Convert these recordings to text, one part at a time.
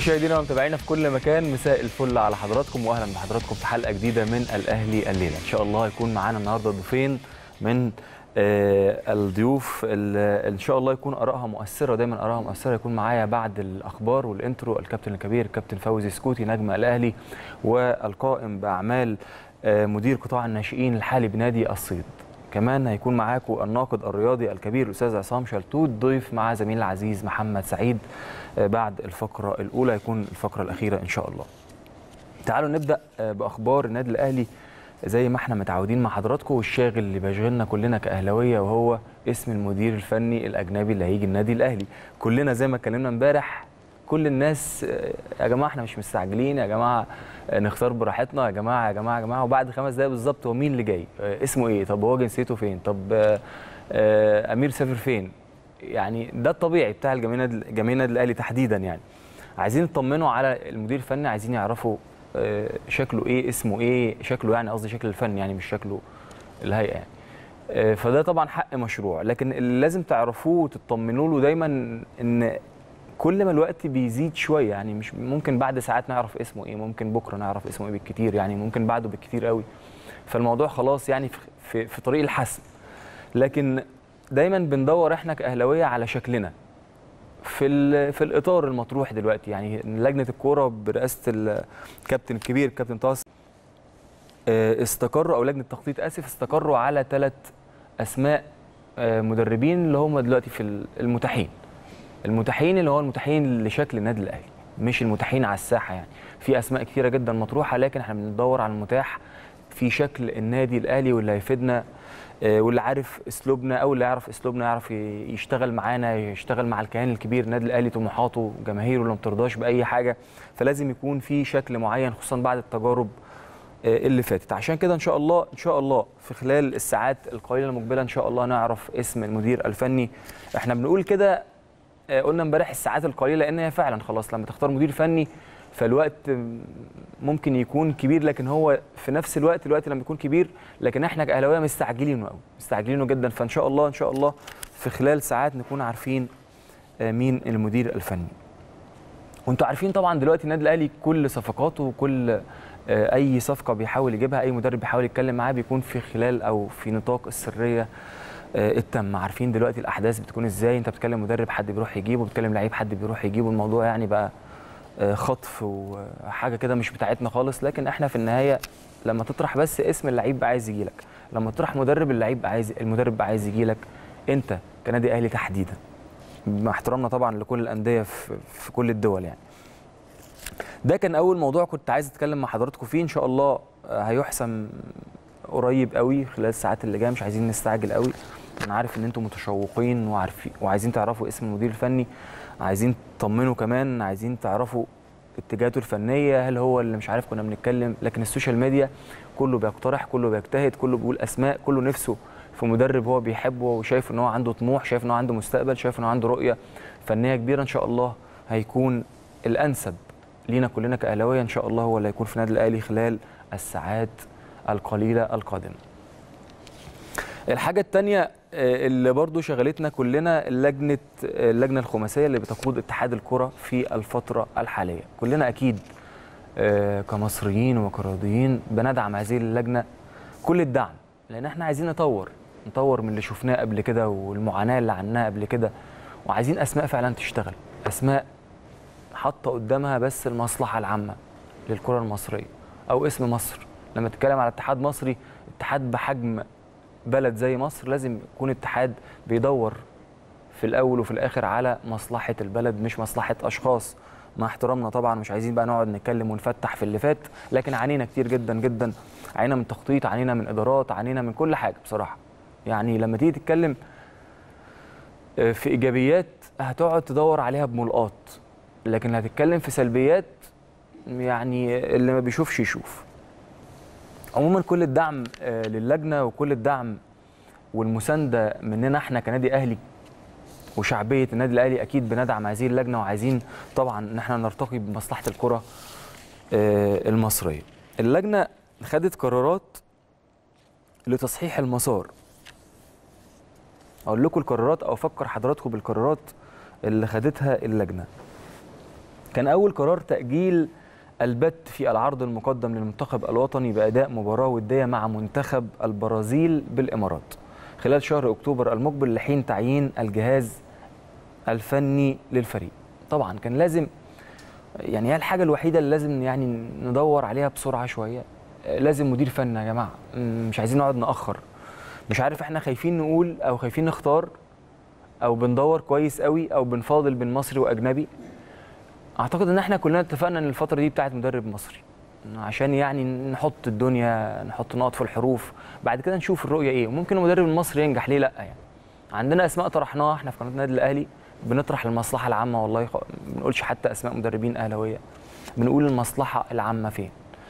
مشاهدينا ومتابعينا في كل مكان مساء الفل على حضراتكم واهلا بحضراتكم في حلقه جديده من الاهلي الليله ان شاء الله هيكون معانا النهارده ضيفين من آه، الضيوف اللي ان شاء الله يكون ارائها مؤثره دايما ارائها مؤثره يكون معايا بعد الاخبار والانترو الكابتن الكبير الكابتن فوزي سكوتي نجم الاهلي والقائم باعمال آه، مدير قطاع الناشئين الحالي بنادي الصيد كمان هيكون معاكم الناقد الرياضي الكبير الاستاذ عصام شلتوت ضيف مع زميل العزيز محمد سعيد آه، بعد الفقره الاولى هيكون الفقره الاخيره ان شاء الله تعالوا نبدا آه، باخبار النادي الاهلي زي ما احنا متعودين مع حضراتكم والشاغل اللي بيشغلنا كلنا كاهلاويه وهو اسم المدير الفني الاجنبي اللي هيجي النادي الاهلي كلنا زي ما اتكلمنا امبارح كل الناس آه، يا جماعه احنا مش مستعجلين يا جماعه آه، نختار براحتنا يا جماعه يا جماعه يا جماعه وبعد خمس دقايق بالظبط هو مين اللي جاي آه، اسمه ايه طب هو جنسيته فين طب آه، آه، امير سافر فين يعني ده الطبيعي بتاع الجماهير النادي- جماهير النادي الاهلي تحديدا يعني عايزين يطمنوا على المدير الفني عايزين يعرفوا آه، شكله ايه اسمه ايه شكله يعني قصدي شكل الفني يعني مش شكله الهيئه يعني آه، فده طبعا حق مشروع لكن اللي لازم تعرفوه وتطمنوا له دايما ان كل ما الوقت بيزيد شويه يعني مش ممكن بعد ساعات نعرف اسمه ايه ممكن بكره نعرف اسمه ايه بالكتير يعني ممكن بعده بالكتير قوي فالموضوع خلاص يعني في في, في طريق الحسم لكن دايما بندور احنا كاهلاويه على شكلنا في ال- في الاطار المطروح دلوقتي يعني لجنه الكوره برئاسه الكابتن الكبير كابتن طاس آه، استقروا او لجنه تخطيط اسف استقروا على ثلاث اسماء آه، مدربين اللي هم دلوقتي في ال- المتاحين المتاحين اللي هو المتاحين لشكل النادي الاهلي مش المتاحين على الساحه يعني في اسماء كثيره جدا مطروحه لكن احنا بندور على المتاح في شكل النادي الاهلي واللي هيفيدنا آه، واللي عارف اسلوبنا او اللي يعرف اسلوبنا يعرف ي- يشتغل معانا يشتغل مع الكيان الكبير النادي الاهلي طموحاته جماهيره اللي ما بترضاش باي حاجه فلازم يكون في شكل معين خصوصا بعد التجارب آه، اللي فاتت عشان كده ان شاء الله ان شاء الله في خلال الساعات القليله المقبله ان شاء الله نعرف اسم المدير الفني احنا بنقول كده آه، قلنا امبارح الساعات القليله لان هي فعلا خلاص لما تختار مدير فني فالوقت م- ممكن يكون كبير لكن هو في نفس الوقت الوقت لما يكون كبير لكن احنا كاهلاويه مستعجلينه قوي مستعجلينه جدا فان شاء الله ان شاء الله في خلال ساعات نكون عارفين آه، مين المدير الفني وانتوا عارفين طبعا دلوقتي النادي الاهلي كل صفقاته وكل آه، اي صفقه بيحاول يجيبها اي مدرب بيحاول يتكلم معاه بيكون في خلال او في نطاق السريه آه، التامه عارفين دلوقتي الاحداث بتكون ازاي انت بتكلم مدرب حد بيروح يجيبه بتكلم لعيب حد بيروح يجيبه الموضوع يعني بقى آه، خطف وحاجه كده مش بتاعتنا خالص لكن احنا في النهايه لما تطرح بس اسم اللعيب بقى عايز يجي لك لما تطرح مدرب اللعيب بقى عايز المدرب بقى عايز يجي لك انت كنادي اهلي تحديدا مع احترامنا طبعا لكل الانديه في, في كل الدول يعني ده كان اول موضوع كنت عايز اتكلم مع حضراتكم فيه ان شاء الله آه، هيحسم قريب قوي خلال الساعات اللي جايه مش عايزين نستعجل قوي انا عارف ان انتم متشوقين وعارفين وعايزين تعرفوا اسم المدير الفني عايزين تطمنوا كمان عايزين تعرفوا اتجاهاته الفنيه هل هو اللي مش عارف كنا بنتكلم لكن السوشيال ميديا كله بيقترح كله بيجتهد كله بيقول اسماء كله نفسه في مدرب هو بيحبه وشايف ان هو عنده طموح شايف ان هو عنده مستقبل شايف ان هو عنده رؤيه فنيه كبيره ان شاء الله هيكون الانسب لينا كلنا كاهلاويه ان شاء الله هو اللي هيكون في النادي الاهلي خلال الساعات القليله القادمه الحاجة التانية آه، اللي برضو شغلتنا كلنا اللجنة آه، اللجنة الخماسية اللي بتقود اتحاد الكرة في الفترة الحالية كلنا أكيد آه، كمصريين وكرياضيين بندعم هذه اللجنة كل الدعم لأن احنا عايزين نطور نطور من اللي شفناه قبل كده والمعاناة اللي عنها قبل كده وعايزين أسماء فعلا تشتغل أسماء حاطة قدامها بس المصلحة العامة للكرة المصرية أو اسم مصر لما تتكلم على اتحاد مصري اتحاد بحجم بلد زي مصر لازم يكون اتحاد بيدور في الاول وفي الاخر على مصلحه البلد مش مصلحه اشخاص مع احترامنا طبعا مش عايزين بقى نقعد نتكلم ونفتح في اللي فات لكن عانينا كتير جدا جدا عانينا من تخطيط عانينا من ادارات عانينا من كل حاجه بصراحه يعني لما تيجي تتكلم آه، في ايجابيات هتقعد تدور عليها بملقاط لكن هتتكلم في سلبيات يعني اللي ما بيشوفش يشوف عموما كل الدعم آه، للجنه وكل الدعم والمسانده مننا احنا كنادي اهلي وشعبيه النادي الاهلي اكيد بندعم هذه اللجنه وعايزين طبعا ان احنا نرتقي بمصلحه الكره آه، المصريه. اللجنه خدت قرارات لتصحيح المسار. اقول لكم القرارات او افكر حضراتكم بالقرارات اللي خدتها اللجنه. كان اول قرار تاجيل البت في العرض المقدم للمنتخب الوطني باداء مباراه وديه مع منتخب البرازيل بالامارات خلال شهر اكتوبر المقبل لحين تعيين الجهاز الفني للفريق طبعا كان لازم يعني هي الحاجه الوحيده اللي لازم يعني ندور عليها بسرعه شويه لازم مدير فني يا جماعه مش عايزين نقعد ناخر مش عارف احنا خايفين نقول او خايفين نختار او بندور كويس قوي او بنفاضل بين مصري واجنبي اعتقد ان احنا كلنا اتفقنا ان الفتره دي بتاعت مدرب مصري عشان يعني نحط الدنيا نحط نقط في الحروف بعد كده نشوف الرؤيه ايه وممكن المدرب المصري ينجح ليه لا يعني عندنا اسماء طرحناها احنا في قناه النادي الاهلي بنطرح المصلحه العامه والله ما بنقولش حتى اسماء مدربين اهلاويه بنقول المصلحه العامه فين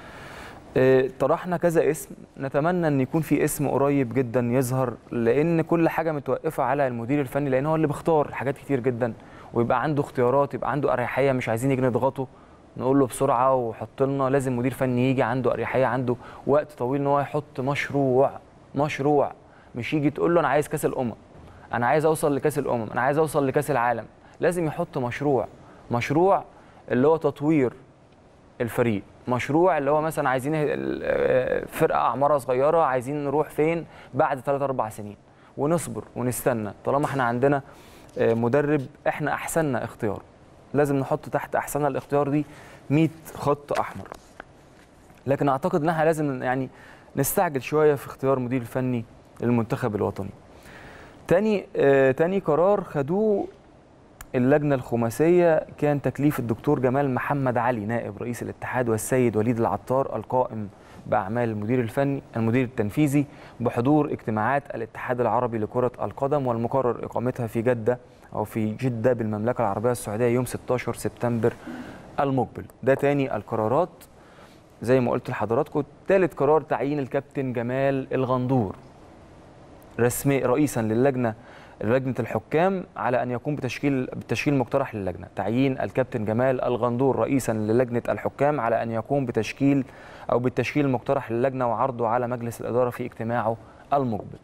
اه طرحنا كذا اسم نتمنى ان يكون في اسم قريب جدا يظهر لان كل حاجه متوقفه على المدير الفني لان هو اللي بيختار حاجات كتير جدا ويبقى عنده اختيارات يبقى عنده اريحيه مش عايزين نيجي نضغطه نقول له بسرعه وحط لنا لازم مدير فني يجي عنده اريحيه عنده وقت طويل ان هو يحط مشروع مشروع مش يجي تقول له انا عايز كاس الامم انا عايز اوصل لكاس الامم انا عايز اوصل لكاس العالم لازم يحط مشروع مشروع اللي هو تطوير الفريق مشروع اللي هو مثلا عايزين فرقه اعمارها صغيره عايزين نروح فين بعد 3 4 سنين ونصبر ونستنى طالما احنا عندنا مدرب احنا احسننا اختيار لازم نحط تحت احسننا الاختيار دي 100 خط احمر لكن اعتقد ان احنا لازم يعني نستعجل شويه في اختيار مدير الفني للمنتخب الوطني تاني آه تاني قرار خدوه اللجنه الخماسيه كان تكليف الدكتور جمال محمد علي نائب رئيس الاتحاد والسيد وليد العطار القائم باعمال المدير الفني المدير التنفيذي بحضور اجتماعات الاتحاد العربي لكره القدم والمقرر اقامتها في جده او في جده بالمملكه العربيه السعوديه يوم 16 سبتمبر المقبل ده تاني القرارات زي ما قلت لحضراتكم ثالث قرار تعيين الكابتن جمال الغندور رسمي رئيسا للجنه لجنه الحكام على ان يقوم بتشكيل بالتشكيل المقترح للجنه تعيين الكابتن جمال الغندور رئيسا للجنه الحكام على ان يقوم بتشكيل او بالتشكيل المقترح للجنه وعرضه على مجلس الاداره في اجتماعه المقبل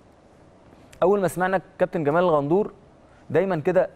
اول ما سمعنا كابتن جمال الغندور دايما كده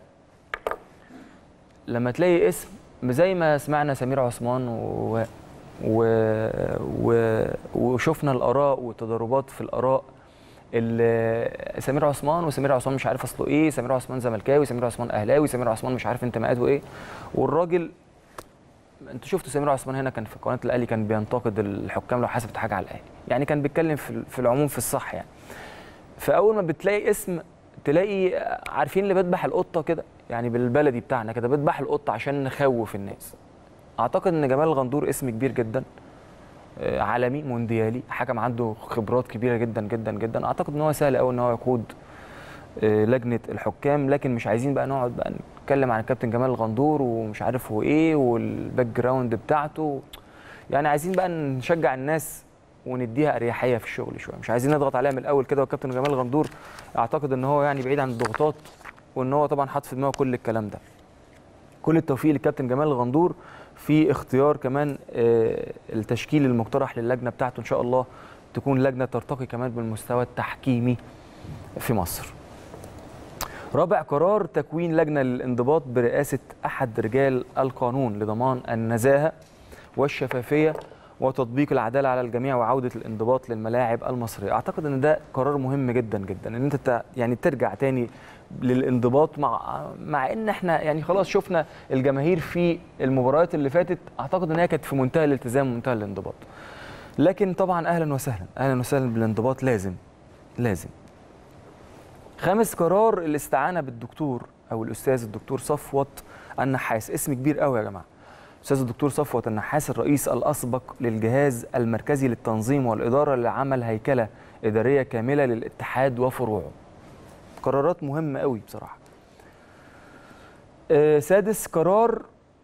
لما تلاقي اسم زي ما سمعنا سمير عثمان و... و... و... وشفنا الاراء والتضاربات في الاراء سمير عثمان وسمير عثمان مش عارف اصله ايه سمير عثمان زملكاوي سمير عثمان اهلاوي سمير عثمان مش عارف انتماءاته ايه والراجل انتوا شفتوا سمير عثمان هنا كان في قناه الاهلي كان بينتقد الحكام لو حسبت حاجه على الاهلي يعني كان بيتكلم في, في العموم في الصح يعني فاول ما بتلاقي اسم تلاقي عارفين اللي بيذبح القطه كده يعني بالبلدي بتاعنا كده بيذبح القطه عشان نخوف الناس اعتقد ان جمال الغندور اسم كبير جدا عالمي مونديالي حكم عنده خبرات كبيره جدا جدا جدا اعتقد ان هو سهل قوي ان هو يقود لجنه الحكام لكن مش عايزين بقى نقعد بقى نتكلم عن الكابتن جمال الغندور ومش عارف هو ايه والباك جراوند بتاعته يعني عايزين بقى نشجع الناس ونديها اريحيه في الشغل شويه مش عايزين نضغط عليها من الاول كده والكابتن جمال الغندور اعتقد ان هو يعني بعيد عن الضغوطات وان هو طبعا حاطط في دماغه كل الكلام ده كل التوفيق للكابتن جمال الغندور في اختيار كمان التشكيل المقترح للجنه بتاعته ان شاء الله تكون لجنه ترتقي كمان بالمستوى التحكيمي في مصر. رابع قرار تكوين لجنه للانضباط برئاسه احد رجال القانون لضمان النزاهه والشفافيه وتطبيق العداله على الجميع وعوده الانضباط للملاعب المصريه، اعتقد ان ده قرار مهم جدا جدا ان انت يعني ترجع تاني للانضباط مع مع ان احنا يعني خلاص شفنا الجماهير في المباريات اللي فاتت اعتقد ان هي كانت في منتهى الالتزام ومنتهى الانضباط. لكن طبعا اهلا وسهلا اهلا وسهلا بالانضباط لازم لازم. خامس قرار الاستعانه بالدكتور او الاستاذ الدكتور صفوت النحاس اسم كبير قوي يا جماعه. الاستاذ الدكتور صفوت النحاس الرئيس الاسبق للجهاز المركزي للتنظيم والاداره لعمل هيكله اداريه كامله للاتحاد وفروعه. قرارات مهمه قوي بصراحه. آه سادس قرار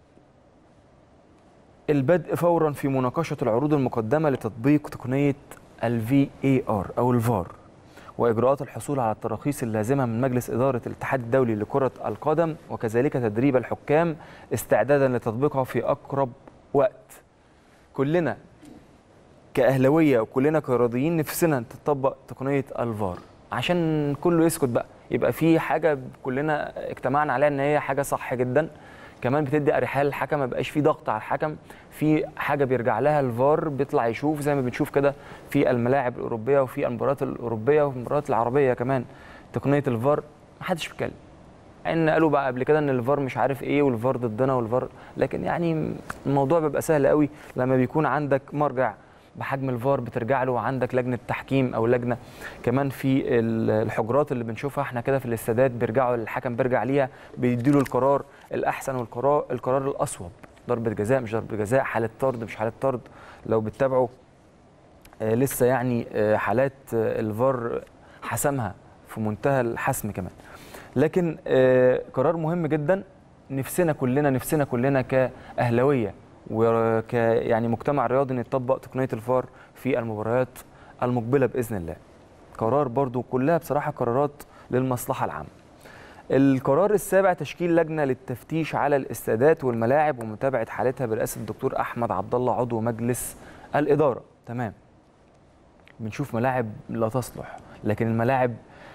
البدء فورا في مناقشه العروض المقدمه لتطبيق تقنيه الفي اي ار او الفار واجراءات الحصول على التراخيص اللازمه من مجلس اداره الاتحاد الدولي لكره القدم وكذلك تدريب الحكام استعدادا لتطبيقها في اقرب وقت. كلنا كاهلاويه وكلنا كرياضيين نفسنا تطبق تقنيه الفار عشان كله يسكت بقى يبقى في حاجه كلنا اجتمعنا عليها ان هي حاجه صح جدا كمان بتدي اريحيه للحكم ما بقاش في ضغط على الحكم في حاجه بيرجع لها الفار بيطلع يشوف زي ما بنشوف كده في الملاعب الاوروبيه وفي المباريات الاوروبيه وفي المباريات العربيه كمان تقنيه الفار ما حدش بيتكلم ان قالوا بقى قبل كده ان الفار مش عارف ايه والفار ضدنا والفار لكن يعني الموضوع بيبقى سهل قوي لما بيكون عندك مرجع بحجم الفار بترجع له وعندك لجنه تحكيم او لجنه كمان في الحجرات اللي بنشوفها احنا كده في الاستادات بيرجعوا الحكم بيرجع ليها بيديله القرار الاحسن والقرار القرار الاصوب ضربه جزاء مش ضربه جزاء حاله طرد مش حاله طرد لو بتتابعوا آه لسه يعني آه حالات آه الفار حسمها في منتهى الحسم كمان لكن آه قرار مهم جدا نفسنا كلنا نفسنا كلنا كاهلاويه وك يعني مجتمع رياضي ان يطبق تقنيه الفار في المباريات المقبله باذن الله. قرار برضو كلها بصراحه قرارات للمصلحه العامه. القرار السابع تشكيل لجنه للتفتيش على الاستادات والملاعب ومتابعه حالتها برئاسه الدكتور احمد عبد الله عضو مجلس الاداره، تمام. بنشوف ملاعب لا تصلح، لكن الملاعب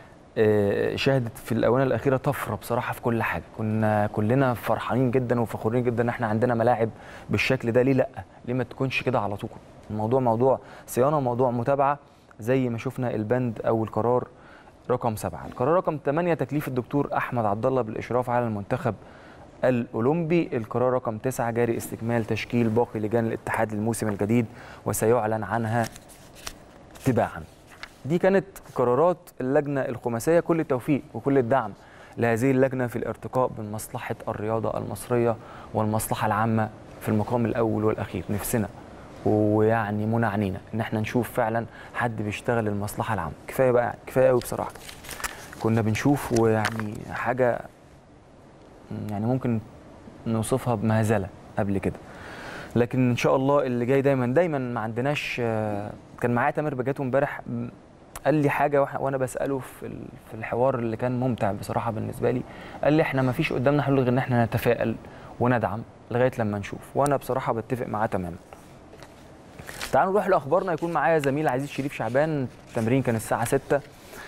شهدت في الاونه الاخيره طفره بصراحه في كل حاجه كنا كلنا فرحانين جدا وفخورين جدا ان احنا عندنا ملاعب بالشكل ده ليه لا ليه ما تكونش كده على طول الموضوع موضوع صيانه موضوع متابعه زي ما شفنا البند او القرار رقم سبعة القرار رقم 8 تكليف الدكتور احمد عبد الله بالاشراف على المنتخب الاولمبي القرار رقم 9 جاري استكمال تشكيل باقي لجان الاتحاد للموسم الجديد وسيعلن عنها تباعا دي كانت قرارات اللجنة الخماسية كل التوفيق وكل الدعم لهذه اللجنة في الارتقاء بمصلحة الرياضة المصرية والمصلحة العامة في المقام الأول والأخير نفسنا ويعني منى عنينا ان احنا نشوف فعلا حد بيشتغل للمصلحة العامة كفاية بقى يعني كفاية قوي بصراحة كنا بنشوف ويعني حاجة يعني ممكن نوصفها بمهزلة قبل كده لكن ان شاء الله اللي جاي دايما دايما ما عندناش كان معايا تامر بجاته امبارح قال لي حاجه وانا بساله في في الحوار اللي كان ممتع بصراحه بالنسبه لي قال لي احنا ما فيش قدامنا حلول غير ان احنا نتفائل وندعم لغايه لما نشوف وانا بصراحه بتفق معاه تماما تعالوا نروح لاخبارنا يكون معايا زميل عزيز شريف شعبان التمرين كان الساعه 6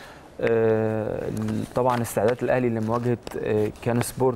آه طبعا استعدادات الاهلي لمواجهه آه كان سبورت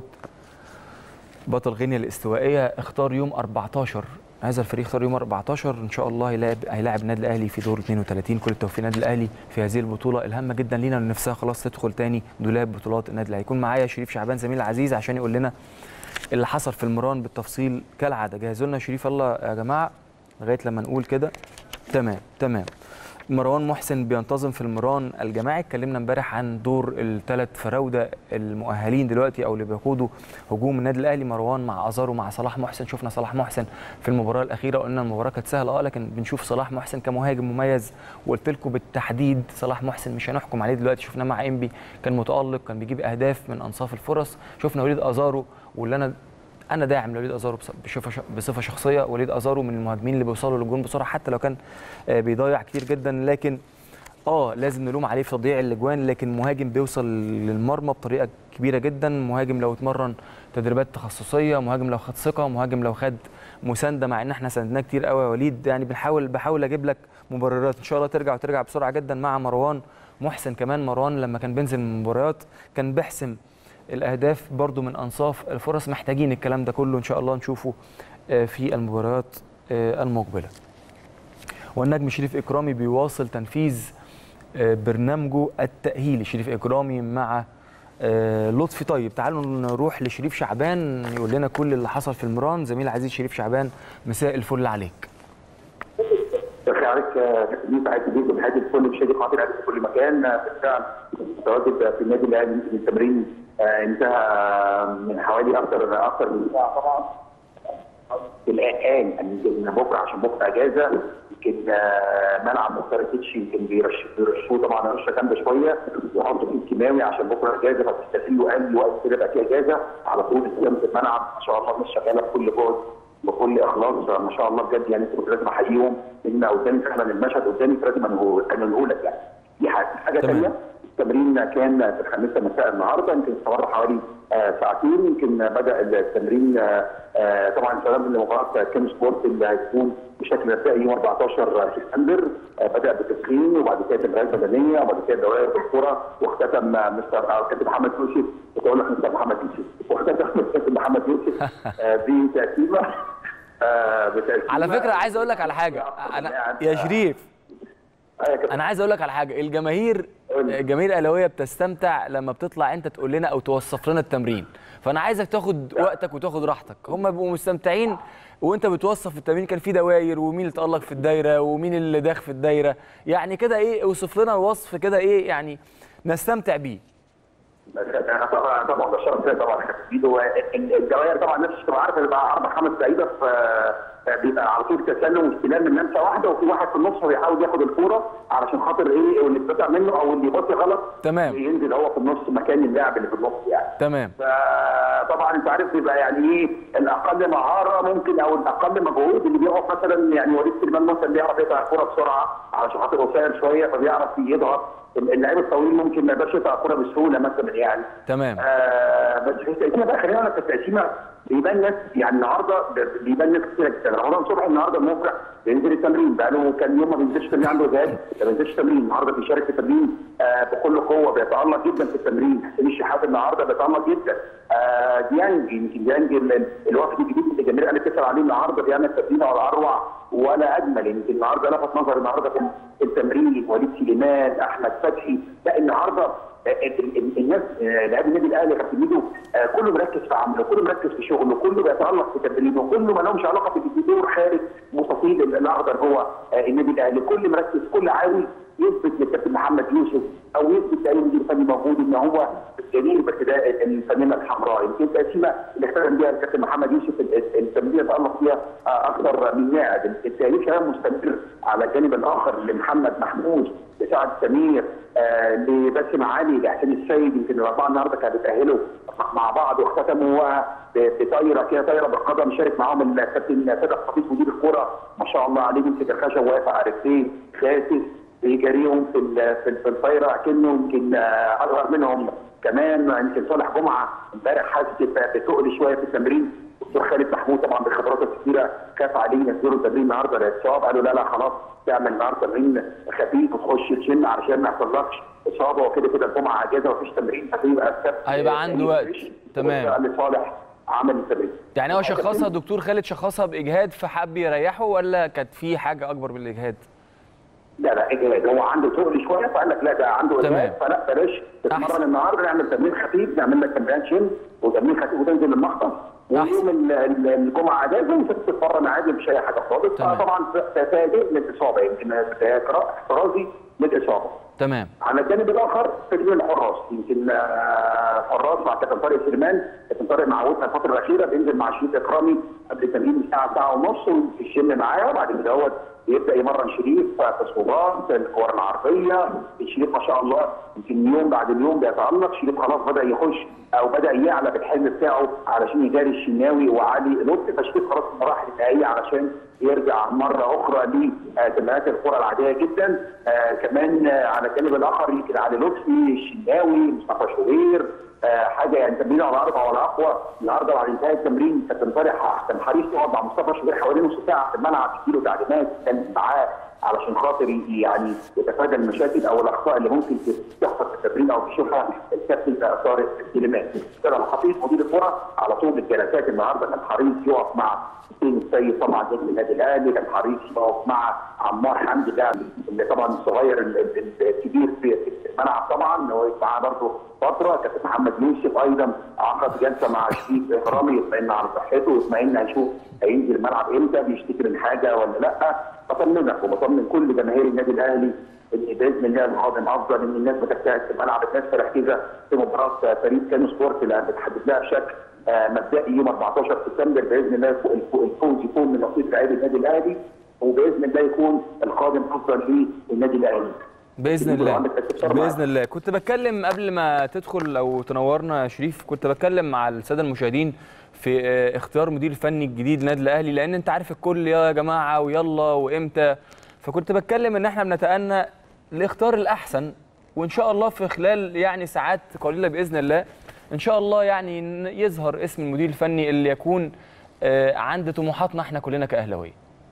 بطل غينيا الاستوائيه اختار يوم 14 هذا الفريق اختار يوم 14 ان شاء الله هيلاعب هيلاعب النادي الاهلي في دور 32 كل التوفيق للنادي الاهلي في هذه البطوله الهامه جدا لينا ونفسها خلاص تدخل تاني دولاب بطولات النادي الاهلي هيكون معايا شريف شعبان زميل العزيز عشان يقول لنا اللي حصل في المران بالتفصيل كالعاده جهزوا لنا شريف الله يا جماعه لغايه لما نقول كده تمام تمام مروان محسن بينتظم في المران الجماعي اتكلمنا امبارح عن دور الثلاث فراوده المؤهلين دلوقتي او اللي بيقودوا هجوم النادي الاهلي مروان مع ازارو مع صلاح محسن شفنا صلاح محسن في المباراه الاخيره قلنا المباراه كانت سهله اه لكن بنشوف صلاح محسن كمهاجم مميز وقلت لكم بالتحديد صلاح محسن مش هنحكم عليه دلوقتي شفناه مع انبي كان متالق كان بيجيب اهداف من انصاف الفرص شفنا وليد ازارو واللي انا انا داعم لوليد ازارو بصفه شخصيه وليد ازارو من المهاجمين اللي بيوصلوا للجون بسرعه حتى لو كان بيضيع كتير جدا لكن اه لازم نلوم عليه في تضييع الاجوان لكن مهاجم بيوصل للمرمى بطريقه كبيره جدا مهاجم لو اتمرن تدريبات تخصصيه مهاجم لو خد ثقه مهاجم لو خد مسانده مع ان احنا ساندناه كتير قوي يا وليد يعني بنحاول بحاول اجيب لك مبررات ان شاء الله ترجع وترجع بسرعه جدا مع مروان محسن كمان مروان لما كان بينزل من المباريات كان بيحسم الاهداف برضو من انصاف الفرص محتاجين الكلام ده كله ان شاء الله نشوفه في المباريات المقبله والنجم شريف اكرامي بيواصل تنفيذ برنامجه التاهيلي شريف اكرامي مع لطفي طيب تعالوا نروح لشريف شعبان يقول لنا كل اللي حصل في المران زميل عزيز شريف شعبان مساء الفل عليك مساء عليك كابتن سعيد جدا بحياتي الكل بشادي خاطر في كل مكان بالفعل متواجد في النادي الاهلي التمرين انتهى من حوالي اكثر اكثر من ساعه طبعا الان يمكن بكره عشان بكره اجازه يمكن ملعب مختار التتش يمكن بيرشوه طبعا رشه جامده شويه ويحطوا فيه الكيماوي عشان بكره اجازه فتستغلوا اي وقت كده يبقى فيه اجازه على طول استلامه الملعب ما شاء الله الناس شغاله بكل جهد بكل اخلاص ما شاء الله بجد يعني كنت لازم احييهم لان قدامي فعلا المشهد قدامي فلازم انهيه لك يعني دي حاجه حاجه ثانيه التمرين كان في الخامسه مساء النهارده يمكن استمر حوالي آه ساعتين يمكن بدا التمرين آه طبعا سلام لمباراه كيم سبورت اللي هتكون بشكل مبدئي يوم 14 سبتمبر آه، بدا بالتسخين وبعد كده التمرينات البدنيه وبعد كده دوائر بالكره واختتم آه، مستر آه، كابتن محمد يوسف كنت اقول لك مستر محمد يوسف واختتم كابتن محمد يوسف آه، بتقسيمه آه، بتقسيمه على فكره عايز اقول لك على حاجه انا يا شريف آه، يا كابتن. انا عايز اقول لك على حاجه الجماهير الجماهير الاهلاويه بتستمتع لما بتطلع انت تقول لنا او توصف لنا التمرين فانا عايزك تاخد وقتك وتاخد راحتك هم بيبقوا مستمتعين وانت بتوصف التمرين كان في دواير ومين اللي اتالق في الدايره ومين اللي داخ في الدايره يعني كده ايه اوصف لنا الوصف كده ايه يعني نستمتع بيه انا طبعا طبعا بشرف فيها طبعا كابتن ميدو الدوائر طبعا نفس تبقى عارف بيبقى اربع خمس لعيبه في بيبقى على طول تسلم واستلام من لمسه واحده وفي واحد في النص بيحاول ياخد الكوره علشان خاطر ايه واللي اتقطع منه او اللي يبصي غلط تمام. ينزل هو في النص مكان اللاعب اللي في النص يعني تمام فطبعا انت عارف بيبقى يعني ايه الاقل مهاره ممكن او الاقل مجهود اللي بيقف مثلا يعني وليد سليمان مثلا بيعرف يقطع الكوره بسرعه علشان خاطر قصير شويه فبيعرف يضغط اللعيب الطويل ممكن ما يقدرش يقطع الكوره بسهوله مثلا يعني تمام آه بس في التقسيمه بقى خلينا نقول لك التقسيمه بيبان ناس يعني النهارده بيبان ناس كتير جدا رمضان صبحي النهارده موقع بينزل التمرين بقى له كام يوم ما بينزلش تمرين عنده جهاز ما بينزلش تمرين النهارده بيشارك في التمرين آه بكل قوه بيتالق جدا في التمرين حسين الشحات النهارده بيتالق جدا آه ديانج يمكن ديانج ال- الوفد الجديد اللي الجماهير قالت تسال عليه النهارده بيعمل تمرين ولا اروع ولا اجمل يمكن النهارده لفت نظر النهارده في التمرين وليد سليمان احمد فتحي لا النهارده ال- ال- الناس آه، لاعبي النادي الاهلي يا كابتن ميدو آه، كله مركز في عمله كله مركز في شغله كله بيتالق في تمرينه كله ما لهمش علاقه بالدور خارج مستطيل ال- الاخضر جوه آه، النادي الاهلي كل مركز كل عاوز يثبت للكابتن محمد يوسف او يثبت لاي مدير فني موجود ان هو جميل بارتداء الفانله الحمراء يمكن التقسيمه اللي اختتم بها الكابتن محمد يوسف ال- ال- التمرين تالق فيها آه، اكثر من لاعب التاريخ كمان مستمر على الجانب الاخر لمحمد محمود لسعد سمير آه لباسم علي لحسين السيد يمكن الاربعه النهارده كانوا بيتاهلوا مع بعض واختتموا ب- بطايره كده طايره بالقدم شارك معاهم الكابتن صدق خطيب مدير الكوره ما شاء الله عليه يمسك الخشب واقف على رجليه خاسس بيجاريهم في ال- في ال- في الطايره كأنه يمكن آه، اصغر منهم كمان يمكن صالح جمعه امبارح حاسس ب- بتقل شويه في التمرين الدكتور خالد محمود طبعا بخبراته الكثيره خاف عليه ينزلوا التمرين النهارده للاصابه قالوا لا لا خلاص تعمل النهارده تمرين خفيف وتخش الجيم علشان ما يحصلكش اصابه وكده كده الجمعه اجازه ومفيش تمرين فهيبقى السبت هيبقى عنده وقت. تمام. قال لصالح عمل التمرين يعني هو شخصها دكتور خالد شخصها باجهاد فحب يريحه ولا كانت في حاجه اكبر من الاجهاد لا لا اجهاد هو عنده تقل شويه فقال لك لا ده عنده تمام. اجهاد فلا بلاش أحسن. تتمرن النهارده نعمل تمرين خفيف نعمل لك تمرين جيم وتمرين خفيف وتنزل المخطط ويوم ال- ال- الجمعه اجازه وتبقى تتمرن عادي مفيش اي حاجه خالص تمام. فطبعا تفادئ للاصابه يمكن احترازي للاصابه تمام على الجانب الاخر تجميل الحراس يمكن آه، حراس مع كابتن طارق سليمان كابتن طارق معودنا الفتره الاخيره بينزل مع شريف اكرامي قبل التمرين بساعه ساعه ونص ويشم معاه وبعد كده هو بيبدا يمرن شريف في الصوبات الكور العرضيه شريف ما شاء الله يمكن يوم بعد اليوم بيتالق شريف خلاص بدا يخش او بدا يعلى بالحلم بتاعه علشان يجاري الشناوي وعلي لطفي فشريف خلاص في المراحل النهائيه علشان يرجع مره اخرى لتمرينات الكره العاديه جدا آه كمان آه على الجانب الاخر يمكن علي لطفي الشناوي مصطفى شوبير آه حاجه يعني تمرين على اربعه ولا اقوى النهارده بعد انتهاء التمرين كابتن طارق كان حريص يقعد مع مصطفى شوبير حوالي نص ساعه في الملعب يديله تعليمات كان معاه علشان خاطر ي- يعني يتفادى المشاكل او الاخطاء اللي ممكن تحصل في التمرين او تشوفها الكابتن طارق سليمان. كان الخطيب مدير الكره على طول الجلسات النهارده كان حريص يقف مع حسين السيد طبعا نجم النادي الاهلي كان حريص يقف مع عمار حمدي ده اللي طبعا الصغير ال- ال- الكبير في في الملعب طبعا هو معاه برضه فتره كابتن محمد يوسف ايضا عقد جلسه مع شريف اكرامي يطمئن على صحته ويطمئن هيشوف هينزل الملعب امتى بيشتكي من حاجه ولا لا بطمنك وبطمن كل جماهير النادي الاهلي ان باذن الله القادم افضل ان الناس بتجتهد في الملعب الناس مركزه في مباراه فريق كانو سبورت اللي بتحدد لها بشكل آه، مبدئي يوم 14 سبتمبر باذن الله الفو- الفو- الفوز يكون من نصيب لاعبي النادي الاهلي وباذن الله يكون القادم افضل للنادي الاهلي. باذن يكون الله عندك استفسار معاك. باذن الله كنت بتكلم قبل ما تدخل او تنورنا يا شريف كنت بتكلم مع الساده المشاهدين في آه، اختيار مدير فني الجديد للنادي الاهلي لان انت عارف الكل يا جماعه ويلا وامتى فكنت بتكلم ان احنا بنتأنى لاختيار الاحسن وان شاء الله في خلال يعني ساعات قليله باذن الله ان شاء الله يعني ن- يظهر اسم المدير الفني اللي يكون آه، عند طموحاتنا احنا كلنا كاهلاويه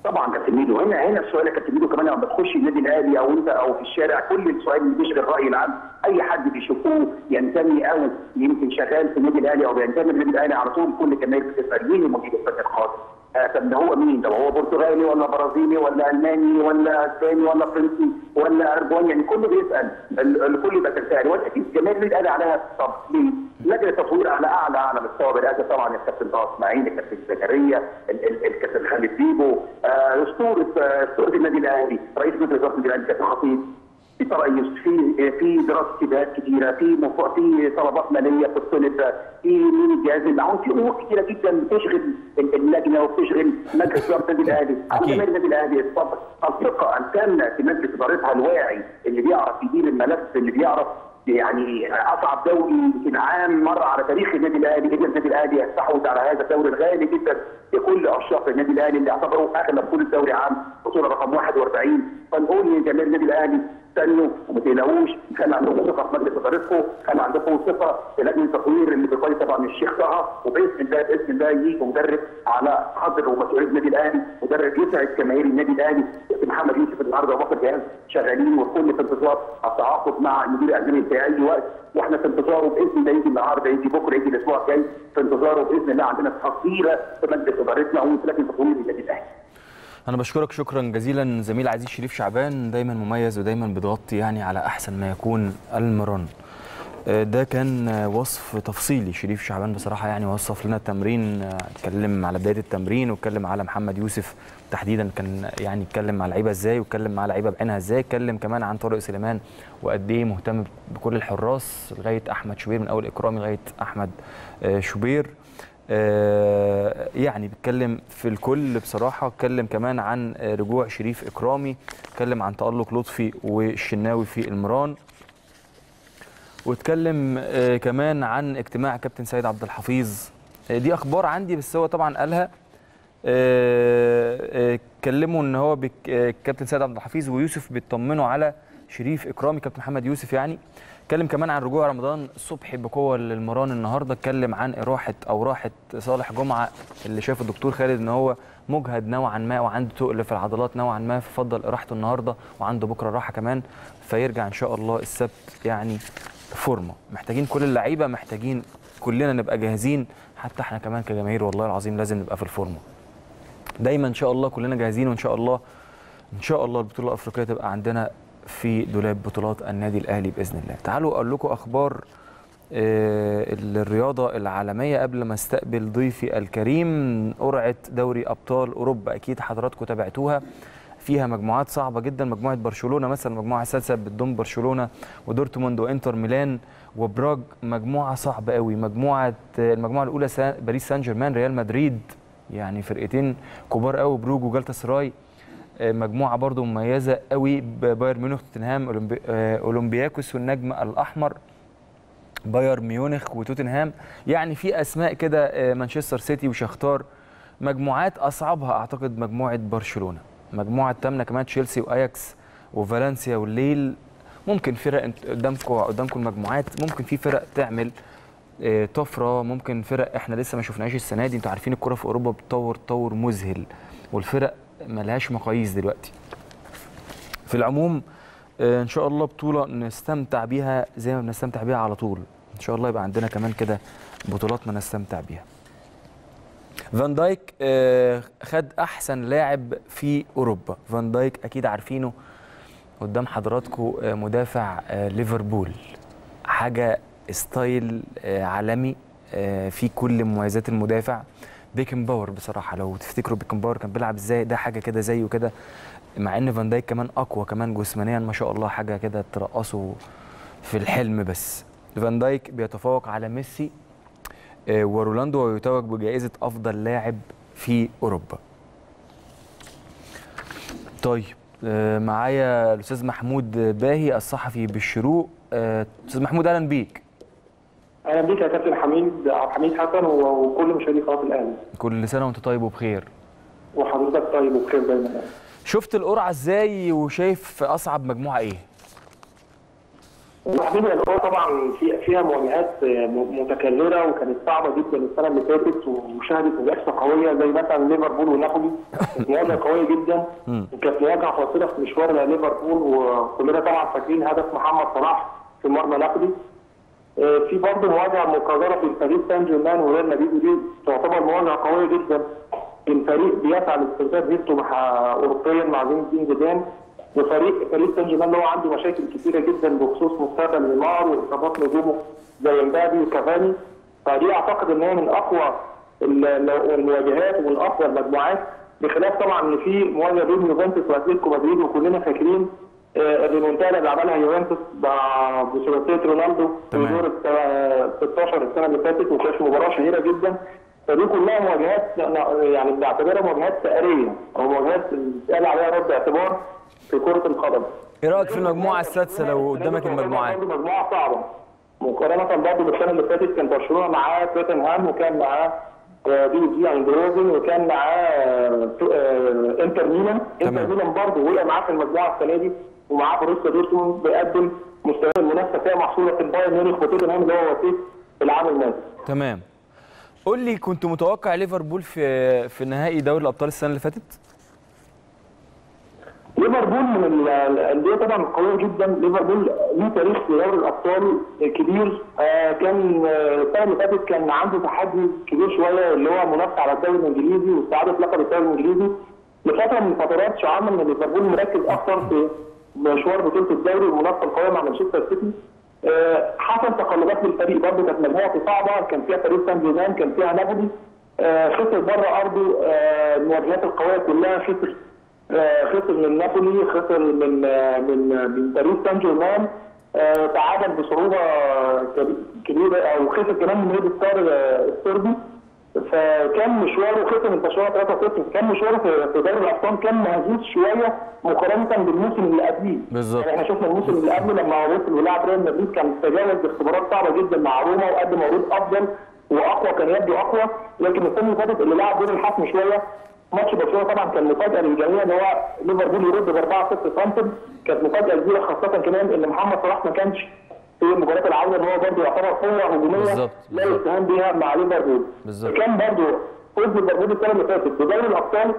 طبعا كابتن ميدو هنا هنا السؤال يا كابتن ميدو كمان لما بتخش النادي الاهلي او انت او في الشارع كل السؤال اللي بيشغل الراي العام اي حد بيشوفوه ينتمي او يمكن شغال في النادي الاهلي او بينتمي للنادي الاهلي على طول كل الجماهير بتسال مين المدير الفني الخاص؟ آه طب ده هو مين؟ طب هو برتغالي ولا برازيلي ولا الماني ولا اسباني ولا فرنسي ولا ارجواني يعني كله بيسال ال- الكل يبقى تسال ولكن جماهير النادي الاهلي عليها تفصيل لجنه التطوير على اعلى اعلى مستوى برئاسه طبعا الكابتن طه اسماعيل الكابتن زكريا ال- ال- الكابتن خالد بيبو آه، اسطوره آه، اسطوره النادي الاهلي رئيس مجلس اداره النادي الاهلي كابتن خطيب في تريث في في دراسه سباقات كتيره في مف- في طلبات ماليه بتطلب في مين الجهاز المعاون في امور كتيره جدا بتشغل ال- اللجنه وبتشغل مجلس اداره النادي الاهلي على أكيد. جماهير النادي الاهلي الصبر الثقه الكامله في مجلس ادارتها الواعي اللي بيعرف يدير الملف اللي بيعرف يعني اصعب دوري يمكن عام مر على تاريخ النادي الاهلي قدر النادي الاهلي يستحوذ على هذا الدوري الغالي جدا لكل عشاق النادي الاهلي اللي اعتبروا اغلى بطوله دوري عام بطوله رقم 41 فنقول لجماهير النادي الاهلي استنوا وما تقلقوش خلي عندكم ثقه في مجلس ادارتكم خلي عندكم ثقه في لجنه التطوير اللي بيقود طبعا الشيخ طه وباذن الله باذن الله يجي مدرب على قدر ومسؤوليه النادي الاهلي مدرب يسعد جماهير النادي الاهلي كابتن محمد يوسف النهارده وبكر جهاز شغالين والكل في انتظار التعاقد مع المدير الاعلامي في اي وقت واحنا في انتظاره باذن الله يجي النهارده يجي بكره يجي الاسبوع الجاي في انتظاره باذن الله عندنا ثقه كبيره في مجلس ادارتنا وفي لجنه تطوير النادي الاهلي انا بشكرك شكرا جزيلا زميل عزيز شريف شعبان دايما مميز ودايما بتغطي يعني على احسن ما يكون المران آه، ده كان آه، وصف تفصيلي شريف شعبان بصراحه يعني وصف لنا التمرين آه، اتكلم على بدايه التمرين واتكلم على محمد يوسف تحديدا كان يعني اتكلم مع لعيبه ازاي واتكلم مع لعيبه بعينها ازاي اتكلم كمان عن طارق سليمان وقد ايه مهتم بكل الحراس لغايه احمد شوبير من اول اكرامي لغايه احمد آه، شوبير آه، يعني بيتكلم في الكل بصراحه اتكلم كمان عن آه، رجوع شريف اكرامي اتكلم عن تالق لطفي والشناوي في المران واتكلم آه، كمان عن اجتماع كابتن سيد عبد الحفيظ آه، دي اخبار عندي بس هو طبعا قالها آه، آه، اتكلموا ان هو بك- آه، كابتن سيد عبد الحفيظ ويوسف بيطمنوا على شريف اكرامي كابتن محمد يوسف يعني اتكلم كمان عن رجوع رمضان صبحي بقوه للمران النهارده اتكلم عن اراحه او راحه صالح جمعه اللي شاف الدكتور خالد ان هو مجهد نوعا ما وعنده تقل في العضلات نوعا ما ففضل اراحته النهارده وعنده بكره راحه كمان فيرجع ان شاء الله السبت يعني فورمه محتاجين كل اللعيبه محتاجين كلنا نبقى جاهزين حتى احنا كمان كجماهير والله العظيم لازم نبقى في الفورمه دايما ان شاء الله كلنا جاهزين وان شاء الله ان شاء الله البطوله الافريقيه تبقى عندنا في دولاب بطولات النادي الاهلي باذن الله تعالوا اقول لكم اخبار آه، الرياضه العالميه قبل ما استقبل ضيفي الكريم قرعه دوري ابطال اوروبا اكيد حضراتكم تابعتوها فيها مجموعات صعبه جدا مجموعه برشلونه مثلا المجموعه السادسه بتضم برشلونه ودورتموند وانتر ميلان وبراج مجموعه صعبه قوي مجموعه المجموعه الاولى سا- باريس سان جيرمان ريال مدريد يعني فرقتين كبار قوي بروج وجالتا سراي آه، مجموعه برضو مميزه قوي بايرن ميونخ توتنهام أولمبي- آه، اولمبياكوس والنجم الاحمر بايرن ميونخ وتوتنهام يعني في اسماء كده آه، مانشستر سيتي وشختار مجموعات اصعبها اعتقد مجموعه برشلونه مجموعه الثامنه كمان تشيلسي واياكس وفالنسيا والليل ممكن فرق انت- قدامكم قدامكم المجموعات ممكن في فرق تعمل آه، طفره ممكن فرق احنا لسه ما شفناهاش السنه دي انتوا عارفين الكره في اوروبا بتطور تطور مذهل والفرق ملهاش مقاييس دلوقتي في العموم آه، ان شاء الله بطوله نستمتع بيها زي ما بنستمتع بيها على طول ان شاء الله يبقى عندنا كمان كده بطولات ما نستمتع بيها فان دايك آه، خد احسن لاعب في اوروبا فان دايك اكيد عارفينه قدام حضراتكم آه، مدافع آه، ليفربول حاجه ستايل آه، عالمي آه، في كل مميزات المدافع بيكن باور بصراحه لو تفتكروا بيكن باور كان بيلعب ازاي ده حاجه كده زيه كده مع ان فان دايك كمان اقوى كمان جسمانيا ما شاء الله حاجه كده ترقصه في الحلم بس فان دايك بيتفوق على ميسي آه، ورونالدو ويتوج بجائزه افضل لاعب في اوروبا طيب آه، معايا الاستاذ محمود باهي الصحفي بالشروق آه، استاذ محمود اهلا بيك اهلا بيك يا كابتن حميد عبد الحميد حسن و- وكل مشاهدي قناه الاهلي كل سنه وانت طيب وبخير وحضرتك طيب وبخير دايما يعني. شفت القرعه ازاي وشايف اصعب مجموعه ايه وحبيبي الأولى طبعا في فيها مواجهات م- متكرره وكانت صعبه جدا السنه اللي فاتت وشهدت منافسه قويه زي مثلا ليفربول ونابولي كانت مواجهه قويه جدا وكانت مواجهه فاصله في مشوار ليفربول وكلنا طبعا فاكرين هدف محمد صلاح في مرمى نابولي آه، في برضه مواجهه مقرره في باريس سان جيرمان وريال مدريد ودي تعتبر مواجهه قويه جدا بين فريق بيسعى لاسترداد هيبته مع اوروبيا مع زين الدين زيدان وفريق باريس سان جيرمان اللي هو عنده مشاكل كثيره جدا بخصوص مستقبل نيمار واصابات نجومه زي امبابي وكافاني فدي اعتقد ان هي من اقوى ال- ال- المواجهات ومن اقوى المجموعات بخلاف طبعا ان في مواجهه بين يوفنتوس واتلتيكو مدريد وكلنا فاكرين آه، الريمونتادا اللي عملها يوفنتوس ب- بثلاثيه رونالدو في تمام. دور الت- 16 السنه اللي فاتت وكانت مباراه شهيره جدا فدي كلها مواجهات يعني بنعتبرها مواجهات ثأريه او مواجهات بيتقال عليها رد اعتبار في كره القدم. ايه رايك في المجموعه السادسه لو قدامك المجموعات برضه مجموعه صعبه مقارنه برضه بالسنه اللي فاتت كان برشلونه معاه توتنهام وكان معاه آه، بي جي ايندهوفن وكان معاه آه، آه، انتر ميلان تمام. انتر ميلان برضه وقع معاه في المجموعه السنه دي ومعاه بروسيا دورتموند بيقدم مستوى المنافسه فيها محصوله في البايرن ميونخ وتوتنهام اللي هو وصيف في العام الماضي. تمام قول لي كنت متوقع ليفربول في في نهائي دوري الابطال السنه اللي فاتت ليفربول من ال- الانديه طبعا قويه جدا ليفربول ليه تاريخ في دوري الابطال كبير آه، كان آه، السنه اللي فاتت كان عنده تحدي كبير شويه اللي هو منافسه على الدوري الانجليزي واستعاده لقب الدوري الانجليزي لفتره من الفترات شعارنا ان ليفربول مركز اكثر في مشوار بطوله الدوري والمنافسه القويه مع مانشستر سيتي آه، حصل تقلبات للفريق برضه كانت مجموعه صعبه كان فيها باريس سان جيرمان كان فيها نابولي آه، خسر بره ارضه آه، المواجهات القويه كلها خسر آه، خسر من نابولي خسر من آه، من من باريس سان جيرمان آه، تعادل بصعوبه كبي- كبيره او خسر كمان من ريد ستار آه، السربي فكان مشواره خسر من برشلونه 3-0 كان مشواره في في دوري الابطال كان مهزوز شويه مقارنه بالموسم اللي قبليه بالظبط. يعني احنا شفنا الموسم اللي قبله لما وصل ولعب ريال مدريد كان تجاوز باختبارات صعبه جدا مع روما وقدم عروض افضل واقوى كان يبدو اقوى لكن السنه اللي فاتت اللي لعب دور الحسم شويه ماتش برشلونه طبعا كان مفاجاه للجميع ان هو ليفربول يرد ب 4-0 فرانكفورت كانت مفاجاه كبيره خاصه كمان ان محمد صلاح ما كانش في مباراه العوده ان هو برضه يعتبر قوه هجوميه بالظبط، لا بالظبط. يستهان بها مع ليفربول بالظبط. كان برضه فوز ليفربول السنه اللي فاتت بدوري الابطال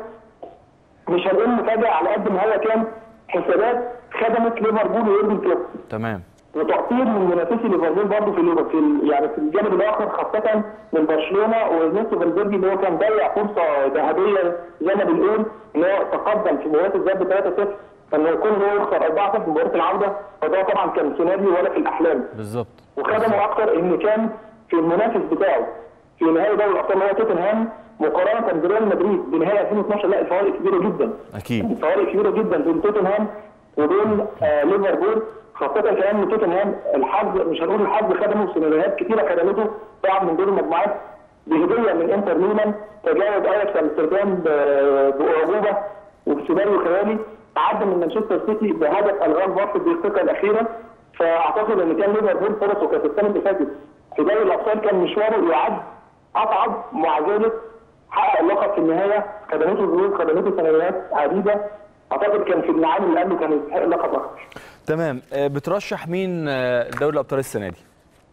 مش هنقول مفاجاه على قد ما هو كان حسابات خدمت ليفربول ويورجن كلوب تمام وتقطير من منافسي ليفربول برضه في الليفر في ال- يعني في الجانب الاخر خاصه من برشلونه ونيسو فالفيردي اللي هو كان ضيع فرصه ذهبيه زي ما بنقول ان هو تقدم في مباراه الذهاب ب 3-0 فانه يكون هو يخسر 4-0 في مباراه العوده فده طبعا كان سيناريو ولا في الاحلام بالظبط وخدمه اكتر ان كان في المنافس بتاعه في نهائي دوري الابطال اللي هو توتنهام مقارنه بريال مدريد بنهائي 2012 لا الفوارق كبيره جدا اكيد الفوارق كبيره جدا بين توتنهام وبين آه ليفربول خاصة كمان ان توتنهام الحظ مش هنقول الحظ خدمه سيناريوهات كتيرة خدمته طبعا من دور المجموعات بهدية من انتر ميلان تجاوز اياكس امستردام ب- باعجوبة وبسيناريو خيالي تعدى من مانشستر سيتي بهدف الغاز بارت الدقيقة الأخيرة فأعتقد إن كان ليفربول فرصه كانت السنة اللي فاتت في دوري الأبطال كان مشواره يعد أصعب مع ذلك حقق اللقب في النهاية خدمته ظروف خدمته سيناريوهات عديدة أعتقد كان في العام اللي قبله كان يستحق اللقب أكتر تمام آه، بترشح مين آه، دوري الابطال السنه دي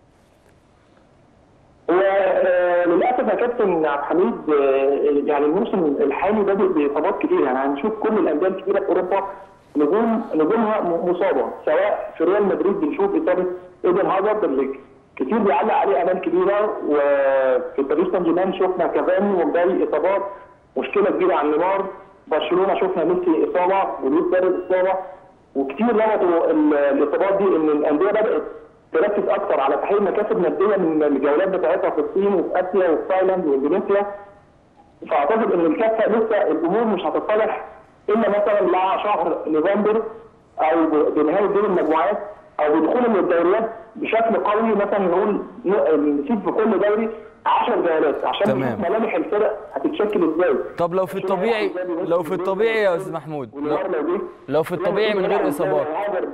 وللاسف يا كابتن عبد الحميد آه، يعني الموسم الحالي بادئ باصابات كتير يعني هنشوف كل الانديه الكبيره في اوروبا نجوم نجومها م- مصابه سواء في ريال مدريد بنشوف اصابه ايدن هازارد اللي كتير بيعلق عليه امال كبيره وفي باريس سان جيرمان شفنا كافاني ومبابي اصابات مشكله كبيره عن نيمار برشلونه شفنا ميسي اصابه ولويس سواريز اصابه وكتير لغطوا ال- الاصابات دي ان الانديه بدات تركز اكثر على تحقيق مكاسب ماديه من الجولات بتاعتها في الصين وفي اسيا وفي تايلاند واندونيسيا فاعتقد ان الكفه لسه الامور مش هتتصلح الا مثلا مع شهر نوفمبر او ب- بنهايه دور المجموعات او بدخول الدوريات بشكل قوي مثلا نقول ن- نسيب في كل دوري 10 جولات عشان تمام. نشوف ملامح الفرق هتتشكل ازاي طب لو في الطبيعي لو في الطبيعي يا استاذ محمود لو, ونيمار لو جه لو في الطبيعي من غير اصابات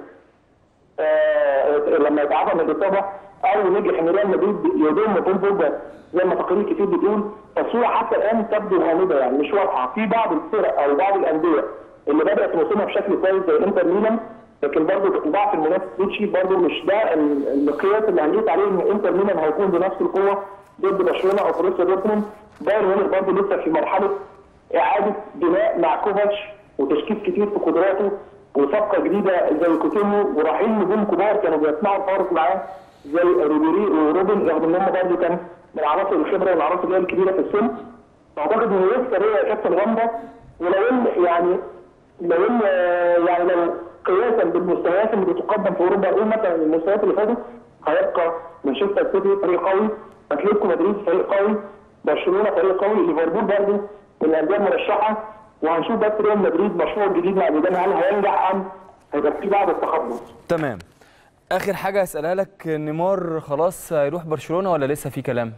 آه، لما يتعافى من الاصابه او نجح ان ريال مدريد يضم بول بوجبا زي ما تقارير كتير بتقول فالصوره حتى الان تبدو غامضه يعني مش واضحه في بعض الفرق او بعض الانديه اللي بدات موسمها بشكل كويس زي انتر ميلان لكن برضه ضعف المنافس ريتشي برضه مش ده ال- المقياس اللي هنقيس عليه ان انتر ميلان هيكون بنفس القوه ضد برشلونه او بروسيا دورتموند بايرن ميونخ برضه لسه في مرحله اعاده بناء مع كوفاتش وتشكيك كتير في قدراته وصفقه جديده زي كوتينيو ورحيل نجوم كبار كانوا بيصنعوا الفارق معاه زي ريبيري وروبن رغم ان هم برضه كان من عناصر الخبره والعناصر اللي هي الكبيره في السن اعتقد ان لسه هي كابتن غامضه ولو ان يعني لو ان يعني لو قياسا بالمستويات اللي بتقدم في اوروبا نقول مثلا المستويات اللي فاتت هيبقى مانشستر سيتي فريق قوي اتلتيكو مدريد فريق قوي برشلونه فريق قوي ليفربول برضه من الانديه المرشحه وهنشوف بس ريال مدريد مشروع جديد مع زيدان هل هينجح ام هيبقى في بعض التخبط تمام اخر حاجه اسالها لك نيمار خلاص هيروح برشلونه ولا لسه في كلام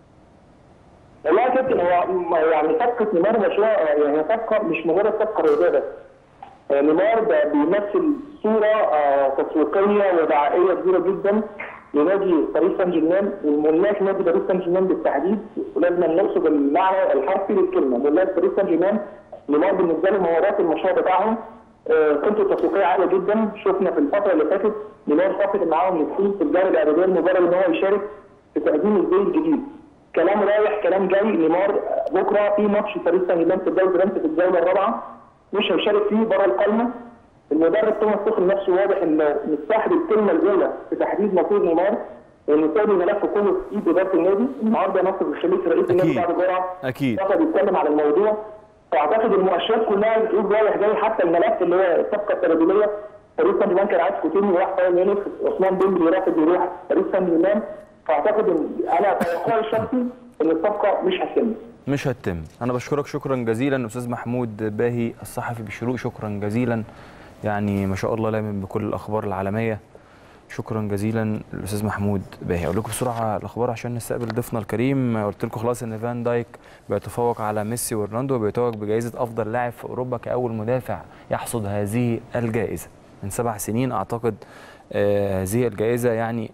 والله يا كابتن هو م- يعني صفقه نيمار برشلونه يعني صفقه مش مجرد صفقه رياضيه بس آه، نيمار ده بيمثل صوره آه، تسويقيه ودعائيه كبيره جدا لنادي باريس سان جيرمان والملاك نادي باريس سان جيرمان بالتحديد ولازم نقصد المعنى الحرفي للكلمه ملاك باريس سان جيرمان نيمار بالنسبه لهم هو راس المشروع بتاعهم آه، قيمته التسويقيه عاليه جدا شفنا في الفتره اللي فاتت نيمار صفق معاهم نفسي في الجوله الاعداديه لمجرد ان هو يشارك في تقديم الزي الجديد كلام رايح كلام جاي نيمار بكره في ماتش باريس سان جيرمان في الدوري الفرنسي في الجوله الرابعه مش هيشارك فيه بره القائمه المدرب توماس توخل نفسه واضح انه مستحب الكلمه الاولى في تحديد مصير نيمار لانه ساب الملف كله في ايد اداره النادي النهارده ناصر الخليفي رئيس النادي أكيد. بعد جرعه أكيد. دخل يتكلم على الموضوع فاعتقد المؤشرات كلها بتقول رايح جاي حتى الملف اللي هو الصفقه التبادليه باريس سان جيرمان كان عايز كوتينيو وراح بايرن ميونخ عثمان ديمبلي رافض يروح باريس سان جيرمان فاعتقد ان انا توقعي الشخصي ان الصفقه مش هتتم مش هتتم انا بشكرك شكرا جزيلا استاذ محمود باهي الصحفي بالشروق شكرا جزيلا يعني ما شاء الله لامن بكل الاخبار العالميه شكرا جزيلا الاستاذ محمود باهي اقول لكم بسرعه الاخبار عشان نستقبل ضيفنا الكريم قلت لكم خلاص ان فان دايك بيتفوق على ميسي ورونالدو وبيتوج بجائزه افضل لاعب في اوروبا كاول مدافع يحصد هذه الجائزه من سبع سنين اعتقد آه هذه الجائزه يعني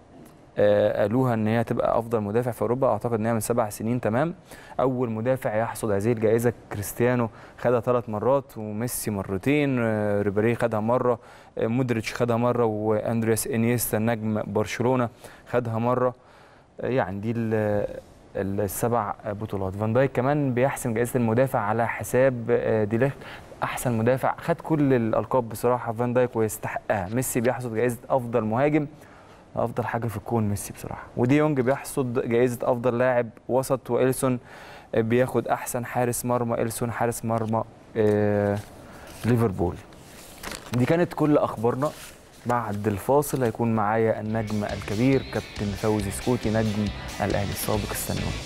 آه، قالوها ان هي تبقى افضل مدافع في اوروبا اعتقد ان هي من سبع سنين تمام اول مدافع يحصد هذه الجائزه كريستيانو خدها ثلاث مرات وميسي مرتين آه، ريبيري خدها مره آه، مودريتش خدها مره واندرياس انيستا نجم برشلونه خدها مره آه، يعني دي ال- السبع بطولات فان دايك كمان بيحسم جائزه المدافع على حساب آه، ديليخت احسن مدافع خد كل الالقاب بصراحه فان دايك ويستحقها ميسي بيحصد جائزه افضل مهاجم افضل حاجه في الكون ميسي بصراحه ودي يونج بيحصد جائزه افضل لاعب وسط والسون بياخد احسن حارس مرمى السون حارس مرمى آه ليفربول دي كانت كل اخبارنا بعد الفاصل هيكون معايا النجم الكبير كابتن فوزي سكوتي نجم الاهلي السابق استنوني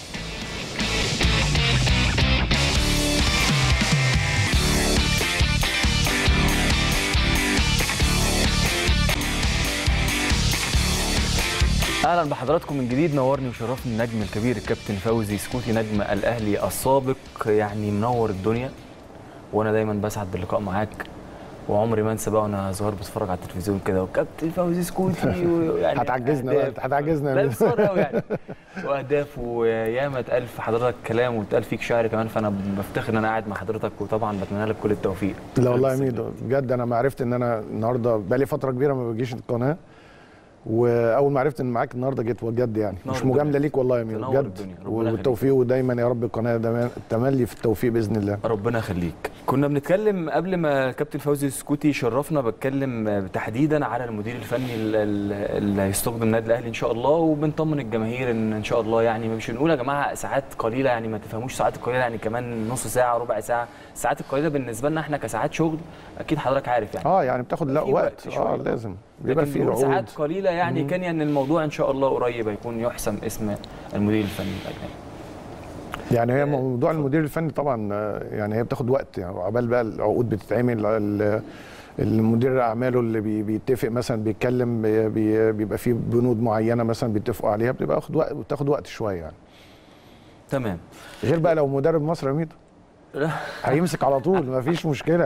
اهلا بحضراتكم من جديد نورني وشرفني النجم الكبير الكابتن فوزي سكوتي نجم الاهلي السابق يعني منور الدنيا وانا دايما بسعد باللقاء معاك وعمري ما انسى بقى وانا صغير بتفرج على التلفزيون كده وكابتن فوزي سكوتي يعني هتعجزنا بقى، أهداف. هتعجزنا لا من- بس هو يعني واهداف وياما اتقال في حضرتك كلام واتقال فيك شعر كمان فانا بفتخر ان انا قاعد مع حضرتك وطبعا بتمنى لك كل التوفيق لا والله يا ميدو بجد انا ما عرفت ان انا النهارده بقالي فتره كبيره ما بجيش القناه واول ما عرفت ان معاك النهارده جيت بجد يعني تنور مش مجامله الدنيا. ليك والله يا ميدو تنور بجد الدنيا. ربنا والتوفيق ودايما يا رب القناه دايما تملي في التوفيق باذن الله ربنا يخليك كنا بنتكلم قبل ما كابتن فوزي سكوتي شرفنا بتكلم تحديدا على المدير الفني ال- ال- اللي هيستخدم النادي الاهلي ان شاء الله وبنطمن الجماهير ان ان شاء الله يعني مش بنقول يا جماعه ساعات قليله يعني ما تفهموش ساعات قليله يعني كمان نص ساعه ربع ساعه الساعات القليله بالنسبه لنا احنا كساعات شغل اكيد حضرتك عارف يعني اه يعني بتاخد لا في وقت وقت شوية. اه لازم بيبقى لكن في بنقول عقود ساعات قليله يعني كان يعني الموضوع ان شاء الله قريب هيكون يحسم اسم المدير الفني الاجنبي يعني هي موضوع المدير الفني طبعا آه، يعني هي بتاخد وقت يعني عقبال بقى العقود بتتعمل ال- المدير اعماله اللي بي- بيتفق مثلا بيتكلم بي- بي- بيبقى في بنود معينه مثلا بيتفقوا عليها بتبقى واخد وقت بتاخد وقت شويه يعني تمام غير بقى لو مدرب مصر يا ميدو هيمسك على طول مفيش مشكله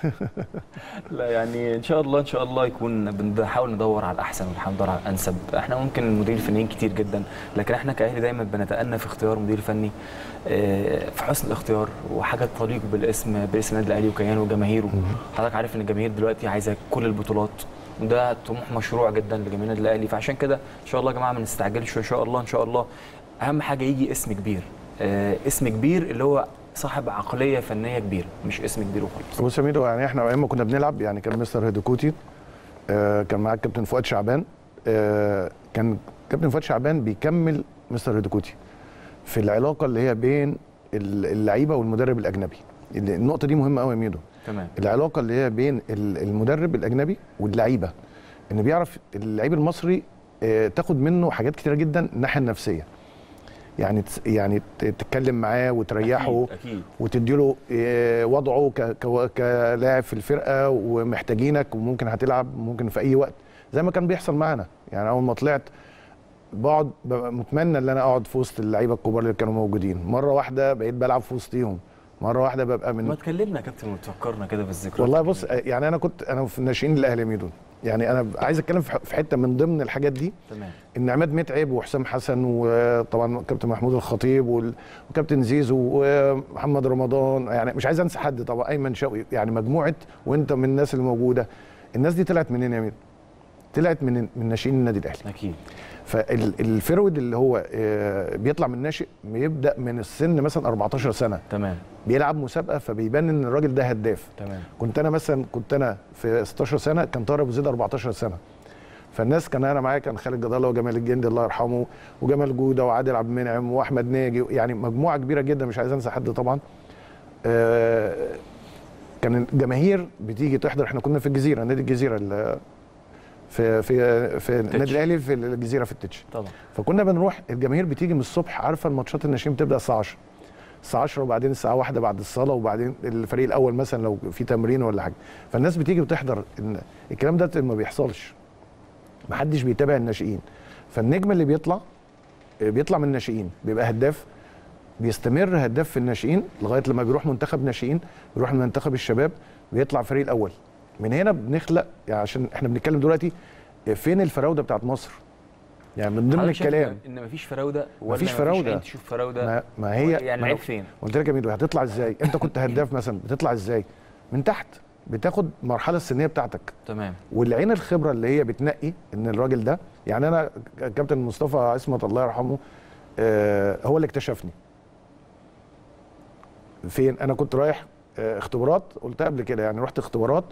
لا يعني ان شاء الله ان شاء الله يكون بنحاول ندور على الاحسن ونحاول ندور على الانسب احنا ممكن المدير الفنيين كتير جدا لكن احنا كاهلي دايما بنتأنى في اختيار مدير فني آه، في حسن الاختيار وحاجه تليق بالاسم باسم النادي الاهلي وكيانه وجماهيره حضرتك عارف ان الجماهير دلوقتي عايزه كل البطولات وده طموح مشروع جدا لجماهير النادي الاهلي فعشان كده ان شاء الله يا جماعه ما نستعجلش ان شاء الله ان شاء الله اهم حاجه يجي اسم كبير آه، اسم كبير اللي هو صاحب عقليه فنيه كبيره مش اسم كبير وخلاص بص يا ميدو يعني احنا ايام ما كنا بنلعب يعني كان مستر هيدوكوتي آه كان معاه الكابتن فؤاد شعبان آه كان كابتن فؤاد شعبان بيكمل مستر هيدوكوتي في العلاقه اللي هي بين ال- اللعيبه والمدرب الاجنبي النقطه دي مهمه قوي يا ميدو تمام العلاقه اللي هي بين ال- المدرب الاجنبي واللعيبه ان بيعرف اللعيب المصري آه، تاخد منه حاجات كتيره جدا الناحيه النفسيه يعني تس- يعني ت- تتكلم معاه وتريحه اكيد, أكيد. وتديله آه، وضعه ك- ك- كلاعب في الفرقه ومحتاجينك وممكن هتلعب ممكن في اي وقت زي ما كان بيحصل معانا يعني اول ما طلعت بقعد ببقى متمنى ان انا اقعد في وسط اللعيبه الكبار اللي كانوا موجودين مره واحده بقيت بلعب في وسطيهم مره واحده ببقى من ما تكلمنا يا كابتن وتفكرنا كده بالذكريات والله بص يعني انا كنت انا في الناشئين الاهلي ميدون يعني انا عايز اتكلم في ح- في حته من ضمن الحاجات دي تمام ان عماد متعب وحسام حسن وطبعا كابتن محمود الخطيب وال- وكابتن زيزو ومحمد رمضان يعني مش عايز انسى حد طبعا ايمن شوقي يعني مجموعه وانت من الناس اللي موجوده الناس دي طلعت منين يا ميدو؟ طلعت من من ناشئين النادي الاهلي اكيد فالفرود اللي هو آه، بيطلع من ناشئ بيبدا من السن مثلا 14 سنه تمام بيلعب مسابقه فبيبان ان الراجل ده هداف تمام كنت انا مثلا كنت انا في 16 سنه كان طارق ابو زيد 14 سنه فالناس كان انا معايا كان خالد جد الله وجمال الجندي الله يرحمه وجمال جوده وعادل عبد المنعم واحمد ناجي يعني مجموعه كبيره جدا مش عايز انسى حد طبعا آه، كان الجماهير بتيجي تحضر احنا كنا في الجزيره نادي الجزيره ال- في في في النادي الاهلي في الجزيره في التتش طبعا فكنا بنروح الجماهير بتيجي من الصبح عارفه الماتشات الناشئين بتبدا الساعه 10 الساعه 10 وبعدين الساعه 1 بعد الصلاه وبعدين الفريق الاول مثلا لو في تمرين ولا حاجه فالناس بتيجي بتحضر إن الكلام ده ما بيحصلش ما حدش بيتابع الناشئين فالنجم اللي بيطلع آه، بيطلع من الناشئين بيبقى هداف بيستمر هداف في الناشئين لغايه لما بيروح منتخب ناشئين بيروح منتخب الشباب بيطلع الفريق الاول من هنا بنخلق يعني عشان احنا بنتكلم دلوقتي آه، فين الفراوده بتاعت مصر يعني من ضمن حضرتك شايف الكلام ان مفيش فراوده ولا مفيش فراودة. عين تشوف فراوده ما, ما هي يعني ما العيب أنا فين قلت لك يا ميدو هتطلع ازاي انت كنت هداف مثلا بتطلع ازاي من تحت بتاخد المرحله السنيه بتاعتك تمام والعين الخبره اللي هي بتنقي ان الراجل ده يعني انا كابتن مصطفى عصمت الله يرحمه آه هو اللي اكتشفني فين انا كنت رايح آه اختبارات قلتها قبل كده يعني رحت اختبارات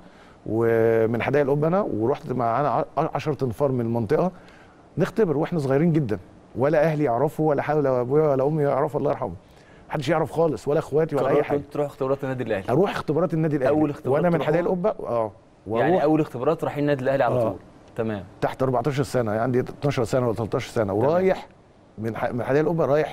ومن حدائق القبه انا ورحت معانا 10 تنفار من المنطقه نختبر واحنا صغيرين جدا ولا اهلي يعرفوا ولا حد ولا ابويا ولا امي يعرفوا الله يرحمه محدش يعرف خالص ولا اخواتي ولا اي قررت حاجه إنت تروح اختبارات النادي الاهلي اروح اختبارات النادي الاهلي أول اختبارات وانا من تروحوها؟ حدائق القبه اه واروح يعني اول اختبارات رايحين النادي الاهلي على آه. طول تمام تحت 14 سنه يعني عندي 12 سنه ولا 13 سنه ورايح من ح- من حدائق القبه رايح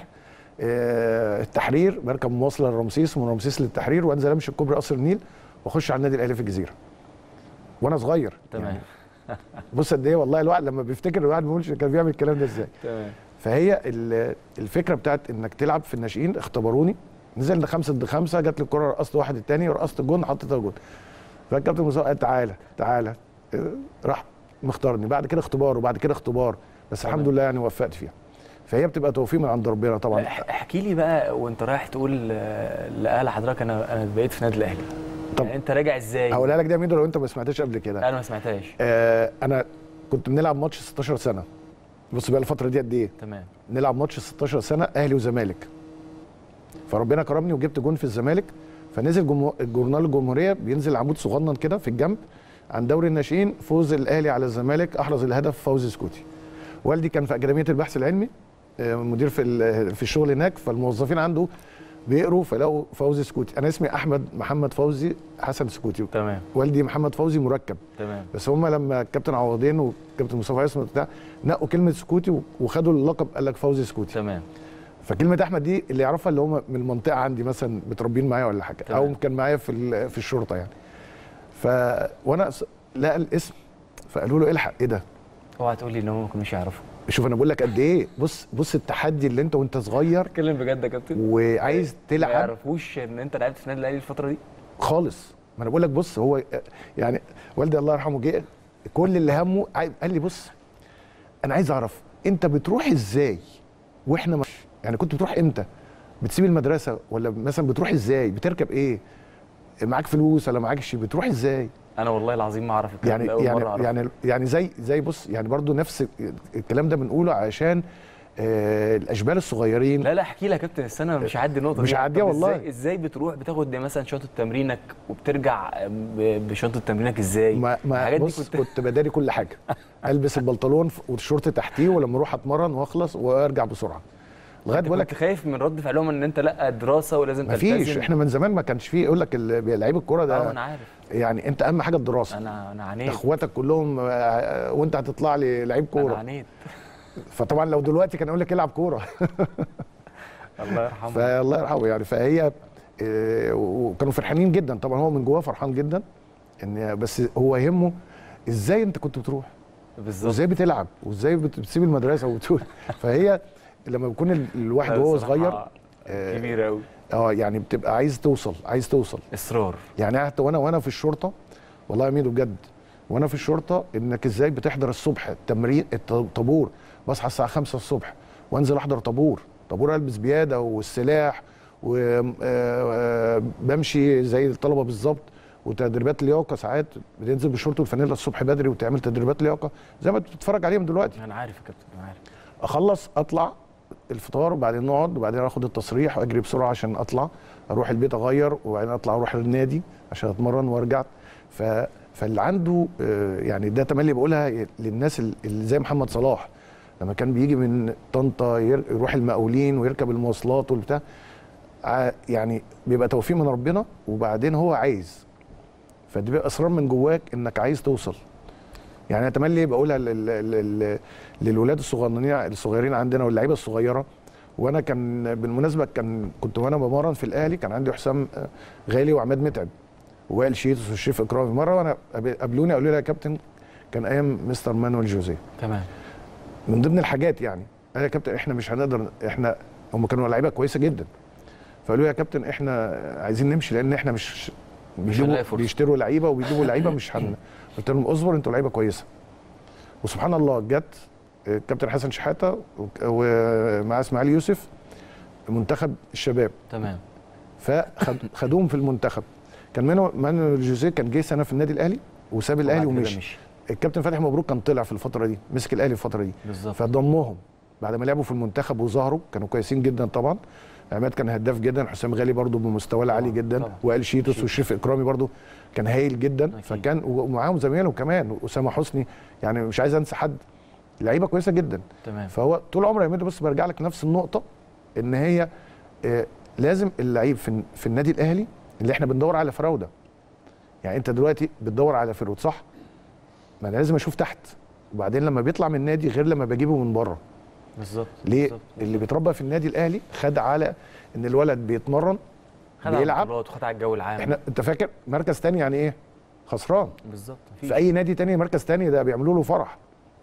آه التحرير بركب مواصله لرمسيس ومن رمسيس للتحرير وانزل امشي كوبري قصر النيل واخش على النادي الاهلي في الجزيره وانا صغير تمام بص قد ايه والله الواحد لما بيفتكر الواحد ما بيقولش كان بيعمل الكلام ده ازاي تمام فهي ال- الفكره بتاعت انك تلعب في الناشئين اختبروني نزلنا خمسه ضد خمسه جات لي الكره رقصت واحد الثاني ورقصت الجون حطيتها جون فالكابتن مصطفى قال تعالى تعالى اه، راح مختارني بعد كده اختبار وبعد كده اختبار بس تمام. الحمد لله يعني وفقت فيها فهي بتبقى توفيق من عند ربنا طبعا اح- احكي لي بقى وانت رايح تقول آه، لاهل حضرتك انا انا بقيت في النادي الاهلي طب- يعني انت راجع ازاي هقولها لك ده يا ميدو لو انت ما سمعتش قبل كده انا ما سمعتهاش آه انا كنت بنلعب ماتش 16 سنه بص بقى الفتره دي قد ايه تمام نلعب ماتش 16 سنه اهلي وزمالك فربنا كرمني وجبت جون في الزمالك فنزل جمهور الجورنال الجمهوريه بينزل عمود صغنن كده في الجنب عن دوري الناشئين فوز الاهلي على الزمالك احرز الهدف فوزي سكوتي والدي كان في اكاديميه البحث العلمي آه، مدير في ال- في الشغل هناك فالموظفين عنده بيقروا فلقوا فوزي سكوتي انا اسمي احمد محمد فوزي حسن سكوتي تمام والدي محمد فوزي مركب تمام بس هم لما الكابتن عوضين والكابتن مصطفى عصمت بتاع نقوا كلمه سكوتي وخدوا اللقب قال لك فوزي سكوتي تمام فكلمه احمد دي اللي يعرفها اللي هم من المنطقه عندي مثلا متربيين معايا ولا حاجه تمام. او كان معايا في ال- في الشرطه يعني ف وانا س- لقى الاسم فقالوا له الحق ايه ده اوعى تقول لي ان هم ما كانوش يعرفوا شوف انا بقول لك قد ايه بص بص التحدي اللي انت وانت صغير اتكلم بجد يا كابتن وعايز ما تلعب يعرفوش ان انت لعبت في النادي الاهلي الفتره دي خالص ما انا بقول لك بص هو يعني والدي الله يرحمه جه كل اللي همه عاي- قال لي بص انا عايز اعرف انت بتروح ازاي واحنا مش يعني كنت بتروح امتى بتسيب المدرسه ولا مثلا بتروح ازاي بتركب ايه معاك فلوس ولا معاكش بتروح ازاي انا والله العظيم ما اعرف الكلام يعني ده اول يعني مره اعرف يعني يعني زي زي بص يعني برضو نفس الكلام ده بنقوله عشان آه الاشبال الصغيرين لا لا احكي لك يا كابتن استنى أنا مش هعدي النقطه مش دي. هعديها طب والله. ازاي ازاي بتروح بتاخد مثلا شنطه تمرينك وبترجع ب- بشنطه تمرينك ازاي ما ما الحاجات دي بص كنت كنت بداري كل حاجه البس البنطلون والشورت تحتيه ولما اروح اتمرن واخلص وارجع بسرعه لغايه انت بقول كنت لك خايف من رد فعلهم ان انت لا دراسه ولازم ما فيش تلتزم احنا من زمان ما كانش فيه يقول لك ال- لعيب الكوره اه ده انا عارف يعني انت اهم حاجه الدراسه انا انا عانيت اخواتك كلهم آه، وانت هتطلع لي لعيب انا كوره عانيت فطبعا لو دلوقتي كان يقول لك العب كوره الله يرحمه فالله يرحمه يعني فهي آه، وكانوا فرحانين جدا طبعا هو من جواه فرحان جدا ان بس هو يهمه ازاي انت كنت بتروح بالظبط وازاي بتلعب وازاي بت- بتسيب المدرسه وبتقول فهي لما بيكون ال- الواحد لا، وهو بصراحة صغير آه، كبير قوي اه يعني بتبقى عايز توصل عايز توصل اصرار يعني حتى وانا وانا في الشرطه والله يا ميدو بجد وانا في الشرطه انك ازاي بتحضر الصبح التمرين الطابور بصحى الساعه 5 الصبح وانزل احضر طابور طابور البس بياده والسلاح وبمشي زي الطلبه بالظبط وتدريبات لياقه ساعات بتنزل بالشورت والفانيلا الصبح بدري وتعمل تدريبات لياقه زي ما بتتفرج عليهم دلوقتي انا عارف يا كابتن انا عارف اخلص اطلع الفطار وبعدين نقعد وبعدين اخد التصريح واجري بسرعه عشان اطلع اروح البيت اغير وبعدين اطلع اروح النادي عشان اتمرن وارجع ف فاللي عنده آه، يعني ده تملي بقولها للناس اللي زي محمد صلاح لما كان بيجي من طنطا ير- يروح المقاولين ويركب المواصلات والبتاع ع- يعني بيبقى توفيق من ربنا وبعدين هو عايز فدي بيبقى اصرار من جواك انك عايز توصل يعني انا تملي بقولها لل... لل... للولاد الصغيرين الصغيرين عندنا واللعيبه الصغيره وانا كان بالمناسبه كان كنت وانا بمرن في الاهلي كان عندي حسام آه، غالي وعماد متعب ووائل شيتوس والشريف اكرامي مره وانا قاب- قابلوني قالوا لي يا كابتن كان ايام مستر مانويل جوزيه تمام من ضمن الحاجات يعني قال يا كابتن احنا مش هنقدر احنا هم كانوا لعيبه كويسه جدا فقالوا لي يا كابتن احنا عايزين نمشي لان احنا مش بيجيبوا هنلاقي فرصة. بيشتروا لعيبه وبيجيبوا لعيبه مش هن قلت لهم اصبر انتوا لعيبه كويسه وسبحان الله جت الكابتن حسن شحاته وك- ومع اسماعيل يوسف منتخب الشباب تمام فخدوهم في المنتخب كان منو مانويل جوزيه كان جه سنه في النادي الاهلي وساب الاهلي وبعد كده ومشي مشي. الكابتن فتحي مبروك كان طلع في الفتره دي مسك الاهلي في الفتره دي بالظبط فضمهم بعد ما لعبوا في المنتخب وظهروا كانوا كويسين جدا طبعا عماد كان هداف جدا حسام غالي برضو بمستواه العالي طبعاً، جدا طبعاً. وائل شيتوس شيتوس. وشريف اكرامي برضو كان هايل جدا أكيد. فكان ومعاهم زمايله كمان اسامه حسني يعني مش عايز انسى حد لعيبه كويسه جدا تمام فهو طول عمري يا ميدو بس برجع لك نفس النقطه ان هي آه، لازم اللعيب في في النادي الاهلي اللي احنا بندور على فراوده يعني انت دلوقتي بتدور على فرود صح ما انا لازم اشوف تحت وبعدين لما بيطلع من النادي غير لما بجيبه من بره بالظبط ليه بالظبط. اللي بيتربى في النادي الاهلي خد على ان الولد بيتمرن خد على بيلعب البطولات وخد على الجو العام احنا انت فاكر مركز تاني يعني ايه خسران بالظبط مفيش. في اي نادي تاني مركز تاني ده بيعملوا له فرح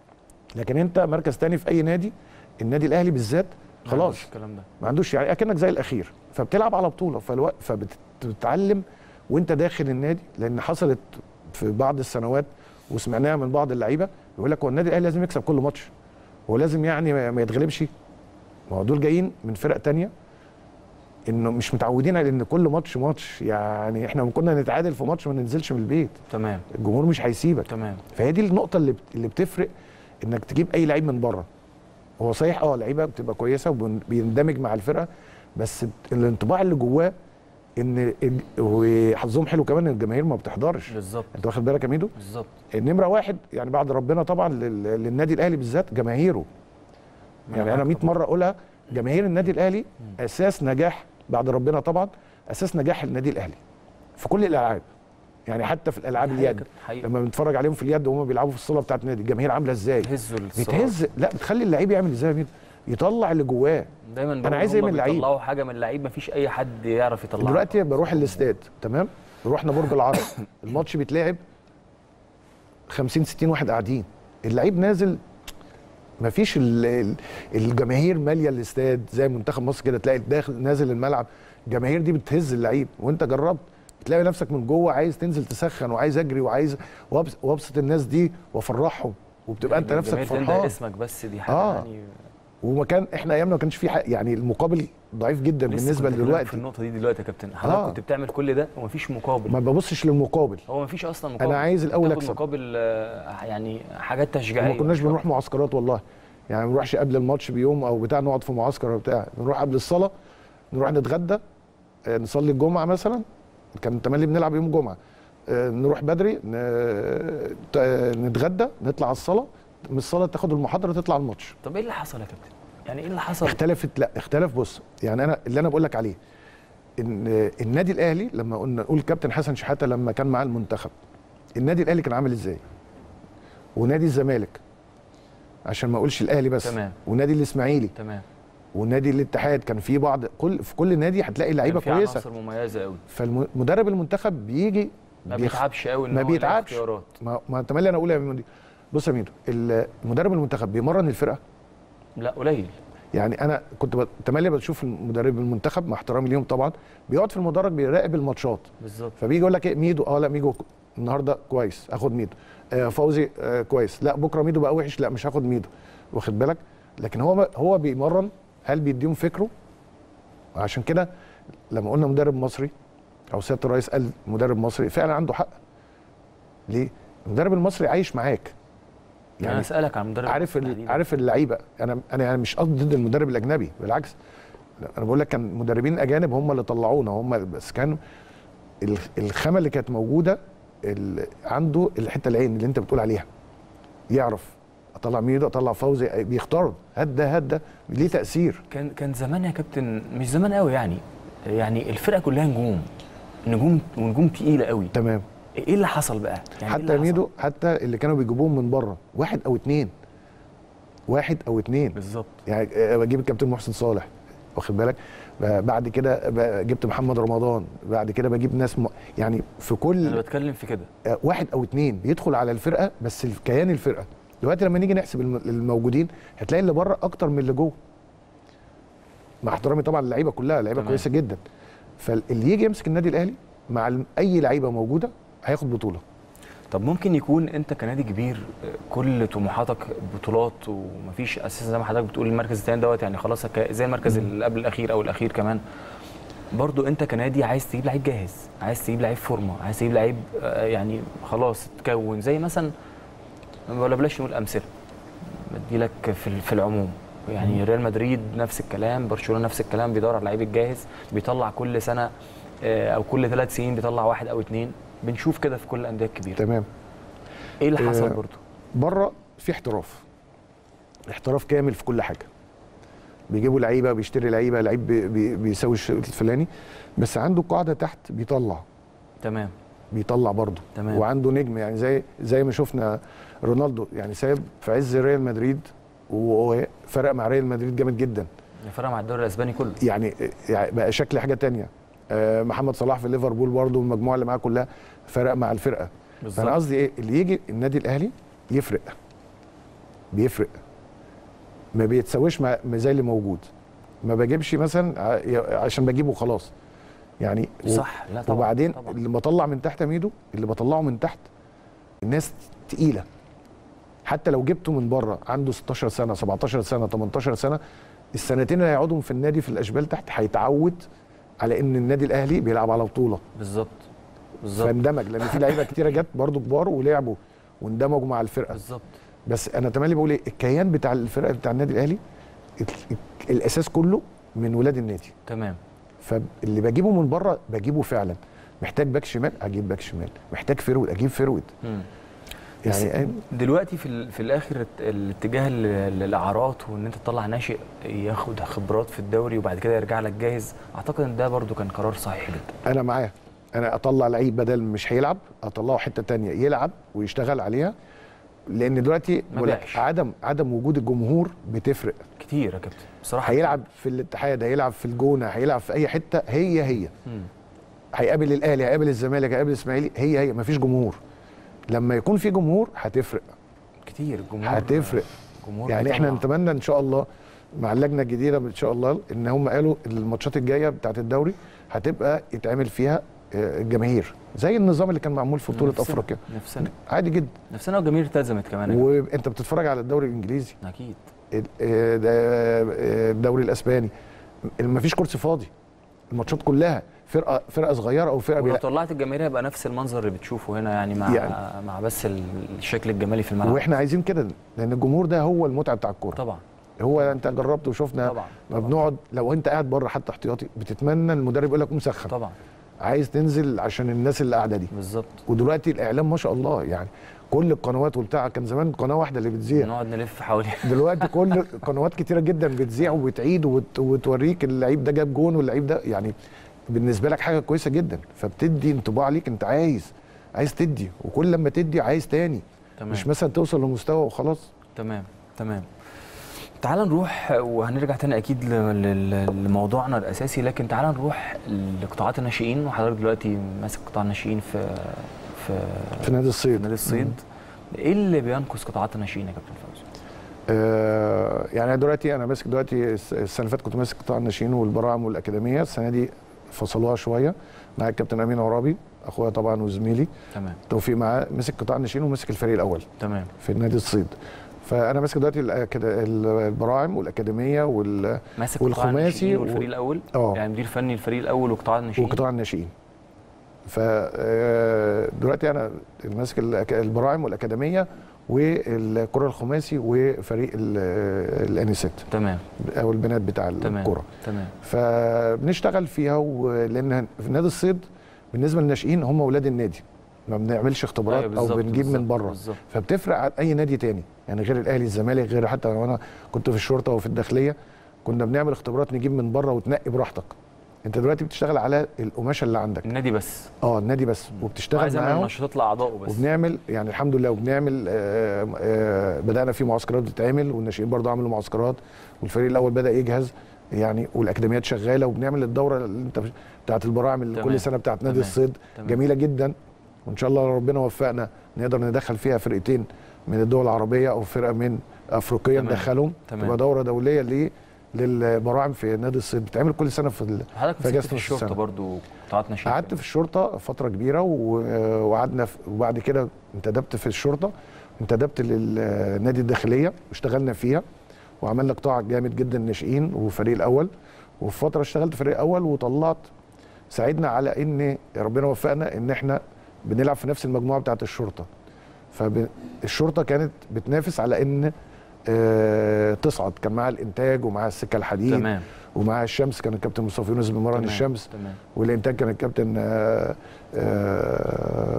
لكن انت مركز تاني في اي نادي النادي الاهلي بالذات ما خلاص عندوش الكلام ده ما عندوش يعني اكنك زي الاخير فبتلعب على بطوله فالوقت فبتتعلم وانت داخل النادي لان حصلت في بعض السنوات وسمعناها من بعض اللعيبه يقول لك هو النادي الاهلي لازم يكسب كل ماتش هو لازم يعني ما ما يتغلبش ما هو دول جايين من فرق تانية انه مش متعودين على ان كل ماتش ماتش يعني احنا كنا نتعادل في ماتش ما ننزلش من البيت تمام الجمهور مش هيسيبك تمام فهي دي النقطه اللي بت- اللي بتفرق انك تجيب اي لعيب من بره هو صحيح اه لعيبه بتبقى كويسه وبيندمج مع الفرقه بس الانطباع اللي جواه ان ال- وحظهم حلو كمان ان الجماهير ما بتحضرش بالظبط انت واخد بالك يا ميدو بالظبط النمره واحد يعني بعد ربنا طبعا لل- للنادي الاهلي بالذات جماهيره يعني انا 100 مره اقولها جماهير النادي الاهلي اساس نجاح بعد ربنا طبعا اساس نجاح النادي الاهلي في كل الالعاب يعني حتى في الالعاب حقيقة اليد حقيقة. لما بنتفرج عليهم في اليد وهم بيلعبوا في الصاله بتاعت النادي الجماهير عامله ازاي بتهزوا الصراع. بتهز لا بتخلي اللعيب يعمل ازاي يا ميدو يطلع اللي جواه دايما أنا بقول عايز هما إيه من اللعيب؟ بيطلعوا حاجه من اللعيب مفيش اي حد يعرف يطلعها دلوقتي بروح الاستاد تمام رحنا برج العرب الماتش بيتلعب 50 60 واحد قاعدين اللعيب نازل مفيش ال- ال- الجماهير ماليه الاستاد زي منتخب مصر كده تلاقي داخل نازل الملعب الجماهير دي بتهز اللعيب وانت جربت تلاقي نفسك من جوه عايز تنزل تسخن وعايز اجري وعايز وأبس- وابسط الناس دي وافرحهم وبتبقى انت نفسك الجماهير تنده فرحان اسمك بس دي حاجه آه. يعني وما كان احنا ايامنا ما كانش في حق يعني المقابل ضعيف جدا لسه بالنسبه كنت بكلمك في لدلوقتي النقطه دي دلوقتي يا كابتن حضرتك آه. كنت بتعمل كل ده ومفيش مقابل ما ببصش للمقابل هو مفيش اصلا مقابل عايز الأول بتاخد أكسب. مقابل آه، يعني حاجات تشجيعيه وما كناش بنروح معسكرات والله يعني ما بنروحش قبل الماتش بيوم او بتاع نقعد في معسكر او بتاع نروح قبل الصلاه نروح نتغدى آه، نصلي الجمعه مثلا كان تملي بنلعب يوم الجمعه آه، نروح بدري ن- ت- نتغدى نطلع على الصلاه من الصلاه تاخد المحاضره تطلع الماتش طب ايه اللي حصل يا كابتن يعني ايه اللي حصل اختلفت لا اختلف بص يعني انا اللي انا بقول لك عليه ان النادي الاهلي لما قلنا نقول كابتن حسن شحاته لما كان معاه المنتخب النادي الاهلي كان عامل ازاي ونادي الزمالك عشان ما اقولش الاهلي بس تمام. ونادي الاسماعيلي تمام ونادي الاتحاد كان في بعض كل في كل نادي هتلاقي لعيبه كان في كويسه عناصر مميزه قوي فالمدرب المنتخب بيجي ما بيخ- بيتعبش قوي ان ما هو يلاقي بيتعبش اختيارات ما ما تملي انا اقول يا ميدو بص يا ميدو المدرب المنتخب بيمرن الفرقه لا قليل يعني انا كنت بت- تملي بشوف المدرب المنتخب مع احترامي ليهم طبعا بيقعد في المدرج بيراقب الماتشات بالظبط فبيجي يقول لك ايه ميدو اه لا ميدو النهارده كويس اخد ميدو آه فوزي آه كويس لا بكره ميدو بقى وحش لا مش هاخد ميدو واخد بالك لكن هو هو بيمرن هل بيديهم فكره عشان كده لما قلنا مدرب مصري او سياده الرئيس قال مدرب مصري فعلا عنده حق ليه المدرب المصري عايش معاك يعني انا اسالك عن مدرب عارف ال- تحديداً. عارف اللعيبه انا انا يعني مش قصدي ضد المدرب الاجنبي بالعكس لا، انا بقول لك كان مدربين اجانب هم اللي طلعونا هم بس كان ال- الخامه اللي كانت موجوده ال- عنده الحته العين اللي انت بتقول عليها يعرف اطلع ميدو اطلع فوزي بيختار هدا هدا ليه تاثير كان كان زمان يا كابتن مش زمان قوي يعني يعني الفرقه كلها نجوم نجوم ونجوم تقيله قوي تمام ايه اللي حصل بقى يعني إيه حتى اللي حصل؟ ميدو حتى اللي كانوا بيجيبوهم من بره واحد او اتنين واحد او اتنين بالظبط يعني آه، بجيب الكابتن محسن صالح واخد بالك ب- بعد كده ب- جبت محمد رمضان بعد كده بجيب ناس م... يعني في انا كل بتكلم في كده آه، واحد او اتنين بيدخل على الفرقه بس كيان الفرقه دلوقتي لما نيجي نحسب الم- الموجودين هتلاقي اللي بره اكتر من اللي جوه مع احترامي طبعا اللعيبه كلها لعيبه تمام. كويسه جدا فاللي يجي يمسك النادي الاهلي مع ال- اي لعيبه موجوده هياخد بطوله طب ممكن يكون انت كنادي كبير آه، كل طموحاتك بطولات ومفيش اساسا زي ما حضرتك بتقول المركز الثاني دوت يعني خلاص ك- زي المركز اللي قبل الاخير او الاخير كمان برضو انت كنادي عايز تجيب لعيب جاهز عايز تجيب لعيب فورمه عايز تجيب لعيب آه، يعني خلاص تكون زي مثلا ولا بلاش نقول امثله بدي لك في ال- في العموم يعني ريال مدريد نفس الكلام برشلونه نفس الكلام بيدور على اللعيب الجاهز بيطلع كل سنه آه، او كل ثلاث سنين بيطلع واحد او اثنين بنشوف كده في كل الانديه الكبيره تمام ايه اللي حصل آه، برضو بره في احتراف احتراف كامل في كل حاجه بيجيبوا لعيبه بيشتري لعيبه لعيب بي- بي- بيساوي الشيء الفلاني بس عنده قاعده تحت بيطلع تمام بيطلع برضه تمام. وعنده نجم يعني زي زي ما شفنا رونالدو يعني سايب في عز ريال مدريد وفرق مع ريال مدريد جامد جدا فرق مع الدوري الاسباني كله يعني يعني بقى شكل حاجه تانية آه، محمد صلاح في ليفربول برضه المجموعه اللي معاه كلها فرق مع الفرقه فانا قصدي ايه اللي يجي النادي الاهلي يفرق بيفرق ما بيتساويش مع مع زي اللي موجود ما بجيبش مثلا ع- عشان بجيبه خلاص يعني و- صح لا طبعا وبعدين طبعا. اللي بطلع من تحت ميدو اللي بطلعه من تحت الناس تقيله حتى لو جبته من بره عنده 16 سنه 17 سنه 18 سنه السنتين اللي هيقعدهم في النادي في الاشبال تحت هيتعود على ان النادي الاهلي بيلعب على بطوله بالظبط بالظبط فاندمج لان في لعيبه كتيره جت برضو كبار ولعبوا واندمجوا مع الفرقه بالظبط بس انا تملي بقول ايه الكيان بتاع الفرقه بتاع النادي الاهلي ال- ال- الاساس كله من ولاد النادي تمام فاللي بجيبه من بره بجيبه فعلا محتاج باك شمال اجيب باك شمال محتاج فرود اجيب فرود مم. يعني دلوقتي في ال- في الاخر الت- الاتجاه لل- للاعارات وان انت تطلع ناشئ ياخد خبرات في الدوري وبعد كده يرجع لك جاهز اعتقد ان ده برضو كان قرار صحيح جدا انا معاه انا اطلع لعيب بدل مش هيلعب اطلعه حته تانية يلعب ويشتغل عليها لان دلوقتي ما بقول لك بيعش. عدم عدم وجود الجمهور بتفرق كتير يا كابتن بصراحه هيلعب في الاتحاد هيلعب في الجونه هيلعب في اي حته هي هي مم. هيقابل الاهلي هيقابل الزمالك هيقابل الاسماعيلي هي هي مفيش جمهور لما يكون في جمهور هتفرق كتير الجمهور هتفرق الجمهور يعني احنا بيطلع. نتمنى ان شاء الله مع اللجنه الجديده ان شاء الله ان هم قالوا الماتشات الجايه بتاعت الدوري هتبقى يتعمل فيها آه، الجماهير زي النظام اللي كان معمول في بطوله نفسنا- افريقيا نفسنا عادي جدا نفسنا والجماهير التزمت كمان يا وانت بتتفرج على الدوري الانجليزي اكيد ال- آه، ده- آه، الدوري الاسباني ما فيش كرسي فاضي الماتشات كلها فرقه فرقه صغيره او فرقه ولو بيلعب. طلعت الجماهير هيبقى نفس المنظر اللي بتشوفه هنا يعني مع يعني- مع بس ال- الشكل الجمالي في الملعب واحنا عايزين كده لان الجمهور ده هو المتعه بتاع الكوره طبعا هو انت جربت وشفنا طبعا ما طبعا بنقعد لو انت قاعد بره حتى احتياطي بتتمنى المدرب يقول لك قوم سخن طبعا عايز تنزل عشان الناس اللي قاعده دي بالظبط ودلوقتي الاعلام ما شاء الله يعني كل القنوات وبتاع كان زمان قناه واحده اللي بتذيع نقعد نلف حواليه دلوقتي كل قنوات كتيره جدا بتذيع وبتعيد وت- وتوريك اللعيب ده جاب جون واللعيب ده يعني بالنسبه لك حاجه كويسه جدا فبتدي انطباع ليك انت عايز عايز تدي وكل لما تدي عايز تاني تمام مش مثلا توصل لمستوى وخلاص تمام تمام تعال نروح وهنرجع تاني اكيد ل- ل- لموضوعنا الاساسي لكن تعال نروح لقطاعات الناشئين وحضرتك دلوقتي ماسك قطاع الناشئين في في في نادي الصيد نادي الصيد ايه اللي بينقص قطاعات الناشئين يا كابتن فوزي؟ آه يعني أنا دلوقتي انا ماسك دلوقتي الس- السنه اللي فاتت كنت ماسك قطاع الناشئين والبراعم والاكاديميه السنه دي فصلوها شويه مع الكابتن امين عرابي اخويا طبعا وزميلي تمام توفيق معاه مسك قطاع الناشئين ومسك الفريق الاول تمام في نادي الصيد فانا ماسك دلوقتي الأكاد- البراعم والاكاديميه وال- ماسك قطاع والخماسي الناشئين و- والفريق الاول اه يعني مدير فني الفريق الاول وقطاع الناشئين وقطاع الناشئين ف آه، دلوقتي انا ماسك الأك- البراعم والاكاديميه والكره الخماسي وفريق ال- الانسات تمام او البنات بتاع تمام الكره تمام فبنشتغل فيها ولان في نادي الصيد بالنسبه للناشئين هم اولاد النادي ما بنعملش اختبارات أيوة او بالظبط، بنجيب من بالظبط، بره بالظبط فبتفرق عن اي نادي تاني يعني غير الاهلي الزمالك غير حتى لو انا كنت في الشرطه وفي الداخليه كنا بنعمل اختبارات نجيب من بره وتنقي براحتك انت دلوقتي بتشتغل على القماشه اللي عندك النادي بس اه النادي بس وبتشتغل عايز اعمل معاهم نشاطات لاعضائه بس وبنعمل يعني الحمد لله وبنعمل آه آه بدانا في معسكرات بتتعمل والناشئين برضه عملوا معسكرات والفريق الاول بدا يجهز يعني والاكاديميات شغاله وبنعمل الدوره اللي انت بتاعت البراعم اللي تمام. كل سنه بتاعت نادي تمام. الصيد تمام. جميله جدا وان شاء الله لو ربنا وفقنا نقدر ندخل فيها فرقتين من الدول العربيه او فرقه من افريقيا تمام. ندخلهم تمام. تبقى دوره دوليه ليه للبراعم في نادي الصيد بتتعمل كل سنه في ال... حضرتك في مسكت أجازة في نص الشرطه السنة. برضو قطاعات ناشئين قعدت في الشرطه فتره كبيره و- وقعدنا في- وبعد كده انتدبت في الشرطه انتدبت للنادي الداخليه واشتغلنا فيها وعملنا قطاع جامد جدا ناشئين وفريق الاول وفي فتره اشتغلت فريق اول وطلعت ساعدنا على ان ربنا وفقنا ان احنا بنلعب في نفس المجموعه بتاعه الشرطه فالشرطه كانت بتنافس على ان آه، تصعد كان معاها الانتاج ومعاها السكه الحديد تمام ومعاها الشمس كان الكابتن مصطفى يونس بمرن تمام. الشمس تمام والانتاج كان الكابتن آه، آه،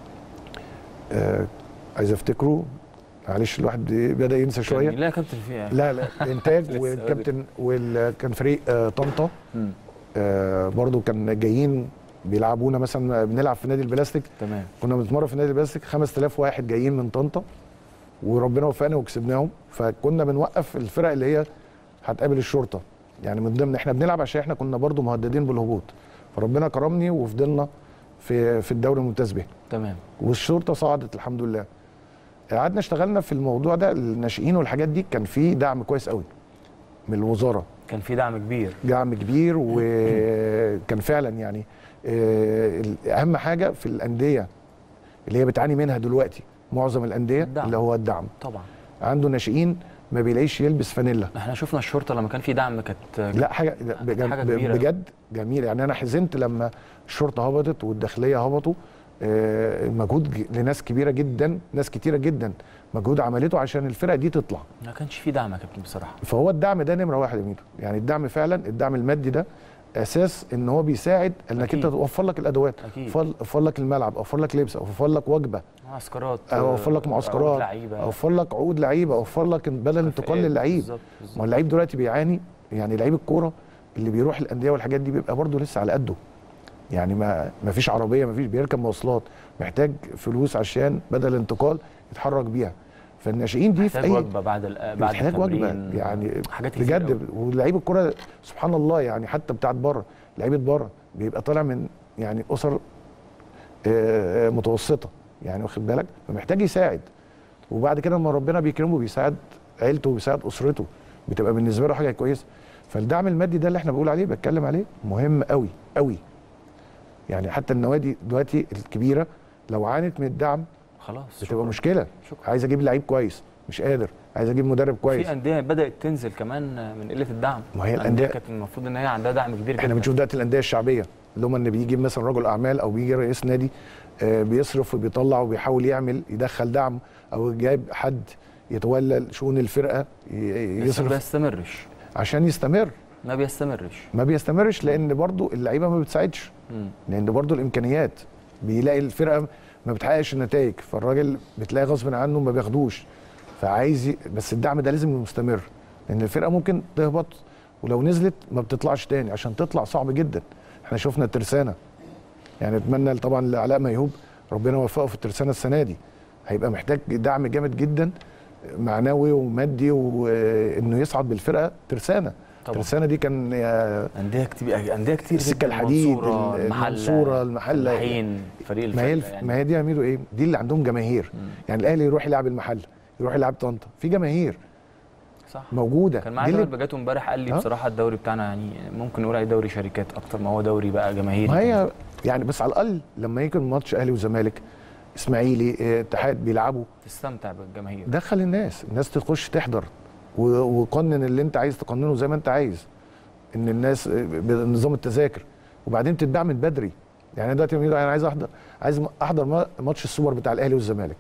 آه، عايز افتكره معلش الواحد بدا ينسى شويه لا يا كابتن فيها لا لا الانتاج لسه والكابتن وكان فريق آه، طنطا مم. آه، برضو كان جايين بيلعبونا مثلا بنلعب في نادي البلاستيك تمام كنا بنتمرن في نادي البلاستيك 5000 واحد جايين من طنطا وربنا وفقنا وكسبناهم فكنا بنوقف الفرق اللي هي هتقابل الشرطه يعني من ضمن احنا بنلعب عشان احنا كنا برضو مهددين بالهبوط فربنا كرمني وفضلنا في في الدوري الممتاز به تمام والشرطه صعدت الحمد لله قعدنا اشتغلنا في الموضوع ده الناشئين والحاجات دي كان في دعم كويس قوي من الوزاره كان في دعم كبير دعم كبير وكان فعلا يعني آه، اهم حاجه في الانديه اللي هي بتعاني منها دلوقتي معظم الانديه الدعم. اللي هو الدعم طبعا عنده ناشئين ما بيلاقيش يلبس فانيلا احنا شفنا الشرطه لما كان في دعم كانت لا حاجه لا، بجد, حاجة كبيرة. بجد جميل يعني انا حزنت لما الشرطه هبطت والداخليه هبطوا آه، مجهود ج- لناس كبيره جدا ناس كتيره جدا مجهود عملته عشان الفرق دي تطلع ما كانش في دعم يا كابتن بصراحه فهو الدعم ده نمره واحد يا ميدو يعني الدعم فعلا الدعم المادي ده اساس ان هو بيساعد انك أكيد. انت توفر لك الادوات اكيد اوفر أوفر لك الملعب اوفر لك لبس اوفر لك وجبه معسكرات اوفر لك آه، معسكرات عروض لعيبه اوفر لك عقود لعيبه اوفر لك بدل انتقال كافيهات. للعيب بالظبط ما هو بالظبط. اللعيب دلوقتي بيعاني يعني لعيب الكوره اللي بيروح الانديه والحاجات دي بيبقى برضه لسه على قده يعني ما ما فيش عربيه ما فيش بيركب مواصلات محتاج فلوس عشان بدل انتقال يتحرك بيها فالناشئين دي في محتاج اي وجبه بعد ال- بعد محتاج وجبه التمرين. يعني حاجات كتير قوي. بجد ولعيب الكوره سبحان الله يعني حتى بتاعت بره لعيبه بره بيبقى طالع من يعني اسر آه، آه، متوسطه يعني واخد بالك فمحتاج يساعد وبعد كده لما ربنا بيكرمه بيساعد عيلته وبيساعد اسرته بتبقى بالنسبه له حاجه كويسه فالدعم المادي ده اللي احنا بنقول عليه بتكلم عليه مهم قوي قوي يعني حتى النوادي دلوقتي الكبيره لو عانت من الدعم خلاص بتبقى شكراً. مشكله شكراً. عايز اجيب لعيب كويس مش قادر عايز اجيب مدرب كويس في انديه بدات تنزل كمان من قله الدعم ما هي الانديه الأندية- كانت المفروض ان هي عندها دعم كبير احنا جدا بنشوف دلوقتي الانديه الشعبيه اللي هم اللي بيجي مثلا رجل اعمال او بيجي رئيس نادي آه، بيصرف وبيطلع وبيحاول يعمل يدخل دعم او جايب حد يتولى شؤون الفرقه ي- بس ما يصرف بيستمرش عشان يستمر ما بيستمرش ما بيستمرش لان برضو اللعيبه ما بتساعدش مم. لان برضو الامكانيات بيلاقي الفرقه ما بتحققش النتائج فالراجل بتلاقي غصب عنه ما بياخدوش فعايز ي... بس الدعم ده لازم يبقى مستمر لان الفرقه ممكن تهبط ولو نزلت ما بتطلعش تاني عشان تطلع صعب جدا احنا شفنا الترسانه يعني اتمنى طبعا لعلاء ميهوب ربنا يوفقه في الترسانه السنه دي هيبقى محتاج دعم جامد جدا معنوي ومادي وانه يصعد بالفرقه ترسانه طبعا. ترسانه دي كان آه، انديه كتير انديه كتير السكة جداً. الحديد، المنصورة، ال- المحله المنصورة، المحلة. الحين فريق ما هي الفرقة الف... يعني. ما هي دي يعملوا ايه؟ دي اللي عندهم جماهير يعني الاهلي يروح يلعب المحل يروح يلعب طنطا في جماهير صح موجوده كان دي معايا اللي... جمال بجاته امبارح قال لي ها؟ بصراحه الدوري بتاعنا يعني ممكن نقول عليه دوري شركات اكتر ما هو دوري بقى جماهيري ما هي يعني بس على الاقل لما يكون ماتش اهلي وزمالك اسماعيلي اه، اتحاد بيلعبوا تستمتع بالجماهير دخل الناس الناس تخش تحضر و... وقنن اللي انت عايز تقننه زي ما انت عايز ان الناس اه، بنظام التذاكر وبعدين تتباع من بدري يعني أنا دلوقتي لما يجي- انا عايز احضر عايز احضر ما- ماتش السوبر بتاع الاهلي والزمالك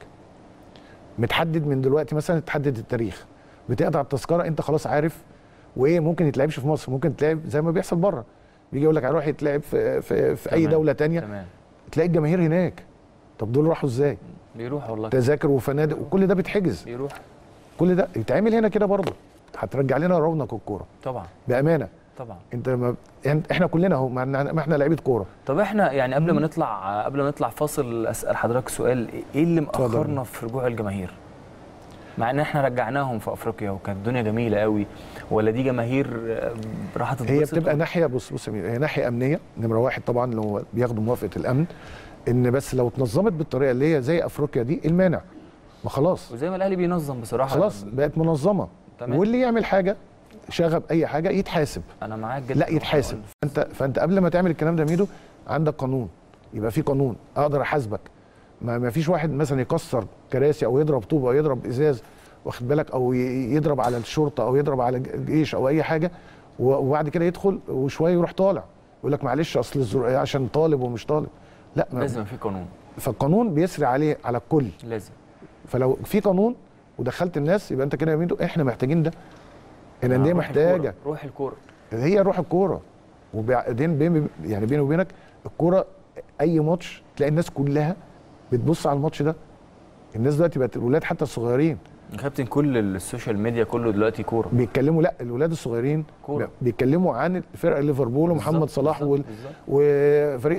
متحدد من دلوقتي مثلا تحدد التاريخ بتقطع التذكره انت خلاص عارف وايه ممكن يتلعبش في مصر ممكن يتلعب زي ما بيحصل بره بيجي يقول لك هيروح يتلعب في في, في اي تمام. دوله تانية تمام تلاقي الجماهير هناك طب دول راحوا ازاي بيروح والله تذاكر وفنادق وكل ده بيتحجز بيروح كل ده يتعمل هنا كده برضه هترجع لنا رونق الكوره طبعا بامانه طبعا انت ما يعني احنا كلنا اهو ما إحنا- ما احنا لعيبه كوره طب احنا يعني قبل ما نطلع قبل ما نطلع فاصل اسال حضرتك سؤال ايه اللي اتفضل. مأخرنا في رجوع الجماهير؟ مع ان احنا رجعناهم في افريقيا وكانت الدنيا جميله قوي ولا دي جماهير آه، راحت هي تتبسط بتبقى و- ناحيه بص بص يا أمير، هي ناحيه امنيه نمره واحد طبعا اللي هو بياخدوا موافقه الامن ان بس لو اتنظمت بالطريقه اللي هي زي افريقيا دي المانع ما خلاص وزي ما الاهلي بينظم بصراحه خلاص بقت منظمه تمام. واللي يعمل حاجه شغب اي حاجه يتحاسب انا معاك جدا لا يتحاسب فانت فانت قبل ما تعمل الكلام ده ميدو عندك قانون يبقى في قانون اقدر احاسبك ما, ما فيش واحد مثلا يكسر كراسي او يضرب طوب او يضرب ازاز واخد بالك او ي- يضرب على الشرطه او يضرب على الجيش او اي حاجه و- وبعد كده يدخل وشويه يروح طالع يقول لك معلش اصل الزر... عشان طالب ومش طالب لا ما لازم في قانون فالقانون بيسري عليه على الكل لازم فلو في قانون ودخلت الناس يبقى انت كده يا ميدو احنا محتاجين ده الانديه روح محتاجه الكورة، روح الكوره هي روح الكوره وبعدين بين يعني بيني وبينك الكوره اي ماتش تلاقي الناس كلها بتبص على الماتش ده الناس دلوقتي بقت الولاد حتى الصغيرين يا كابتن كل السوشيال ميديا كله دلوقتي كوره بيتكلموا لا الولاد الصغيرين كورة. بيتكلموا عن فرق ليفربول ومحمد بالظبط، صلاح بالظبط، وال... بالظبط. وفريق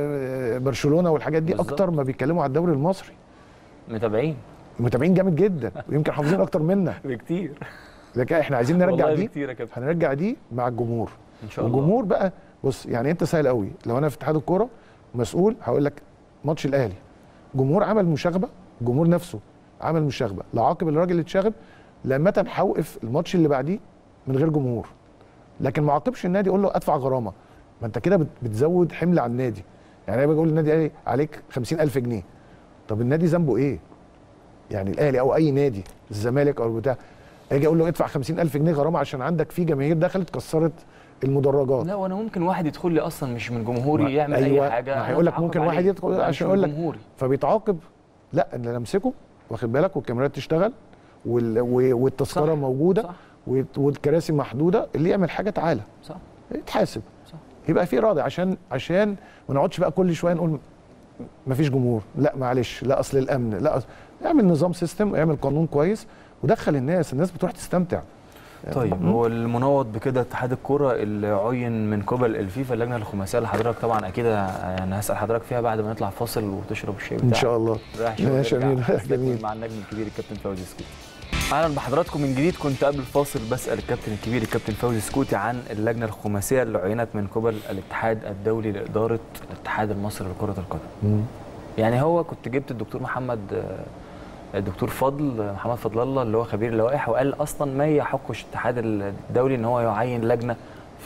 آه، برشلونه والحاجات دي بالظبط. اكتر ما بيتكلموا على الدوري المصري متابعين متابعين جامد جدا ويمكن حافظين اكتر منا بكتير لكن احنا عايزين نرجع والله دي بكتير يا كابتن هنرجع دي مع الجمهور ان شاء الله والجمهور بقى بص يعني انت سهل قوي لو انا في اتحاد الكوره مسؤول هقول لك ماتش الاهلي جمهور عمل مشاغبه الجمهور نفسه عمل مشاغبه لا عاقب الراجل اللي اتشاغب لا متى هوقف الماتش اللي بعديه من غير جمهور لكن ما عاقبش النادي اقول له ادفع غرامه ما انت كده بت- بتزود حمل على النادي يعني انا بقول للنادي ايه عليك 50000 جنيه طب النادي ذنبه ايه يعني الاهلي او اي نادي الزمالك او بتاع اجي اقول له ادفع 50000 جنيه غرامه عشان عندك في جماهير دخلت كسرت المدرجات لا وانا ممكن واحد يدخل لي اصلا مش من جمهوري ما- يعمل أيوة، اي حاجه ما أنا هيقول لك أتعاقب ممكن واحد عليه. يدخل أنا عشان مش يقول من لك جمهوري فبيتعاقب لا انا نمسكه واخد بالك والكاميرات تشتغل وال... و- والتذكره صح، موجوده صح والت- والكراسي محدوده اللي يعمل حاجه تعالى صح يتحاسب صح. يبقى في راضي عشان عشان ما نقعدش بقى كل شويه نقول ما فيش جمهور لا معلش لا اصل الامن لا أصل... اعمل نظام سيستم اعمل قانون كويس ودخل الناس الناس بتروح تستمتع طيب هو المنوط بكده اتحاد الكوره اللي عين من قبل الفيفا اللجنه الخماسيه اللي حضرتك طبعا اكيد يعني هسال حضرتك فيها بعد ما نطلع فاصل وتشرب الشاي بتاعك ان شاء الله رايح شغل ماشي يا يرجع. أمين. نستكمل جميل. مع النجم الكبير الكابتن فوزي سكوتي اهلا بحضراتكم من جديد كنت قبل الفاصل بسال الكابتن الكبير الكابتن فوزي سكوتي عن اللجنه الخماسيه اللي عينت من قبل الاتحاد الدولي لاداره الاتحاد المصري لكره القدم مم. يعني هو كنت جبت الدكتور محمد آه، الدكتور فضل محمد فضل الله اللي هو خبير اللوائح وقال اصلا ما يحقش الاتحاد الدولي ان هو يعين لجنه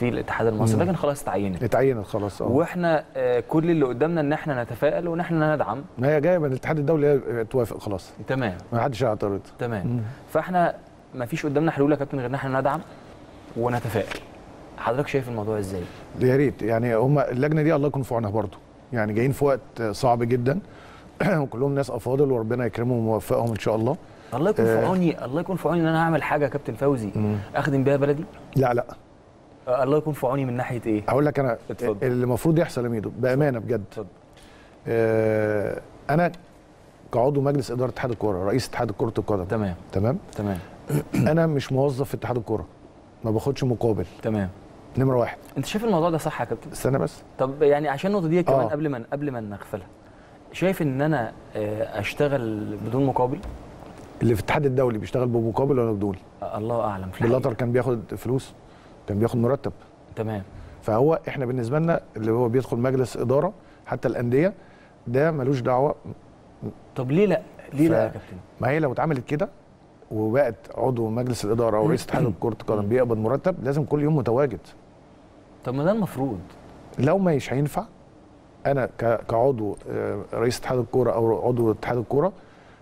في الاتحاد المصري مم. لكن خلاص اتعينت اتعينت خلاص اه واحنا آه، كل اللي قدامنا ان احنا نتفائل وان احنا ندعم ما هي جايه من الاتحاد الدولي هي توافق خلاص تمام ما حدش هيعترض تمام مم. فاحنا ما فيش قدامنا حلول يا كابتن غير ان احنا ندعم ونتفائل حضرتك شايف الموضوع ازاي يا ريت يعني هم اللجنه دي الله يكون في عونها برضه يعني جايين في وقت صعب جدا وكلهم ناس افاضل وربنا يكرمهم ويوفقهم ان شاء الله الله يكون في آه. عوني الله يكون في عوني ان انا اعمل حاجه يا كابتن فوزي اخدم بيها بلدي لا لا آه، الله يكون في عوني من ناحيه ايه هقول لك انا اتفضل. اللي المفروض يحصل يا ميدو بامانه بجد اتفضل. آه انا كعضو مجلس اداره اتحاد الكوره رئيس اتحاد كره القدم تمام تمام تمام انا مش موظف في اتحاد الكوره ما باخدش مقابل تمام نمره واحد انت شايف الموضوع ده صح يا كابتن استنى بس طب يعني عشان النقطه دي كمان آه. قبل ما قبل ما نغفلها شايف ان انا آه، اشتغل بدون مقابل اللي في الاتحاد الدولي بيشتغل بمقابل ولا بدون آه، الله اعلم في بلاتر الحقيقة. كان بياخد فلوس كان بياخد مرتب تمام فهو احنا بالنسبه لنا اللي هو بيدخل مجلس اداره حتى الانديه ده ملوش دعوه طب ليه لا ليه ف- لا يا كابتن ما هي لو اتعملت كده وبقت عضو مجلس الاداره او رئيس اتحاد كره القدم بيقبض مرتب لازم كل يوم متواجد طب ما ده المفروض لو ما مش هينفع انا ك- كعضو آه، رئيس اتحاد الكوره او عضو اتحاد الكوره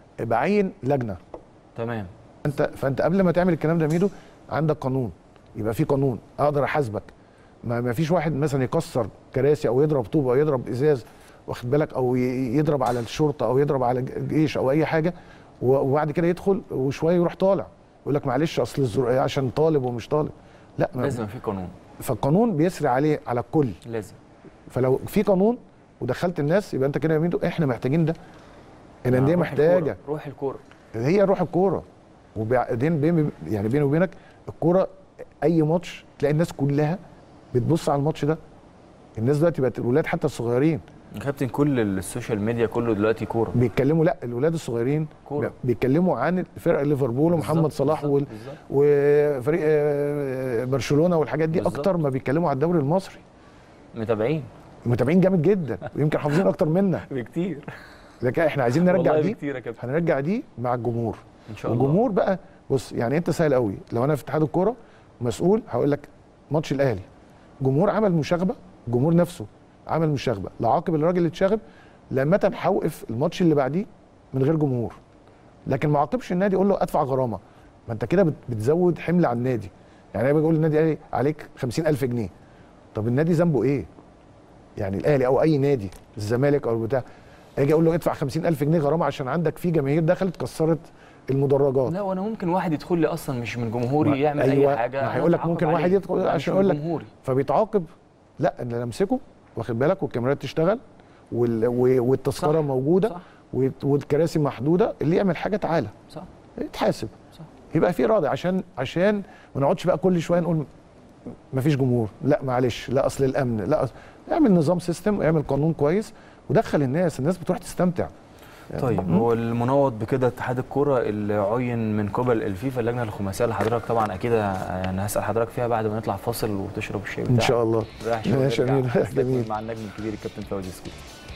بعين لجنه تمام انت فانت قبل ما تعمل الكلام ده ميدو عندك قانون يبقى في قانون اقدر احاسبك ما ما فيش واحد مثلا يكسر كراسي او يضرب طوب او يضرب ازاز واخد بالك او ي- يضرب على الشرطه او يضرب على الجيش او اي حاجه و- وبعد كده يدخل وشويه يروح طالع يقول لك معلش اصل الزر... عشان طالب ومش طالب لا ما- لازم في قانون فالقانون بيسري عليه على الكل لازم فلو في قانون ودخلت الناس يبقى انت كده يا ميدو احنا محتاجين ده الانديه روح محتاجه الكورة، روح الكوره هي روح الكوره وبعدين بين يعني بيني وبينك الكوره اي ماتش تلاقي الناس كلها بتبص على الماتش ده الناس دلوقتي بقت الولاد حتى الصغيرين يا كابتن كل السوشيال ميديا كله دلوقتي كوره بيتكلموا لا الولاد الصغيرين كورة. بيتكلموا عن فرق ليفربول ومحمد بالظبط، صلاح بالظبط، وال- بالظبط. وفريق آه، برشلونه والحاجات دي بالظبط. اكتر ما بيتكلموا على الدوري المصري متابعين متابعين جامد جدا ويمكن حافظين اكتر منا بكتير لكن احنا عايزين نرجع والله دي بكتير يا كابتن هنرجع دي مع الجمهور ان شاء الله والجمهور بقى بص يعني انت سهل قوي لو انا في اتحاد الكوره مسؤول هقول لك ماتش الاهلي جمهور عمل مشاغبه الجمهور نفسه عمل مشاغبه لا عاقب الراجل اللي اتشاغب لا متى هوقف الماتش اللي بعديه من غير جمهور لكن ما عاقبش النادي اقول له ادفع غرامه ما انت كده بت- بتزود حمل على النادي يعني انا باجي اقول للنادي الاهلي عليك 50000 جنيه طب النادي ذنبه ايه يعني الاهلي او اي نادي الزمالك او بتاع اجي اقول له ادفع 50000 جنيه غرامه عشان عندك في جماهير دخلت كسرت المدرجات لا وانا ممكن واحد يدخل لي اصلا مش من جمهوري ما- يعمل أيوة، اي حاجه ما أنا هيقول لك أتعاقب ممكن عليه. واحد يدخل لا، عشان مش يقول من لك جمهوري فبيتعاقب لا ان انا امسكه واخد بالك والكاميرات تشتغل وال... و- والتذكره صح، موجوده صح وال- والكراسي محدوده اللي يعمل حاجه تعالى صح يتحاسب صح. يبقى في راضي عشان عشان ما نقعدش بقى كل شويه نقول ما فيش جمهور لا معلش لا اصل الامن لا أصل... اعمل نظام سيستم اعمل قانون كويس ودخل الناس الناس بتروح تستمتع طيب هو المنوط بكده اتحاد الكوره اللي عين من قبل الفيفا اللجنه الخماسيه اللي حضرتك طبعا اكيد يعني هسال حضرتك فيها بعد ما نطلع فاصل وتشرب الشاي بتاعك ان شاء الله رايح شوية ماشي ونرجع أمين. نستكمل جميل. مع النجم الكبير الكابتن فوزي سكوت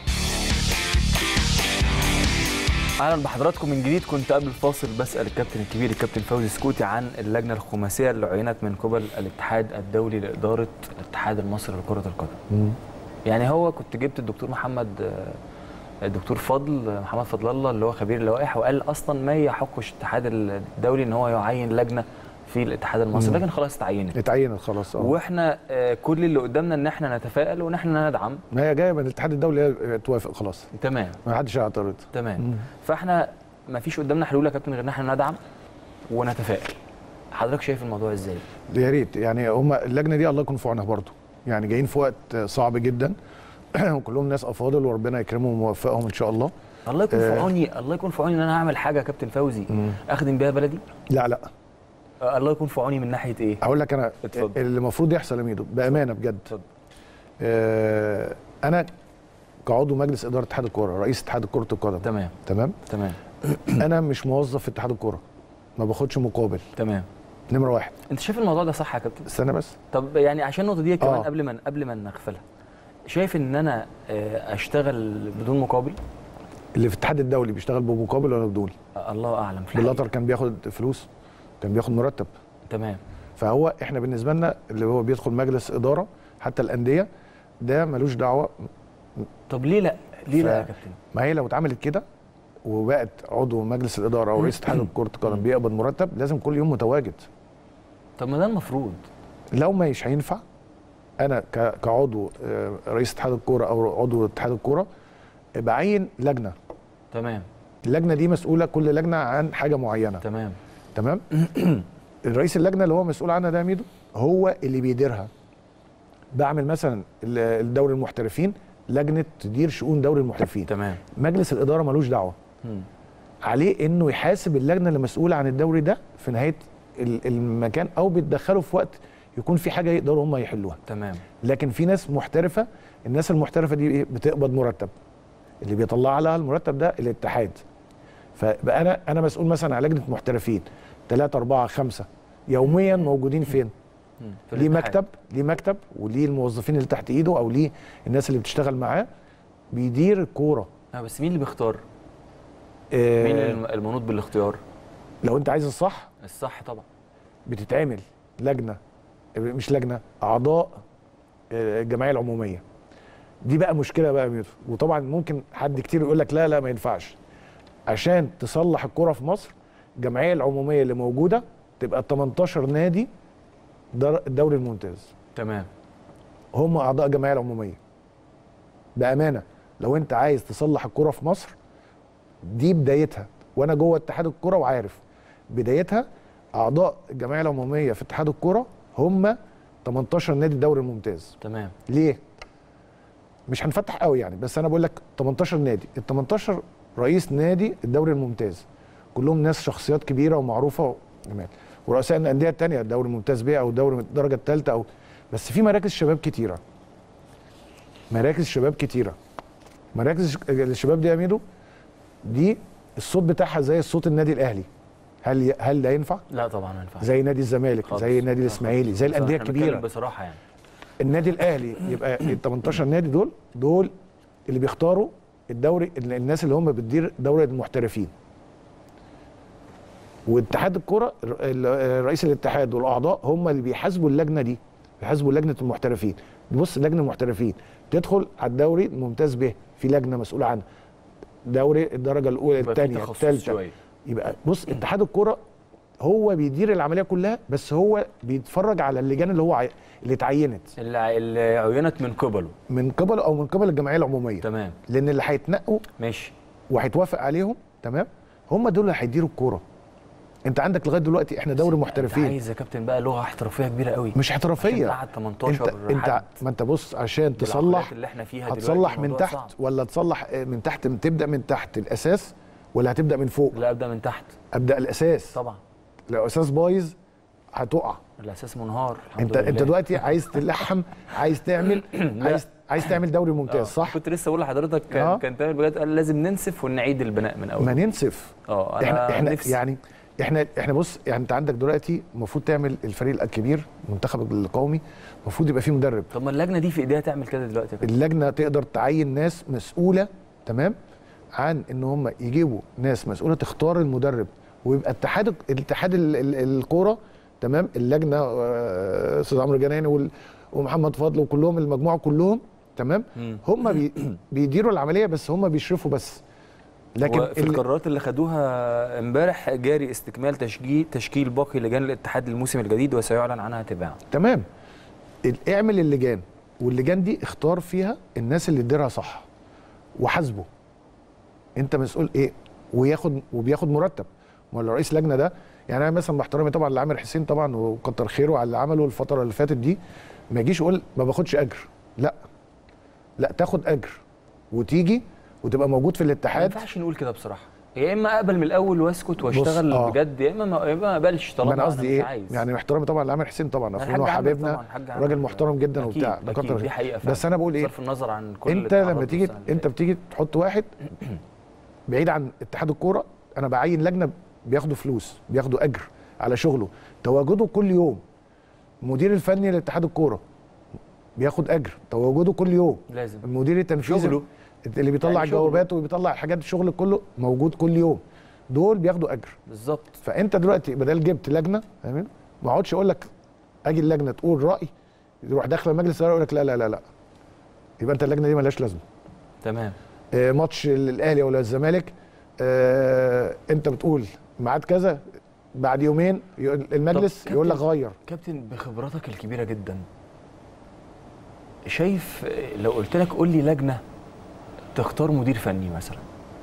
اهلا بحضراتكم من جديد كنت قبل الفاصل بسال الكابتن الكبير الكابتن فوزي سكوتي عن اللجنه الخماسيه اللي عينت من قبل الاتحاد الدولي لاداره الاتحاد المصري لكره القدم مم. يعني هو كنت جبت الدكتور محمد آه، الدكتور فضل محمد فضل الله اللي هو خبير اللوائح وقال اصلا ما يحقش الاتحاد الدولي ان هو يعين لجنه في الاتحاد المصري مم. لكن خلاص اتعينت اتعينت خلاص اه واحنا آه، كل اللي قدامنا ان احنا نتفائل وان احنا ندعم ما هي جايه من الاتحاد الدولي هي توافق خلاص تمام ما حدش هيعترض تمام مم. فاحنا ما فيش قدامنا حلول يا كابتن غير ان احنا ندعم ونتفائل حضرتك شايف الموضوع ازاي يا ريت يعني هم اللجنه دي الله يكون في عونها برضه يعني جايين في وقت صعب جدا وكلهم ناس افاضل وربنا يكرمهم ويوفقهم ان شاء الله الله يكون في آه. عوني الله يكون في عوني ان انا اعمل حاجه يا كابتن فوزي اخدم بيها بلدي لا لا آه، الله يكون في عوني من ناحيه ايه هقول لك انا اتفضل. اللي المفروض يحصل يا ميدو بامانه بجد اتفضل. آه انا كعضو مجلس اداره اتحاد الكوره رئيس اتحاد كره القدم تمام تمام تمام انا مش موظف في اتحاد الكوره ما باخدش مقابل تمام نمره واحد انت شايف الموضوع ده صح يا كابتن استنى بس طب يعني عشان النقطه دي كمان آه. قبل ما قبل ما نغفلها شايف ان انا آه، اشتغل بدون مقابل اللي في الاتحاد الدولي بيشتغل بمقابل ولا بدون آه، الله اعلم في الحقيقة. بلاتر كان بياخد فلوس كان بياخد مرتب تمام فهو احنا بالنسبه لنا اللي هو بيدخل مجلس اداره حتى الانديه ده ملوش دعوه طب ليه لا ليه ف- لا يا كابتن ما هي لو اتعملت كده وبقت عضو مجلس الاداره او رئيس اتحاد كره القدم بيقبض مرتب لازم كل يوم متواجد طب ما ده المفروض لو ما مش هينفع انا ك- كعضو آه، رئيس اتحاد الكوره او عضو اتحاد الكوره بعين لجنه تمام اللجنه دي مسؤوله كل لجنه عن حاجه معينه تمام تمام الرئيس اللجنه اللي هو مسؤول عنها ده يا ميدو هو اللي بيديرها بعمل مثلا ال- الدوري المحترفين لجنه تدير شؤون دوري المحترفين تمام مجلس الاداره ملوش دعوه مم. عليه انه يحاسب اللجنه اللي مسؤوله عن الدوري ده في نهايه ال- المكان او بيتدخلوا في وقت يكون في حاجه يقدروا هم يحلوها تمام لكن في ناس محترفه الناس المحترفه دي إيه؟ بتقبض مرتب اللي بيطلع لها المرتب ده الاتحاد فبقى انا انا مسؤول مثلا على لجنه محترفين ثلاثة أربعة خمسة يوميا موجودين فين؟ مم. في ليه الاتحاد. مكتب ليه مكتب وليه الموظفين اللي تحت ايده او ليه الناس اللي بتشتغل معاه بيدير الكوره آه بس مين اللي بيختار آه مين الم- المنوط بالاختيار لو انت عايز الصح الصح طبعا بتتعمل لجنه مش لجنه اعضاء آه، الجمعيه العموميه دي بقى مشكله بقى يا ميدو وطبعا ممكن حد كتير يقول لك لا لا ما ينفعش عشان تصلح الكره في مصر الجمعيه العموميه اللي موجوده تبقى 18 نادي در- الدوري الممتاز تمام هم اعضاء الجمعيه العموميه بامانه لو انت عايز تصلح الكره في مصر دي بدايتها وانا جوه اتحاد الكره وعارف بدايتها اعضاء الجمعيه العموميه في اتحاد الكره هم 18 نادي الدوري الممتاز تمام ليه مش هنفتح قوي يعني بس انا بقول لك 18 نادي ال 18 رئيس نادي الدوري الممتاز كلهم ناس شخصيات كبيره ومعروفه و- جمال ورؤساء الانديه الثانيه الدوري الممتاز بيه او الدوري الدرجه الثالثه او بس في مراكز شباب كتيره مراكز شباب كتيره مراكز الشباب دي يا ميدو دي الصوت بتاعها زي صوت النادي الاهلي هل هل ده ينفع لا طبعا ما ينفعش زي نادي الزمالك خالص. زي النادي لا الاسماعيلي زي خالص. الانديه إحنا بنتكلم الكبيره بصراحه يعني النادي الاهلي يبقى ال 18 نادي دول دول اللي بيختاروا الدوري ال- الناس اللي هم بتدير دوري المحترفين واتحاد الكره ال- ال- رئيس الاتحاد والاعضاء هم اللي بيحاسبوا اللجنه دي بيحاسبوا لجنه المحترفين بص لجنه المحترفين تدخل على الدوري الممتاز به في لجنه مسؤوله عنه دوري الدرجه الاولى يبقى في الثانيه تخصص الثالثه شويه يبقى بص اتحاد الكره هو بيدير العمليه كلها بس هو بيتفرج على اللجان اللي هو عي... اللي اتعينت اللي اللي عينت من قبله من قبل او من قبل الجمعيه العموميه تمام لان اللي هيتنقوا ماشي وهيتوافق عليهم تمام هم دول اللي هيديروا الكوره انت عندك لغايه دلوقتي احنا دوري انت محترفين عايز يا كابتن بقى لغه احترافيه كبيره قوي مش احترافيه قعد 18 انت انت حد. ما انت بص عشان بالعقليات تصلح اللي احنا فيها دلوقتي هتصلح من الموضوع تحت صعب. ولا تصلح من تحت تبدا من تحت الاساس ولا هتبدا من فوق لا ابدا من تحت ابدا الاساس طبعا لو اساس بايظ هتقع الاساس منهار الحمد انت انت لله. دلوقتي عايز تلحم عايز تعمل عايز عايز تعمل دوري ممتاز آه. صح كنت لسه بقول لحضرتك كان آه. كان تامر بجد قال لازم ننسف ونعيد البناء من اول ما ننسف اه انا احنا احنا نفسي يعني احنا احنا بص يعني انت عندك دلوقتي المفروض تعمل الفريق الكبير المنتخب القومي المفروض يبقى فيه مدرب طب ما اللجنه دي في ايديها تعمل كده دلوقتي يا كابتن اللجنه تقدر تعين ناس مسؤوله تمام عن ان هم يجيبوا ناس مسؤوله تختار المدرب ويبقى اتحاد الاتحاد ال- ال- الكوره تمام اللجنه آه، استاذ عمرو جناني وال- ومحمد فضل وكلهم المجموعه كلهم تمام مم. هم بي بيديروا العمليه بس هم بيشرفوا بس لكن لكن في ال- القرارات اللي خدوها امبارح جاري استكمال تشكيل تشكيل باقي لجان الاتحاد الموسم الجديد وسيعلن عنها تباعا تمام ال- اعمل اللجان واللجان دي اختار فيها الناس اللي تديرها صح وحاسبه انت مسؤول ايه وياخد وبياخد مرتب ما هو رئيس لجنه ده يعني انا مثلا باحترامي طبعا لعامر حسين طبعا وكتر خيره على اللي عمله الفتره اللي فاتت دي ما يجيش يقول ما باخدش اجر لا لا تاخد اجر وتيجي وتبقى موجود في ما الاتحاد ينفعش نقول كده بصراحه يا اما اقبل من الاول واسكت واشتغل آه. بجد يا اما ما يا اما ما اقبلش طالما ما انا قصدي مش ايه عايز. يعني احترامي طبعا لعامر حسين طبعا الحاج اخونا عامر وحبيبنا طبعاً، الحاج عامر راجل محترم جدا أكيد، وبتاع ده أكيد، كتر دي خيره. حقيقه فعلا بس انا بقول ايه بصرف النظر عن كل انت اللي لما اتعرض تيجي له السنة اللي انت فاتت. بتيجي تحط واحد بعيد عن اتحاد الكوره انا بعين لجنه بياخدوا فلوس بياخدوا اجر على شغله تواجده كل يوم المدير الفني لاتحاد الكوره بياخد اجر تواجده كل يوم لازم المدير التنفيذي شغله. اللي بيطلع يعني شغله. جوابات وبيطلع الحاجات الشغل كله موجود كل يوم دول بياخدوا اجر بالظبط فانت دلوقتي بدل جبت لجنه فاهم ما اقعدش اقول لك اجي اللجنه تقول راي يروح داخل المجلس يقول لك لا لا لا لا يبقى انت اللجنه دي ملهاش لازمه تمام آه، ماتش الاهلي ولا الزمالك آه، انت بتقول ميعاد كذا بعد يومين يقول- المجلس طب يقول لك كابتن- غير كابتن بخبراتك الكبيره جدا شايف آه، لو قلت لك قول لي لجنه تختار مدير فني مثلا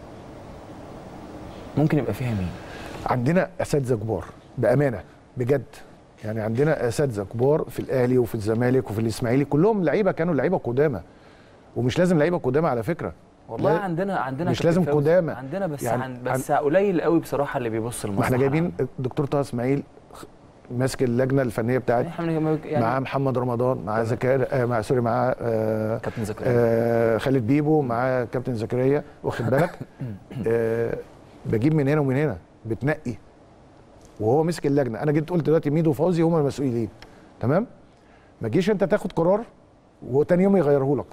ممكن يبقى فيها مين عندنا اساتذه كبار بامانه بجد يعني عندنا اساتذه كبار في الاهلي وفي الزمالك وفي الاسماعيلي كلهم لعيبه كانوا لعيبه قدامى ومش لازم لعيبه قدامى على فكره والله لا- عندنا عندنا مش كابتن لازم فوزي. قدامى. عندنا بس يعني يعني عن بس قليل قوي بصراحه اللي بيبص ما للمصلحه احنا جايبين الدكتور طه اسماعيل خ- ماسك اللجنه الفنيه بتاعت احنا يعني معاه محمد رمضان معاه زكريا آه مع سوري معاه آه كابتن زكريا آه خالد بيبو معاه كابتن زكريا واخد بالك آه بجيب من هنا ومن هنا بتنقي وهو مسك اللجنه انا جيت قلت دلوقتي ميدو وفوزي هم المسؤولين تمام ما تجيش انت تاخد قرار وتاني يوم يغيره لك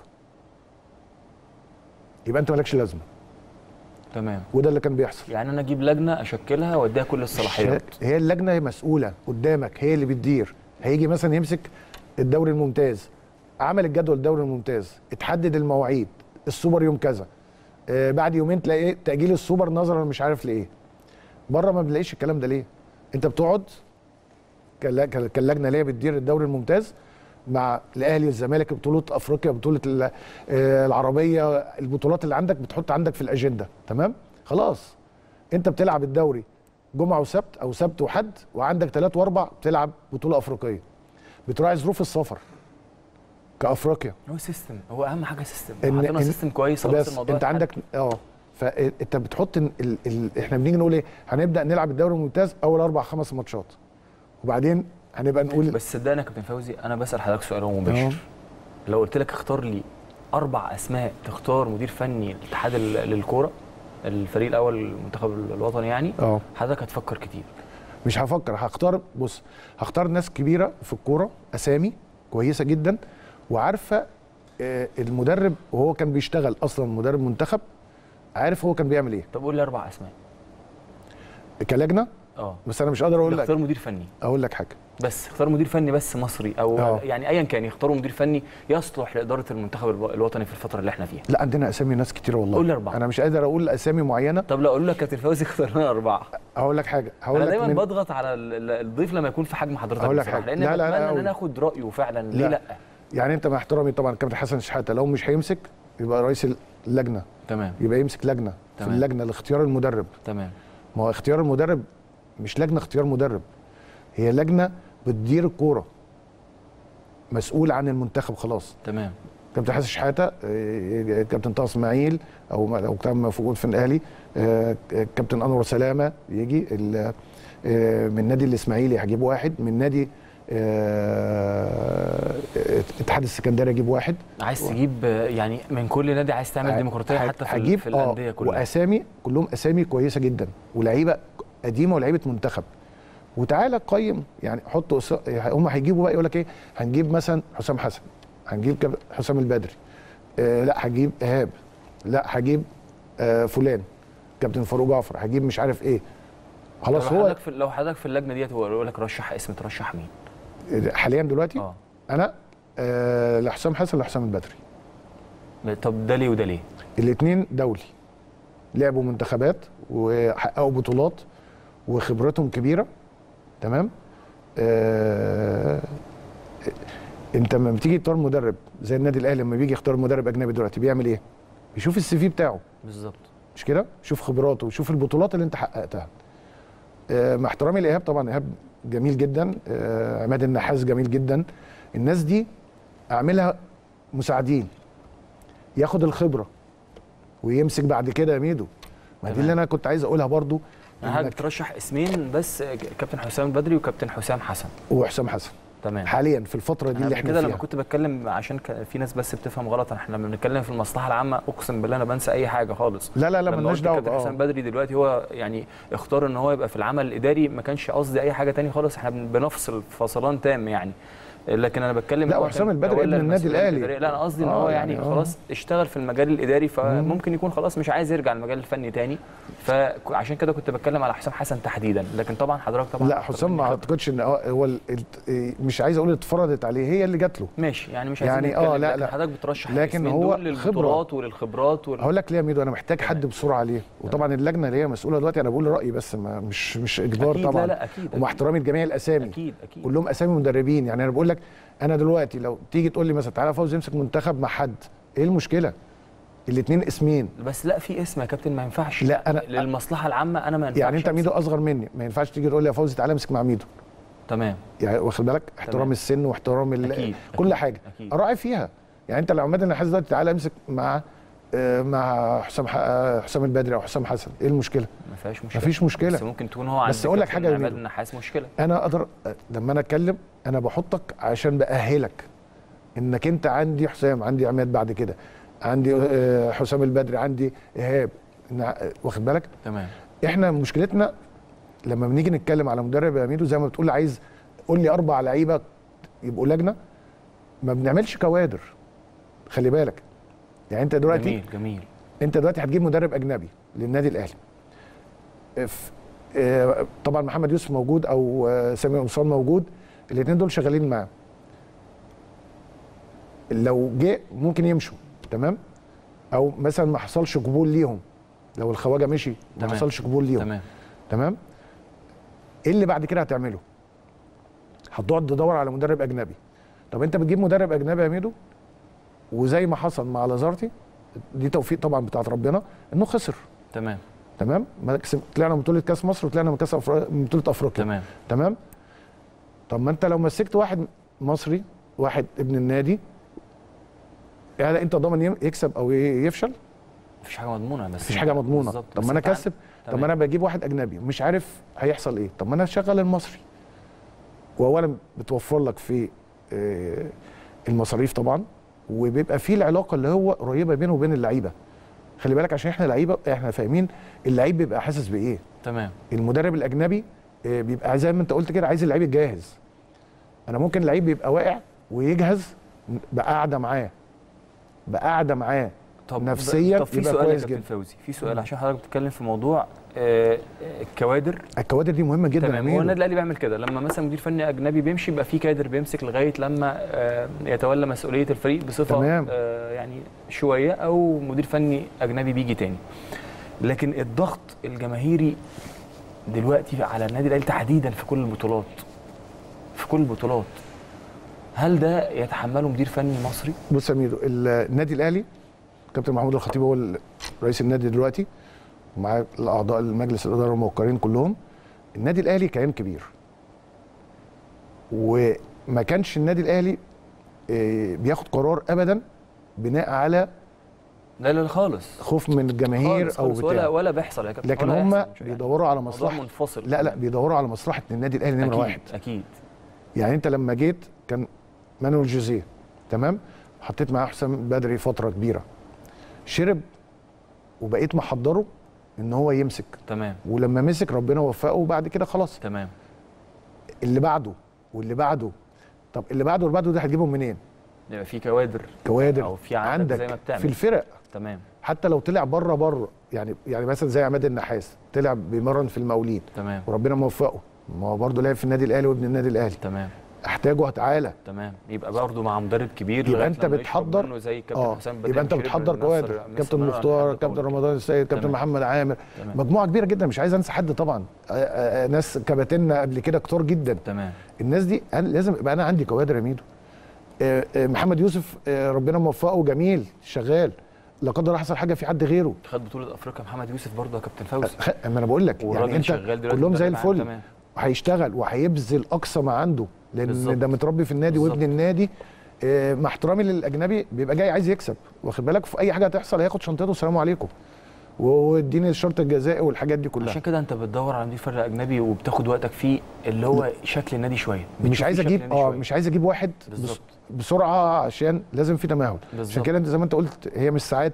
يبقى انت مالكش لازمه تمام وده اللي كان بيحصل يعني انا اجيب لجنه اشكلها واديها كل الصلاحيات هي اللجنه مسؤوله قدامك هي اللي بتدير هيجي مثلا يمسك الدوري الممتاز عمل الجدول الدوري الممتاز اتحدد المواعيد السوبر يوم كذا آه بعد يومين تلاقي إيه؟ تاجيل السوبر نظرا مش عارف لايه بره ما بنلاقيش الكلام ده ليه انت بتقعد كال- كال- كاللجنه اللي هي بتدير الدوري الممتاز مع الاهلي والزمالك بطوله افريقيا بطوله ال- آه، العربيه البطولات اللي عندك بتحط عندك في الاجنده تمام خلاص انت بتلعب الدوري جمعه وسبت او سبت وحد وعندك ثلاث واربع بتلعب بطوله افريقيه بتراعي ظروف السفر كافريقيا هو سيستم هو اهم حاجه سيستم إن- حطينا إن- سيستم كويس خلاص بس الموضوع انت اتحل. عندك اه فانت بتحط ال... ال... ال... احنا بنيجي نقول ايه هنبدا نلعب الدوري الممتاز اول اربع خمس ماتشات وبعدين هنبقى نقول بس صدقني يا كابتن فوزي انا بسال حضرتك سؤال هو مباشر اه. لو قلت لك اختار لي اربع اسماء تختار مدير فني الاتحاد ال- للكوره الفريق الاول المنتخب الوطني يعني اه حضرتك هتفكر كتير مش هفكر هختار بص هختار ناس كبيره في الكوره اسامي كويسه جدا وعارفه آه، المدرب وهو كان بيشتغل اصلا مدرب منتخب عارف هو كان بيعمل ايه طب قول لي اربع اسماء كلجنه اه بس انا مش قادر اقول لك اختار مدير فني اقول لك حاجه بس اختار مدير فني بس مصري او اه. يعني ايا كان يختاروا مدير فني يصلح لاداره المنتخب الو- الوطني في الفتره اللي احنا فيها لا عندنا اسامي ناس كتير والله قول لي أربعة. انا مش قادر اقول اسامي معينه طب لو اقول لك كابتن فوزي اختار لنا اربعه هقول لك حاجه هقول انا لك دايما من- بضغط على ال- ال- الضيف لما يكون في حجم حضرتك هقول لك بصراحة، حاجة. لان لا، لا، لا، بتمنى ان أقول. انا اخد رايه فعلا ليه لا. لا يعني انت مع احترامي طبعا كابتن حسن شحاته لو مش هيمسك يبقى رئيس اللجنه تمام يبقى يمسك لجنه في تمام. اللجنه لاختيار المدرب تمام ما هو اختيار المدرب مش لجنه اختيار مدرب هي لجنه بتدير الكوره مسؤول عن المنتخب خلاص تمام كابتن حسن شحاته آه، كابتن طه اسماعيل او لو كان موجود في الاهلي آه، كابتن انور سلامه يجي ال- آه، من نادي الاسماعيلي هجيب واحد من نادي آه، اتحاد السكندري اجيب واحد عايز تجيب آه، يعني من كل نادي عايز تعمل ديمقراطيه هج- حتى في, ال- هجيب في الانديه اه كلها واسامي كلهم اسامي كويسه جدا ولعيبه قديمه ولعيبه منتخب وتعالى قيم يعني حط أس- هم هيجيبوا بقى يقول لك ايه هنجيب مثلا حسام حسن هنجيب كاب- حسام البدري آه لا هجيب ايهاب لا هجيب آه فلان كابتن فاروق جعفر هجيب مش عارف ايه خلاص لو هو حضرتك في لو حضرتك في اللجنه ديت هو يقول لك رشح اسم ترشح مين حاليا دلوقتي اه انا آه لحسام حسن لحسام البدري طب ده ليه وده ليه الاثنين دولي لعبوا منتخبات وحققوا بطولات وخبرتهم كبيره تمام آه انت لما بتيجي تختار مدرب زي النادي الاهلي لما بيجي يختار مدرب اجنبي دلوقتي بيعمل ايه؟ بيشوف السي في بتاعه بالظبط مش كده؟ شوف خبراته وشوف البطولات اللي انت حققتها. آه مع احترامي لايهاب طبعا ايهاب جميل جدا آه عماد النحاس جميل جدا الناس دي اعملها مساعدين ياخد الخبره ويمسك بعد كده يا ميدو ما دي تمام. اللي انا كنت عايز اقولها برضو انا حضرتك إنك بترشح اسمين بس آه، كابتن حسام البدري وكابتن حسام حسن وحسام حسن تمام حاليا في الفتره دي انا اللي قبل احنا كده لما فيها كنت بتكلم عشان ك- في ناس بس بتفهم غلط احنا لما بنتكلم في المصلحه العامه اقسم بالله انا بنسى اي حاجه خالص لا لا لا لما مالناش قلت دعوه كابتن حسام آه. بدري دلوقتي هو يعني اختار ان هو يبقى في العمل الاداري ما كانش قصدي اي حاجه تاني خالص احنا بن- بنفصل فصلان تام يعني لكن انا بتكلم لا، إن هو وحسام كان البدري تولى ابن النادي المسؤولية الأهلي. الإدارية. لا انا قصدي ان آه، هو يعني, يعني آه. خلاص اشتغل في المجال الاداري فممكن يكون خلاص مش عايز يرجع المجال الفني تاني فعشان كده كنت بتكلم على حسام حسن تحديدا لكن طبعا حضرتك طبعا لا أكتر حسام مني ما خبرة. اعتقدش ان هو هو ال- ال- مش عايز اقول اتفرضت عليه هي اللي جات له ماشي يعني مش عايزين يعني نتكلم آه، لا، لكن لا. حضرتك بترشح لكن الاسمين هو دول خبرة. للبطولات وللخبرات وال... هقول لك ليه يا ميدو انا محتاج حد بسرعه عليه وطبعا اللجنه اللي هي مسؤوله دلوقتي انا بقول رايي بس ما مش مش اجبار أكيد، طبعا لا، لا، أكيد، ومع أكيد. احترامي لجميع الاسامي اكيد اكيد كلهم اسامي مدربين يعني انا بقول لك انا دلوقتي لو تيجي تقول لي مثلا تعالى فوز يمسك منتخب مع حد ايه المشكله الاثنين اسمين بس لا في اسم يا كابتن ما ينفعش لا، أنا- للمصلحه العامه انا ما ينفعش يعني انت أمسك. ميدو اصغر مني ما ينفعش تيجي تقول لي يا فوزي تعالى امسك مع ميدو تمام يعني واخد بالك احترام تمام. السن واحترام ال- أكيد، كل أكيد، حاجه أكيد. اراعي فيها يعني انت لو عماد النحاس دلوقتي تعالى امسك مع آه، مع حسام ح- آه، حسام البدري او حسام حسن ايه المشكله ما فيهاش مشكله مفيش مشكلة. بس ممكن تكون هو عند بس أقول لك كابتن حاجة يا عماد ميدو. النحاس مشكله انا اقدر لما انا اتكلم انا بحطك عشان باهلك انك انت عندي حسام عندي عماد بعد كده عندي آه، حسام البدري عندي ايهاب نع- واخد بالك تمام احنا مشكلتنا لما بنيجي نتكلم على مدرب يا ميدو زي ما بتقول عايز قول لي اربع لعيبه يبقوا لجنه ما بنعملش كوادر خلي بالك يعني انت دلوقتي جميل جميل انت دلوقتي هتجيب مدرب اجنبي للنادي الاهلي اف- اه، طبعا محمد يوسف موجود او اه، سامي قمصان موجود الاثنين دول شغالين معاه لو جه ممكن يمشوا تمام او مثلا ما حصلش قبول ليهم لو الخواجه مشي ما تمام. حصلش قبول ليهم تمام تمام ايه اللي بعد كده هتعمله هتقعد تدور على مدرب اجنبي طب انت بتجيب مدرب اجنبي يا ميدو وزي ما حصل مع لازارتي دي توفيق طبعا بتاعت ربنا انه خسر تمام تمام ما كسب طلعنا من بطوله كاس مصر وطلعنا من كاس أفرا... من بطوله افريقيا تمام تمام طب ما انت لو مسكت واحد مصري واحد ابن النادي يعني انت ضامن يم- يكسب او ي- يفشل مفيش حاجه مضمونه بس مفيش حاجه مضمونه بالظبط. طب بس ما انا أنت عن- كسب طب تمام. ما انا بجيب واحد اجنبي مش عارف هيحصل ايه طب ما انا اشغل المصري واولا بتوفر لك في آه، المصاريف طبعا وبيبقى في العلاقه اللي هو قريبه بينه وبين اللعيبه خلي بالك عشان احنا لعيبه احنا فاهمين اللعيب بيبقى حاسس بايه تمام المدرب الاجنبي آه، بيبقى زي ما انت قلت كده عايز اللعيب الجاهز انا ممكن اللعيب بيبقى واقع ويجهز بقعده معاه بقعده معاه طب نفسيا طب في يبقى سؤال يا كويس كابتن جدا. فوزي في سؤال عشان حضرتك بتتكلم في موضوع آه، آه، الكوادر الكوادر دي مهمه جدا يا تمام هو أمير. النادي الاهلي بيعمل كده لما مثلا مدير فني اجنبي بيمشي يبقى في كادر بيمسك لغايه لما آه، يتولى مسؤوليه الفريق بصفه تمام. آه، يعني شويه او مدير فني اجنبي بيجي تاني لكن الضغط الجماهيري دلوقتي على النادي الاهلي تحديدا في كل البطولات في كل البطولات هل ده يتحمله مدير فني مصري بص يا ميدو النادي الاهلي كابتن محمود الخطيب هو ال- رئيس النادي دلوقتي ومعاه الاعضاء المجلس الاداره الموقرين كلهم النادي الاهلي كيان كبير وما كانش النادي الاهلي آه، بياخد قرار ابدا بناء على لا لا لا خالص خوف من الجماهير خالص او خالص ولا بتاع ولا بيحصل يا كابتن لكن ولا هم هيحصل، مش يعني بيدوروا على موضوع مصلحه منفصل لا لا بيدوروا على مصلحه النادي الاهلي نمره اكيد واحد اكيد يعني انت لما جيت كان مانويل جوزيه تمام حطيت معاه حسام بدري فتره كبيره شرب وبقيت محضره ان هو يمسك تمام ولما مسك ربنا وفقه وبعد كده خلاص تمام اللي بعده واللي بعده طب اللي بعده واللي بعده ده هتجيبهم منين يبقى في كوادر كوادر او في عندك, عندك زي ما بتعمل في الفرق تمام حتى لو طلع بره بره يعني يعني مثلا زي عماد النحاس طلع بيمرن في المقاولين تمام وربنا موفقه ما هو برضه لعب في النادي الاهلي وابن النادي الاهلي تمام احتاجه تعالى تمام يبقى برضه مع مدرب كبير يبقى لغاية انت لما يشرب بتحضر منه زي كابتن اه حسام بدري يبقى انت شرب بتحضر من كوادر نصر- كابتن نصر مختار منعم كابتن قوي. رمضان السيد كابتن تمام. محمد عامر تمام. مجموعه كبيره جدا مش عايز انسى حد طبعا آه، آه، آه، ناس كباتنا قبل كده كتار جدا تمام الناس دي أنا لازم يبقى انا عندي كوادر يا ميدو آه، آه، محمد يوسف آه، ربنا موفقه جميل شغال لا قدر الله حصل حاجه في حد غيره خد بطوله افريقيا محمد يوسف برضه يا كابتن فوزي خ- ما انا بقول لك والراجل يعني انت شغال دلوقتي كلهم زي مدرب عام، الفل تمام. وهيشتغل وهيبذل اقصى ما عنده لان بالظبط. ده متربي في النادي بالظبط. وابن النادي آه، مع احترامي للاجنبي بيبقى جاي عايز يكسب واخد بالك في اي حاجه هتحصل هياخد شنطته والسلام عليكم واديني الشرط الجزائي والحاجات دي كلها عشان كده انت بتدور على مدير فرق اجنبي وبتاخد وقتك فيه اللي هو شكل النادي شويه مش بتشوف عايز فيه اجيب شكل النادي اه شوية. مش عايز اجيب واحد بس بالظبط. بسرعه عشان لازم في تمهل عشان بالظبط. كده انت زي ما انت قلت هي مش ساعات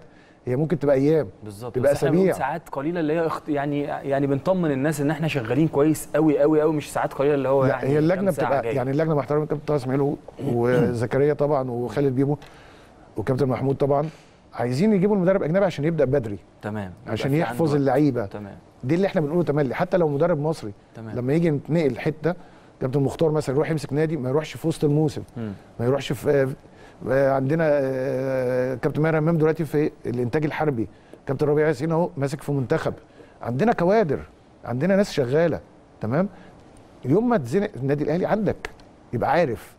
هي ممكن تبقى ايام بالظبط تبقى بس احنا بنقول أسابيع. ساعات قليله اللي هي اخت... يعني يعني بنطمن الناس ان احنا شغالين كويس قوي قوي قوي مش ساعات قليله اللي هو لا يعني هي اللجنه كام ساعة بتبقى جاي. يعني اللجنه محترمه كابتن طه اسماعيل و- وزكريا طبعا وخالد بيبو وكابتن محمود طبعا عايزين يجيبوا المدرب اجنبي عشان يبدا بدري تمام عشان يبقى في يحفظ عنده- اللعيبه تمام دي اللي احنا بنقوله تملي حتى لو مدرب مصري تمام لما يجي نتنقل حته كابتن مختار مثلا يروح يمسك نادي ما يروحش في وسط الموسم مم. ما يروحش في آه، عندنا آه، كابتن ماهر همام دلوقتي في الانتاج الحربي كابتن ربيع ياسين اهو ماسك في منتخب عندنا كوادر عندنا ناس شغاله تمام يوم ما تزنق النادي الاهلي عندك يبقى عارف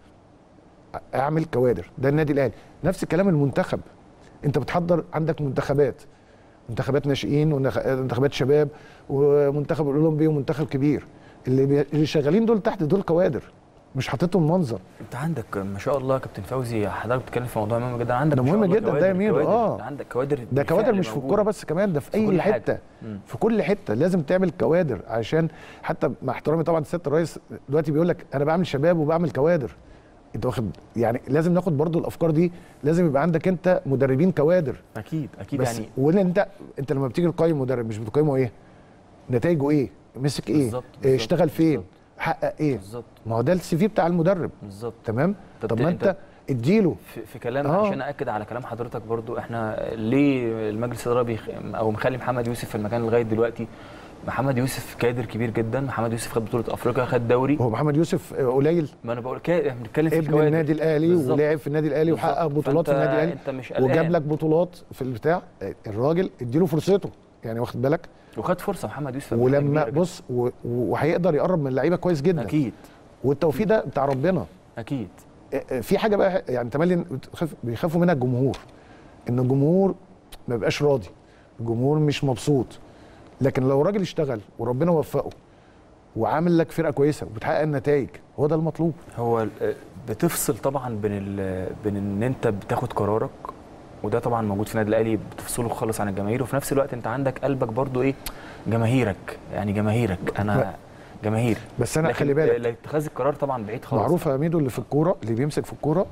اعمل كوادر ده النادي الاهلي نفس الكلام المنتخب انت بتحضر عندك منتخبات منتخبات ناشئين ومنتخبات شباب ومنتخب الاولمبي ومنتخب كبير اللي بي... اللي شغالين دول تحت دول كوادر مش حاططهم منظر انت عندك ما شاء الله يا كابتن فوزي حضرتك بتتكلم في موضوع مهم جدا عندك ده ما شاء مهم الله جدا، ده كوادر- يمين، كوادر. آه. عندك كوادر ده بالفعل كوادر مش في موجودة. الكوره بس كمان ده في في اي كل حاجة. حته مم. في كل حته لازم تعمل كوادر عشان حتى مع احترامي طبعا لسياده الرئيس دلوقتي بيقول لك انا بعمل شباب وبعمل كوادر انت واخد يعني لازم ناخد برضو الافكار دي لازم يبقى عندك انت مدربين كوادر اكيد اكيد بس يعني وان انت انت لما بتيجي تقيم مدرب مش بتقيمه ايه نتائجه ايه مسك ايه بالظبط، إيه بالظبط، اشتغل فين بالظبط. حقق ايه بالظبط ما هو ده السي في بتاع المدرب بالظبط تمام طب طب ت- ما أنت- انت اديله في, في كلام آه. عشان اكد على كلام حضرتك برضو احنا ليه المجلس الاداره بيخ... او مخلي محمد يوسف في المكان لغايه دلوقتي محمد يوسف كادر كبير جدا محمد يوسف خد بطوله افريقيا خد دوري هو محمد يوسف آه، قليل ما انا بقول كا... احنا بنتكلم في ابن الكوادر. النادي الاهلي بالظبط. ولعب في النادي الاهلي بالظبط. وحقق بطولات في فأنت- النادي الاهلي انت مش قلقان وجاب لك بطولات في البتاع الراجل اديله فرصته يعني واخد بالك وخد فرصه محمد يوسف في مرحلة ولما كبيرة جداً. بص و- و- وهيقدر يقرب من اللعيبه كويس جدا اكيد والتوفيق ده بتاع ربنا اكيد آه، آه، في حاجه بقى يعني تملي بتخاف- بيخافوا منها الجمهور ان الجمهور ما بيبقاش راضي الجمهور مش مبسوط لكن لو راجل اشتغل وربنا وفقه وعامل لك فرقه كويسه وبتحقق النتائج هو ده المطلوب هو ال- بتفصل طبعا بين ال... بين ان انت بتاخد قرارك وده طبعا موجود في النادي الاهلي بتفصله خالص عن الجماهير وفي نفس الوقت انت عندك قلبك برضو ايه جماهيرك يعني جماهيرك انا جماهير بس انا لكن خلي بالك لا- اتخاذ القرار طبعا بعيد خالص معروف يا ميدو اللي في الكوره اللي بيمسك في الكوره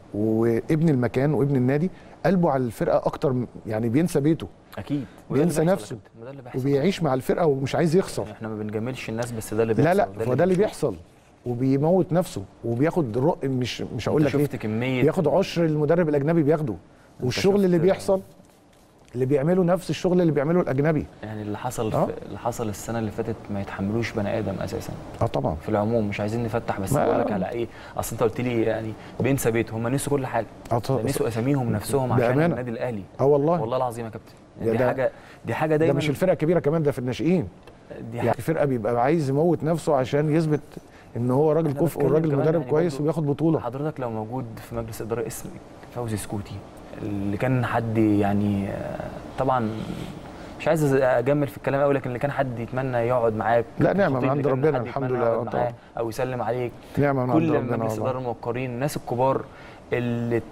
وابن المكان وابن النادي قلبه على الفرقه اكتر م- يعني بينسى بيته اكيد وده اللي بينسى بيحصل يا نفسه. كابتن، وده اللي بيحصل وبيعيش مع الفرقه ومش عايز يخسر احنا ما بنجاملش الناس بس ده اللي بيحصل لا لا وده هو ده اللي بنشوفه. بيحصل وبيموت نفسه وبياخد رق مش مش هقول انت لك ايه شفت كميه بياخد عشر المدرب الاجنبي بياخده والشغل اللي شفت- بيحصل اللي بيعمله نفس الشغل اللي بيعمله الاجنبي يعني اللي حصل آه. في اللي حصل السنه اللي فاتت ما يتحملوش بني ادم اساسا اه طبعا في العموم مش عايزين نفتح بس ما- بقول لك على ايه اصل انت قلت لي يعني بينسى بيته هم نسوا كل حاجه اه ده طبعا نسوا اساميهم نفسهم عشان بأمانة. النادي الاهلي اه والله والله العظيم يا كابتن يا يعني دي ده- حاجه دي حاجه ده دايما مش الفرقه الكبيره كمان ده في الناشئين دي يعني حاجة الفرقه بيبقى عايز يموت نفسه عشان يثبت ان هو راجل أنا كفء بتكلم والراجل كمان مدرب يعني كويس برضو وبياخد بطوله حضرتك لو موجود في مجلس اداره اسم فوزي سكوتي اللي كان حد يعني آه، طبعا مش عايز اجمل في الكلام قوي لكن اللي كان حد يتمنى يقعد معاك لا، نعمة من الخطيب عند اللي كان ربنا، حد الحمد يتمنى لله، يقعد آه طبعا. معاه او يسلم عليك نعمه من عند كل ربنا مجلس الاداره والله الموقرين الناس الكبار اللي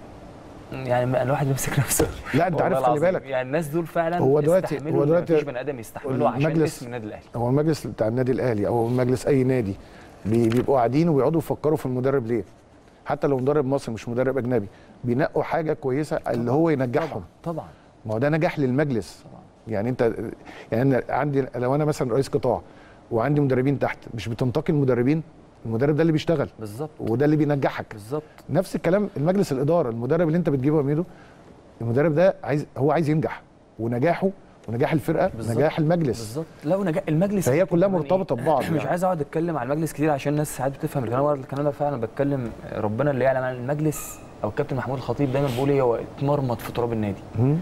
يعني الواحد بيمسك نفسه لا انت والله عارف خلي العظيم. بالك يعني الناس دول فعلا هو دلوقتي- يستحملوا هو اللي دلوقتي مفيش بني ادم يستحمله عشان المجلس- اسم النادي الاهلي هو المجلس بتاع النادي الاهلي او مجلس اي نادي بي- بيبقوا قاعدين ويقعدوا يفكروا في المدرب ليه حتى لو مدرب مصري مش مدرب اجنبي بينقوا حاجه كويسه اللي هو ينجحهم طبعا ما هو ده نجاح للمجلس طبعا يعني انت يعني أنا عندي لو انا مثلا رئيس قطاع وعندي مدربين تحت مش بتنتقي المدربين المدرب ده اللي بيشتغل بالظبط وده اللي بينجحك بالظبط نفس الكلام المجلس الاداره المدرب اللي انت بتجيبه يا ميدو المدرب ده عايز هو عايز ينجح ونجاحه ونجاح الفرقه بالظبط. نجاح المجلس بالظبط لا ونجاح المجلس فهي كلها كمان مرتبطه إيه؟ ببعض مش يعني. عايز اقعد اتكلم على المجلس كتير عشان الناس ساعات بتفهم الكلام الكلام ده فعلا بتكلم ربنا اللي يعلم عن المجلس او الكابتن محمود الخطيب دايما بيقول ايه هو اتمرمط في تراب النادي مم.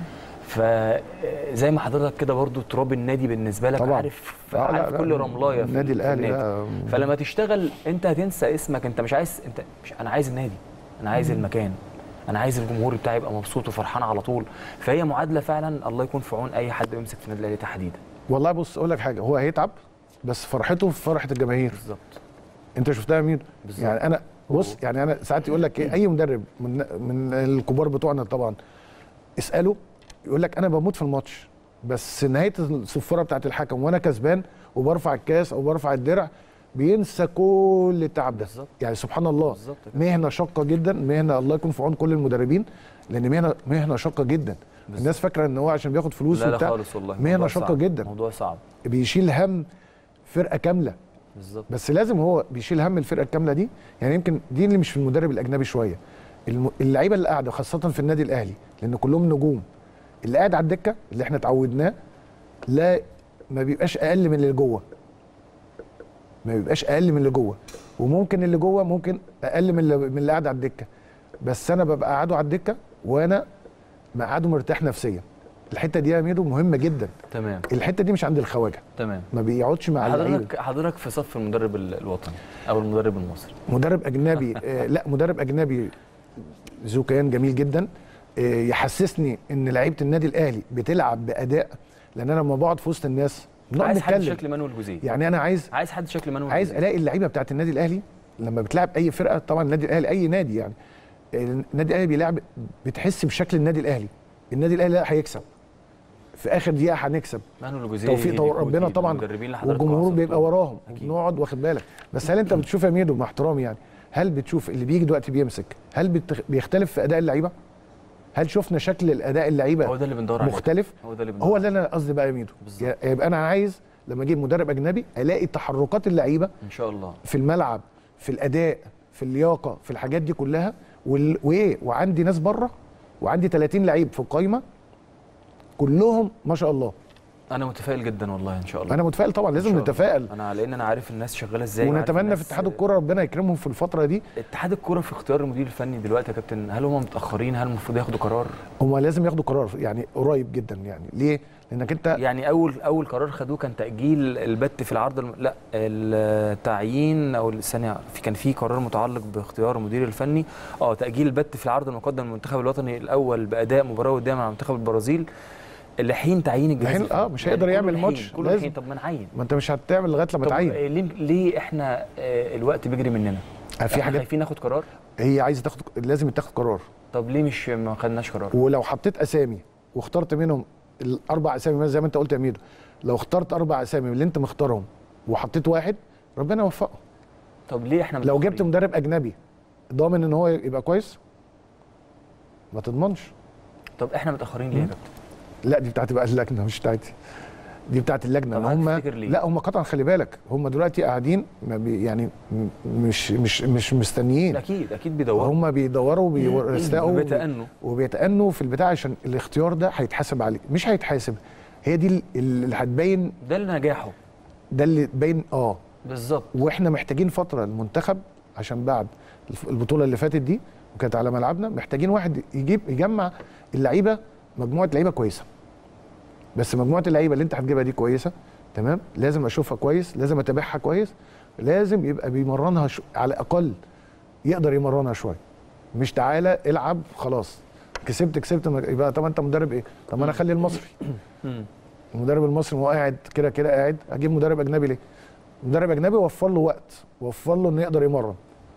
فزي ما حضرتك كده برضو تراب النادي بالنسبه لك طبعاً. عارف آه، لا، عارف لا، كل رملايه في النادي في الاهلي النادي. ده فلما تشتغل انت هتنسى اسمك انت مش عايز انت مش انا عايز النادي انا عايز المكان انا عايز الجمهور بتاعي يبقى مبسوط وفرحان على طول فهي معادله فعلا الله يكون في عون اي حد يمسك في النادي الاهلي تحديدا والله بص اقول لك حاجه هو هيتعب بس فرحته في فرحه الجماهير بالظبط انت شفتها يا مين بالظبط. يعني انا بص يعني انا ساعات يقول لك ايه اي مدرب من من الكبار بتوعنا طبعا اساله يقول لك انا بموت في الماتش بس نهايه الصفاره بتاعت الحكم وانا كسبان وبرفع الكاس او برفع الدرع بينسى كل التعب ده بالظبط. يعني سبحان الله بالظبط كده. مهنه شاقه جدا مهنه الله يكون في عون كل المدربين لان مهنه مهنه شاقه جدا بالظبط. الناس فاكره ان هو عشان بياخد فلوس لا لا وبتاع خالص والله مهنه موضوع شاقه صعب. جدا موضوع صعب بيشيل هم فرقه كامله بالظبط بس لازم هو بيشيل هم الفرقه الكامله دي يعني يمكن دي اللي مش في المدرب الاجنبي شويه الم- اللعيبه اللي قاعده خاصه في النادي الاهلي لان كلهم نجوم اللي قاعد على الدكه اللي احنا اتعودناه لا ما بيبقاش اقل من اللي جوه ما بيبقاش اقل من اللي جوه وممكن اللي جوه ممكن اقل من اللي, من اللي قاعد على الدكه بس انا ببقى قاعده على الدكه وانا مقعده مرتاح نفسيا الحته دي يا ميدو مهمه جدا تمام الحته دي مش عند الخواجه تمام ما بيقعدش مع اللعيبه حضرتك حضرتك في صف المدرب ال- الوطني او المدرب المصري مدرب اجنبي آه لا مدرب اجنبي ذو كيان جميل جدا آه يحسسني ان لعيبه النادي الاهلي بتلعب باداء لان انا لما بقعد في وسط الناس بنقعد عايز حد نتكلم شكل مانويل جوزيه يعني انا عايز عايز حد شكل مانويل عايز جوزيه. الاقي اللعيبه بتاعت النادي الاهلي لما بتلعب اي فرقه طبعا النادي الاهلي اي نادي يعني النادي الاهلي بيلعب بتحس بشكل النادي الاهلي النادي الاهلي لا هيكسب في اخر دقيقه هنكسب مانويل جوزيه توفيق هيدي ربنا كوتي طبعا المدربين اللي حضرتك والجمهور وصفتهم. بيبقى وراهم أكيد. بنقعد واخد بالك بس هل انت بتشوف يا ميدو مع احترامي يعني هل بتشوف اللي بيجي دلوقتي بيمسك هل بتخ... بيختلف في اداء اللعيبه هل شفنا شكل الاداء اللعيبه هو ده اللي بندور عليه مختلف هو ده اللي بندور هو عليه. اللي انا قصدي بقى يا ميدو بالظبط. يبقى انا عايز لما اجيب مدرب اجنبي الاقي تحركات اللعيبه ان شاء الله في الملعب في الاداء في اللياقه في الحاجات دي كلها وال... وايه وعندي ناس بره وعندي 30 لعيب في القايمه كلهم ما شاء الله انا متفائل جدا والله ان شاء الله انا متفائل طبعا إن لازم شاء نتفائل الله. انا لان انا عارف الناس شغاله ازاي وعارف ونتمنى الناس- في اتحاد الكره ربنا يكرمهم في الفتره دي اتحاد الكوره في اختيار المدير الفني دلوقتي يا كابتن هل هم متاخرين هل المفروض ياخدوا قرار هم لازم ياخدوا قرار يعني قريب جدا يعني ليه لانك انت يعني اول اول قرار خدوه كان تاجيل البت في العرض الم... لا التعيين او الثانيه في كان في قرار متعلق باختيار المدير الفني اه تاجيل البت في العرض المقدم للمنتخب الوطني الاول باداء مباراه قدام على منتخب البرازيل لحين تعيين الجهاز لحين- الفني. اه مش هيقدر كله يعمل لحين، ماتش، كله لازم. لحين طب ما نعين ما انت مش هتعمل لغايه لما طب تعين آه، ليه ليه احنا آه، الوقت بيجري مننا في احنا حاجات خايفين ناخد قرار هي عايزه تاخد لازم تاخد قرار طب ليه مش ما خدناش قرار ولو حطيت اسامي واخترت منهم الاربع اسامي زي ما انت قلت يا ميدو لو اخترت اربع اسامي من اللي انت مختارهم وحطيت واحد ربنا يوفقه طب ليه احنا لو جبت متأخرين؟ مدرب اجنبي ضامن ان هو يبقى كويس ما تضمنش طب احنا متاخرين ليه يا كابتن لا دي بتاعت بقى اللجنه مش بتاعتي دي بتاعت اللجنه طب ان هم هتفتكر ليه؟ لا هم قطعا خلي بالك هم دلوقتي قاعدين ما بي يعني م- مش مش مش مستنيين اكيد اكيد بيدوروا هم بيدوروا وبيستقوا بيتأنوا. وبيتأنوا في البتاع عشان الاختيار ده هيتحاسب عليه مش هيتحاسب هي دي ال- اللي هتبين ده اللي نجاحه ده اللي تبين اه بالظبط واحنا محتاجين فتره المنتخب عشان بعد الف- البطوله اللي فاتت دي وكانت على ملعبنا محتاجين واحد يجيب يجمع اللعيبه مجموعه لعيبه كويسه بس مجموعه اللعيبه اللي انت هتجيبها دي كويسه تمام لازم اشوفها كويس لازم اتابعها كويس لازم يبقى بيمرنها شو على الاقل يقدر يمرنها شويه مش تعالى العب خلاص كسبت كسبت ما- يبقى طب انت مدرب ايه طب ما انا اخلي المصري مم. المدرب المصري هو قاعد كده كده قاعد اجيب مدرب اجنبي ليه مدرب اجنبي وفر له وقت وفر له انه يقدر يمرن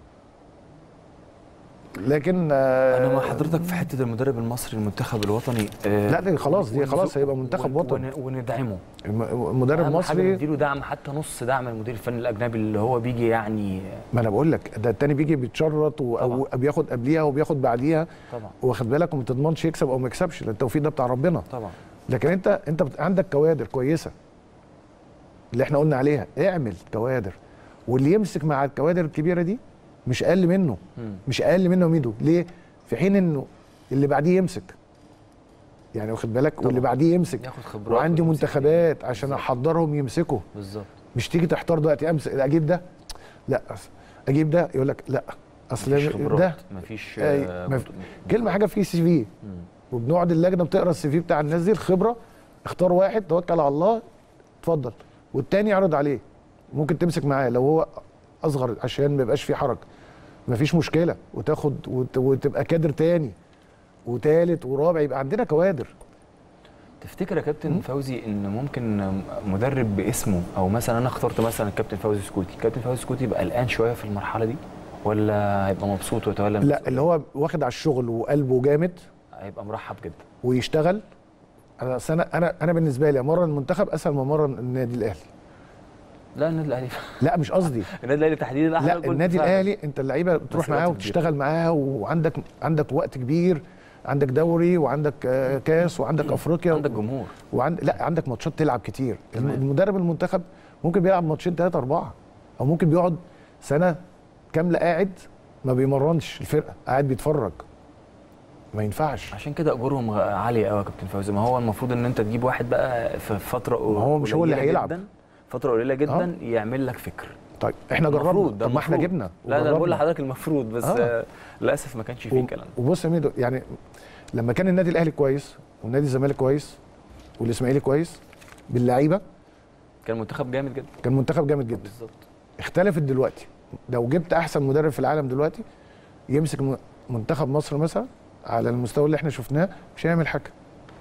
لكن آه، انا مع حضرتك في حته المدرب المصري المنتخب الوطني آه، لا دي خلاص دي ون- خلاص هيبقى منتخب ون- وطني ون- وندعمه الم- مدرب أهم حاجة مصري نديله دعم حتى نص دعم المدير الفني الاجنبي اللي هو بيجي يعني ما انا بقول لك ده التاني بيجي بيتشرط و- او طبعا. بياخد قبليها وبياخد بعديها طبعا واخد بالك وما تضمنش يكسب او ما يكسبش لأن التوفيق ده بتاع ربنا طبعا لكن انت انت بت- عندك كوادر كويسه اللي احنا قلنا عليها اعمل كوادر واللي يمسك مع الكوادر الكبيره دي مش اقل منه مم. مش اقل منه ميدو ليه في حين انه اللي بعديه يمسك يعني واخد بالك واللي بعديه يمسك ياخد خبرات وعندي ويمسك منتخبات عشان بالظبط. احضرهم يمسكوا بالظبط مش تيجي تحتار دلوقتي امسك اجيب ده لا أص- اجيب ده يقول لك لا اصل مفيش ده خبرات مفيش أي، آه، مف- بط- كلمه حاجه في سي في مم. وبنقعد اللجنه بتقرا السي في بتاع الناس دي الخبره اختار واحد توكل على الله اتفضل والتاني يعرض عليه ممكن تمسك معاه لو هو اصغر عشان ما يبقاش في حرج مفيش مشكله وتاخد وت- وتبقى كادر تاني وتالت ورابع يبقى عندنا كوادر تفتكر يا كابتن فوزي ان ممكن مدرب باسمه او مثلا انا اخترت مثلا الكابتن فوزي سكوتي الكابتن فوزي سكوتي يبقى قلقان شويه في المرحله دي ولا هيبقى مبسوط ويتولى لا المسؤولية؟ اللي هو واخد على الشغل وقلبه جامد هيبقى مرحب جدا ويشتغل انا أصل انا انا انا بالنسبه لي امرن المنتخب اسهل ما امرن النادي الاهلي لا النادي الاهلي لا مش قصدي النادي الاهلي تحديدا أحلى لا جول النادي دفاع. الاهلي انت اللعيبه بتروح بس معاه وقت كبير. وبتشتغل معاها وعندك عندك وقت كبير عندك دوري وعندك آه، كاس وعندك افريقيا عندك جمهور وعند لا عندك ماتشات تلعب كتير تمام. المدرب المنتخب ممكن بيلعب ماتشين ثلاثه اربعه او ممكن بيقعد سنه كامله قاعد ما بيمرنش الفرقه قاعد بيتفرج ما ينفعش عشان كده اجورهم غ- عاليه قوي يا كابتن فوزي ما هو المفروض ان انت تجيب واحد بقى في فتره ما هو مش هو اللي قليلة هيلعب. جداً فتره قليله جدا يعمل لك فكر طيب احنا جربنا المفروض ده طب ما احنا المفروض. جبنا لا ده أنا بقول وجربنا. لحضرتك المفروض بس آه. آه. للاسف ما كانش فيه الكلام ده وبص يا ميدو يعني لما كان النادي الاهلي كويس والنادي الزمالك كويس والاسماعيلي كويس باللعيبه كان منتخب جامد جدا كان منتخب جامد جدا بالظبط اختلفت دلوقتي لو جبت احسن مدرب في العالم دلوقتي يمسك م- منتخب مصر مثلا على المستوى اللي احنا شفناه مش هيعمل حاجه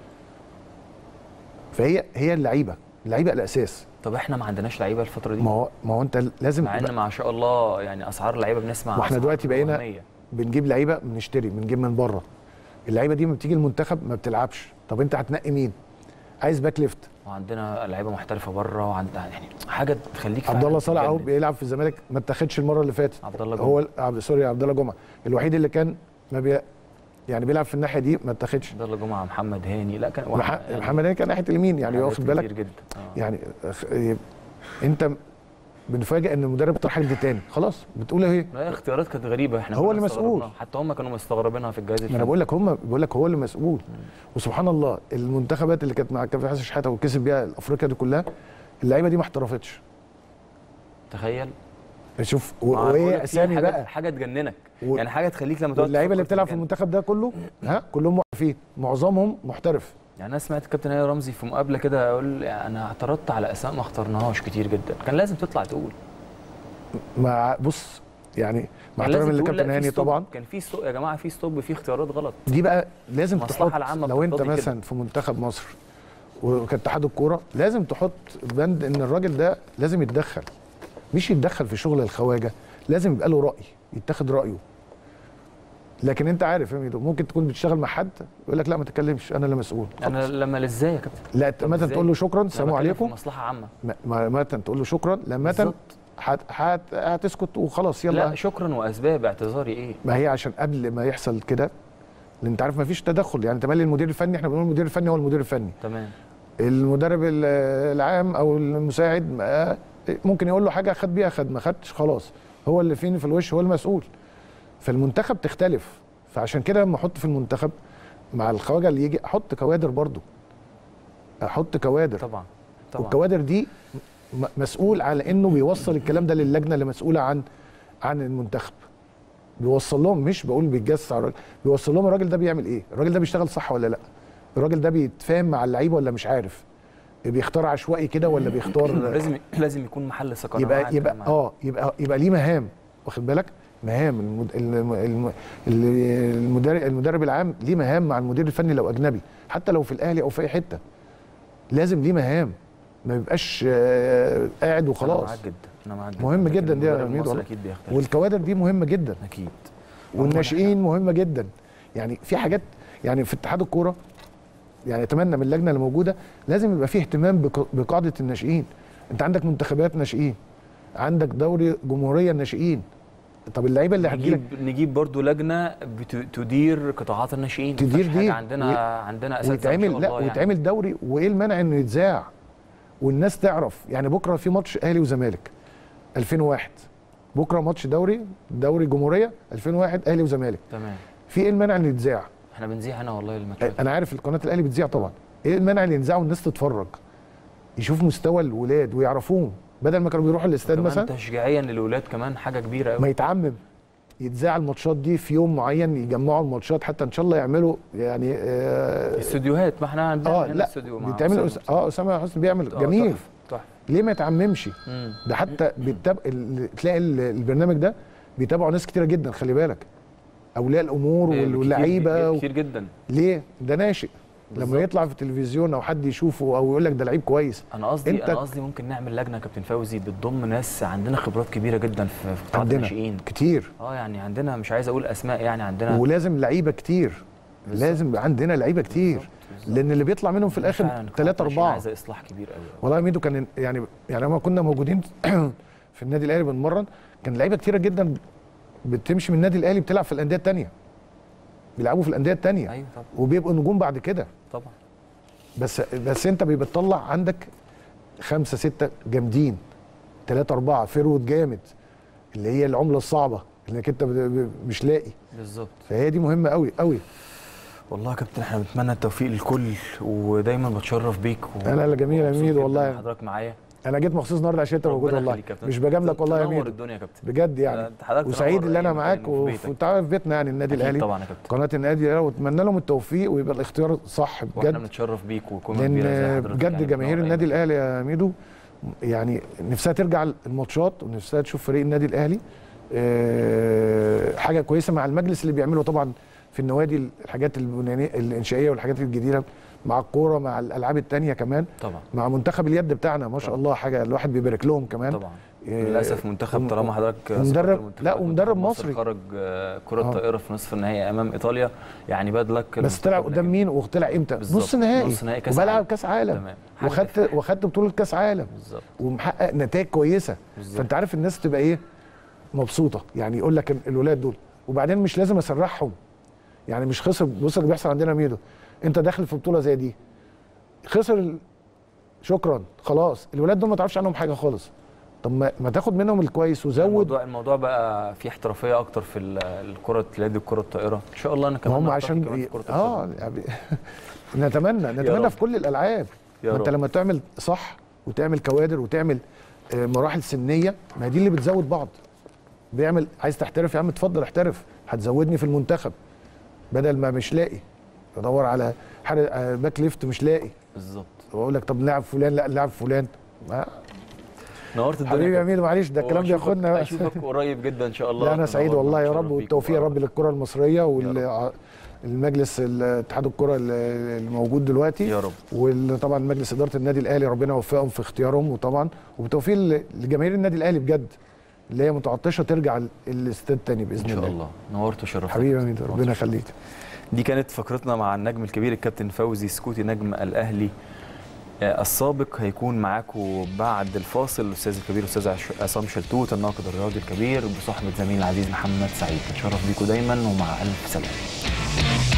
فهي هي اللعيبه اللعيبه الاساس طب احنا ما عندناش لعيبه الفتره دي ما هو ما هو انت لازم مع ان ما شاء الله يعني اسعار اللعيبه بنسمع ما احنا أسعار دلوقتي بقينا- وهمية. بنجيب لعيبه بنشتري بنجيب من بره اللعيبه دي لما بتيجي المنتخب ما بتلعبش طب انت هتنقي مين عايز باك ليفت وعندنا لعيبه محترفه بره وعندنا يعني حاجه تخليك عبد فعلاً الله صالح اهو تتجنن. بيلعب في الزمالك ما اتاخدش المره اللي فاتت عبد الله هو جمعه ال- عبد سوري عبد الله جمعه الوحيد اللي كان ما بي يعني بيلعب في الناحيه دي ما اتاخدش عبد الله جمعه محمد هاني لا كان مح- محمد هاني كان ناحيه اليمين يعني حاجات واخد بالك كتير جدا آه. يعني أخ- إيه، انت بنفاجئ ان المدرب اختار حد تاني خلاص بتقول ايه لا اختيارات كانت غريبه احنا هو كنا اللي مسؤول. استغربناها. حتى هم كانوا مستغربينها في الجهاز ما الفني انا بقول لك هم بقول لك هو اللي مسؤول وسبحان الله المنتخبات اللي كانت مع كابتن حسن شحاته وكسب بيها افريقيا دي كلها اللعيبه دي ما احترفتش تخيل شوف و- ما أنا بقول وايه لك في اسامي حاجة- بقى حاجه تجننك و- يعني حاجه تخليك لما تقعد واللعيبه اللي تفكر بتلعب في مكان. المنتخب ده كله ها كلهم موقفين معظمهم محترف يعني انا سمعت الكابتن هاني رمزي في مقابله كده يقول يعني انا اعترضت على اسماء ما اخترناهاش كتير جدا كان لازم تطلع تقول مع بص يعني مع كان لازم احترامي تقول لا، للكابتن في هاني ستوب. طبعا كان في ستوب يا جماعه في ستوب في اختيارات غلط دي بقى لازم المصلحة تحط العامة لو انت بتقتضي كده. مثلا في منتخب مصر وكاتحاد الكوره لازم تحط بند ان الراجل ده لازم يتدخل مش يتدخل في شغل الخواجه لازم يبقى له راي يتاخد رايه لكن انت عارف يا ميدو ممكن تكون بتشتغل مع حد يقول لك لا ما تتكلمش انا اللي مسؤول انا لما ازاي يا كابتن لا طب مثلا إزاي؟ تقول له شكرا أنا السلام بتكلم في عليكم مصلحه عامه ما- مثلا تقول له شكرا لما مثلا بالظبط. هت- هت- هتسكت وخلاص يلا لا شكرا واسباب اعتذاري ايه ما هي عشان قبل ما يحصل كده لان انت عارف ما فيش تدخل يعني تملي المدير الفني احنا بنقول المدير الفني هو المدير الفني تمام المدرب ال- العام او المساعد ما- ممكن يقول له حاجه خد بيها خد ما خدش خلاص هو اللي فيني في الوش هو المسؤول فالمنتخب تختلف فعشان كده لما احط في المنتخب مع الخواجه اللي يجي احط كوادر برضو احط كوادر طبعا طبعا والكوادر دي م- مسؤول على انه بيوصل الكلام ده للجنه اللي مسؤوله عن عن المنتخب بيوصل لهم مش بقول بيتجسس على الراجل بيوصل لهم الراجل ده بيعمل ايه الراجل ده بيشتغل صح ولا لا الراجل ده بيتفاهم مع اللعيبه ولا مش عارف بيختار عشوائي كده ولا بيختار لازم لازم يكون محل سكن يبقى يبقى اه يبقى يبقى ليه مهام واخد بالك مهام المد... الم... الم... المدرب المدرب العام ليه مهام مع المدير الفني لو اجنبي حتى لو في الاهلي او في اي حته لازم ليه مهام ما يبقاش آه، قاعد انا وخلاص معاك جدا انا معاك جدا مهم لكن جدا دي يا المدرب ميدو المصري والله. اكيد بيختلف والكوادر دي مهمه جدا اكيد والناشئين مهمه جدا يعني في حاجات يعني في اتحاد الكوره يعني اتمنى من اللجنه اللي موجوده لازم يبقى فيه اهتمام بق- بقاعده الناشئين انت عندك منتخبات ناشئين عندك دوري جمهوريه الناشئين طب اللعيبه اللي هتجيلك نجيب نجيب برضو لجنه بت- تدير قطاعات الناشئين تدير مفيهاش حاجة دي عندنا و- عندنا اساتذه ما شاء ويتعمل لا الله يعني. ويتعمل دوري وايه المانع انه يتذاع والناس تعرف يعني بكره في ماتش اهلي وزمالك 2001 بكره ماتش دوري دوري جمهوريه 2001 اهلي وزمالك تمام في ايه المانع انه يتذاع احنا بنذيع هنا والله الماتشات انا عارف القناه الاهلي بتذيع طبعا ايه المانع اللي ينزعوا الناس تتفرج يشوف مستوى الولاد ويعرفوهم بدل ما كانوا بيروحوا الاستاد كمان مثلا تشجيعيا للولاد كمان حاجه كبيره ما قوي يتعمم يتذاع الماتشات دي في يوم معين يجمعوا الماتشات حتى ان شاء الله يعملوا يعني اه, استوديوهات ما احنا عندنا آه هنا لا استوديو مع بيتعمل أسامة أس... اه اسامه حسني بيعمل آه، جميل تحفة، تحفة. ليه ما يتعممش مم. ده حتى بيتاب... ال... تلاقي ال- البرنامج ده بيتابعوا ناس كتيره جدا خلي بالك اولياء الامور إيه، وال- كتير- واللعيبه كتير جدا ليه ده ناشئ لما بالظبط. يطلع في التلفزيون او حد يشوفه او يقول لك ده لعيب كويس انا قصدي أنت- انا قصدي ممكن نعمل لجنه يا كابتن فوزي بتضم ناس عندنا خبرات كبيره جدا في في قطاع عندنا الناشئين كتير اه يعني عندنا مش عايز اقول اسماء يعني عندنا ولازم لعيبه كتير بالظبط. لازم يبقى عندنا لعيبه كتير بالظبط، لان اللي بيطلع منهم في الاخر فعلاً 3 عشان 4 عايزه اصلاح كبير قوي والله يا ميدو كان يعني يعني لما كنا موجودين في النادي الاهلي بنمرن كان لعيبه كتيره جدا بتمشي من النادي الاهلي بتلعب في الانديه الثانيه بيلعبوا في الانديه الثانيه ايوه طبعا وبيبقوا نجوم بعد كده طبعا بس بس انت بيبقى تطلع عندك خمسه سته جامدين ثلاثه اربعه فيرود جامد اللي هي العمله الصعبه انك انت ب- ب- مش لاقي بالظبط فهي دي مهمه قوي قوي والله يا كابتن احنا بنتمنى التوفيق للكل ودايما بتشرف بيك و... أنا اللي جميل يا ومبسوط ميدو جداً والله. إن حضرتك معايا انا جيت مخصوص النهارده عشان انت موجود ربنا والله يخليك يا كابتن. مش بجاملك والله يا تنور ميدو الدنيا يا كابتن بجد يعني أنت حضرتك وسعيد تنور اللي أي انا مكان معاك في بيتك. وانت عارف بيتنا يعني النادي أكيد الاهلي طبعا يا كابتن قناه النادي الاهلي واتمنى لهم التوفيق ويبقى الاختيار صح واحنا بجد بنتشرف بيك وكومه كبيره زي لان حضرتك بجد يعني جماهير بتنور أي النادي مكان. الاهلي يا ميدو يعني نفسها ترجع الماتشات ونفسها تشوف فريق النادي الاهلي آه، حاجه كويسه مع المجلس اللي بيعمله طبعا في النوادي الحاجات البنيانيه الانشائيه والحاجات الجديده مع الكوره مع الالعاب التانية كمان طبعا مع منتخب اليد بتاعنا ما شاء الله حاجه الواحد بيبارك لهم كمان طبعا إيه، للاسف منتخب وم- طالما حضرتك ومدرب- ذكرت المنتخبات، لا، ومدرب منتخب مصري. خرج آه، كره آه. طائره في نصف النهائي امام ايطاليا يعني باد لك بس طلع قدام مين وطلع امتى بالظبط. نص نهائي نص نهائي كأس وبلعب عالم. كاس عالم تمام. حاجة وخدت وخدت بطوله كاس عالم بالظبط ومحقق نتائج كويسه بالظبط. فانت عارف الناس تبقى ايه مبسوطه يعني يقول لك الولاد دول وبعدين مش لازم اسرحهم يعني مش خسر بص اللي بيحصل عندنا ميدو انت داخل في بطوله زي دي خسر ال- شكرا خلاص الولاد دول ما تعرفش عنهم حاجه خالص طب ما, ما تاخد منهم الكويس وزود الموضوع الموضوع بقى فيه احترافيه اكتر في ال- الكره اليد الكره الطائره ان شاء الله انا ما كمان هم نحترف عشان كمان بي... في كره اه القدم. يعني نتمنى نتمنى رب. في كل الالعاب يا ما انت رب. لما تعمل صح وتعمل كوادر وتعمل آه، مراحل سنيه ما دي اللي بتزود بعض بيعمل عايز تحترف يا عم اتفضل احترف هتزودني في المنتخب بدل ما مش لاقي بدور على حارس آه، باك ليفت مش لاقي بالظبط واقول لك طب نلعب فلان لا نلعب فلان ما نورت الدنيا حبيبي يا كابتن. ميدو معلش ده الكلام وأشوفك- بياخدنا اشوفك قريب جدا ان شاء الله لا انا سعيد تنورنا والله يا ونتشرف رب بيك والتوفيق يا رب وبارك. للكره المصريه والمجلس اتحاد الكره الموجود دلوقتي يا رب وطبعا مجلس اداره النادي الاهلي ربنا يوفقهم في اختيارهم وطبعا وبالتوفيق ل- لجماهير النادي الاهلي بجد اللي هي متعطشه ترجع ال- الاستاد تاني باذن ان شاء الله الله نورت وشرفت حبيبي يا ميدو ربنا يخليك دي كانت فقرتنا مع النجم الكبير الكابتن فوزي سكوتي نجم الاهلي آه، السابق هيكون معاكم بعد الفاصل الاستاذ الكبير الاستاذ عش- عصام شلتوت الناقد الرياضي الكبير بصحبه زميلي العزيز محمد سعيد نتشرف بيكم دايما ومع الف سلامه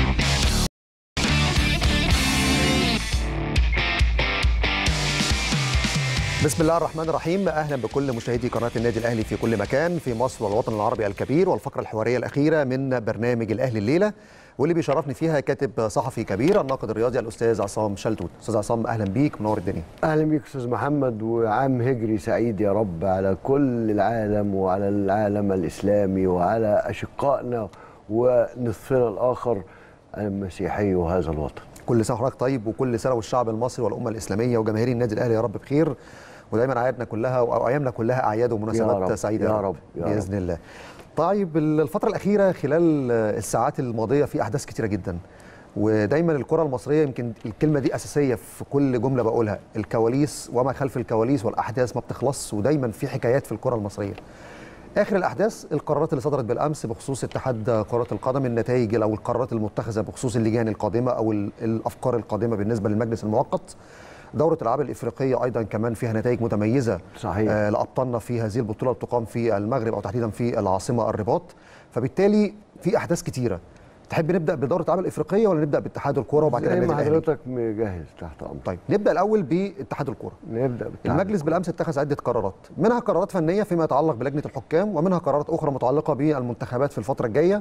بسم الله الرحمن الرحيم اهلا بكل مشاهدي قناه النادي الاهلي في كل مكان في مصر والوطن العربي الكبير والفقره الحواريه الاخيره من برنامج الاهلي الليله واللي بيشرفني فيها كاتب صحفي كبير الناقد الرياضي الاستاذ عصام شلتوت استاذ عصام اهلا بيك منور الدنيا اهلا بيك استاذ محمد وعام هجري سعيد يا رب على كل العالم وعلى العالم الاسلامي وعلى اشقائنا ونصفنا الاخر المسيحي وهذا الوطن كل سنه وحضرتك طيب وكل سنه والشعب المصري والامه الاسلاميه وجماهير النادي الاهلي يا رب بخير ودايما اعيادنا كلها او ايامنا كلها اعياد ومناسبات رب، سعيده يا رب، يا باذن الله طيب الفتره الاخيره خلال الساعات الماضيه في احداث كتيره جدا ودايما الكره المصريه يمكن الكلمه دي اساسيه في كل جمله بقولها الكواليس وما خلف الكواليس والاحداث ما بتخلصش ودايما في حكايات في الكره المصريه اخر الاحداث القرارات اللي صدرت بالامس بخصوص اتحاد كره القدم النتائج او القرارات المتخذه بخصوص اللجان القادمه او ال- الافكار القادمه بالنسبه للمجلس المؤقت دوره الالعاب الافريقيه ايضا كمان فيها نتائج متميزه صحيح. آه لابطالنا في هذه البطوله اللي تقام في المغرب او تحديدا في العاصمه الرباط فبالتالي في احداث كتيره تحب نبدا بدوره الالعاب الافريقيه ولا نبدا باتحاد الكوره وبعد كده زي النادي ما الاهلي حضرتك مجهز تحت امر طيب نبدا الاول باتحاد الكوره نبدا بالتعامل. المجلس بالامس اتخذ عده قرارات منها قرارات فنيه فيما يتعلق بلجنه الحكام ومنها قرارات اخرى متعلقه بالمنتخبات في الفتره الجايه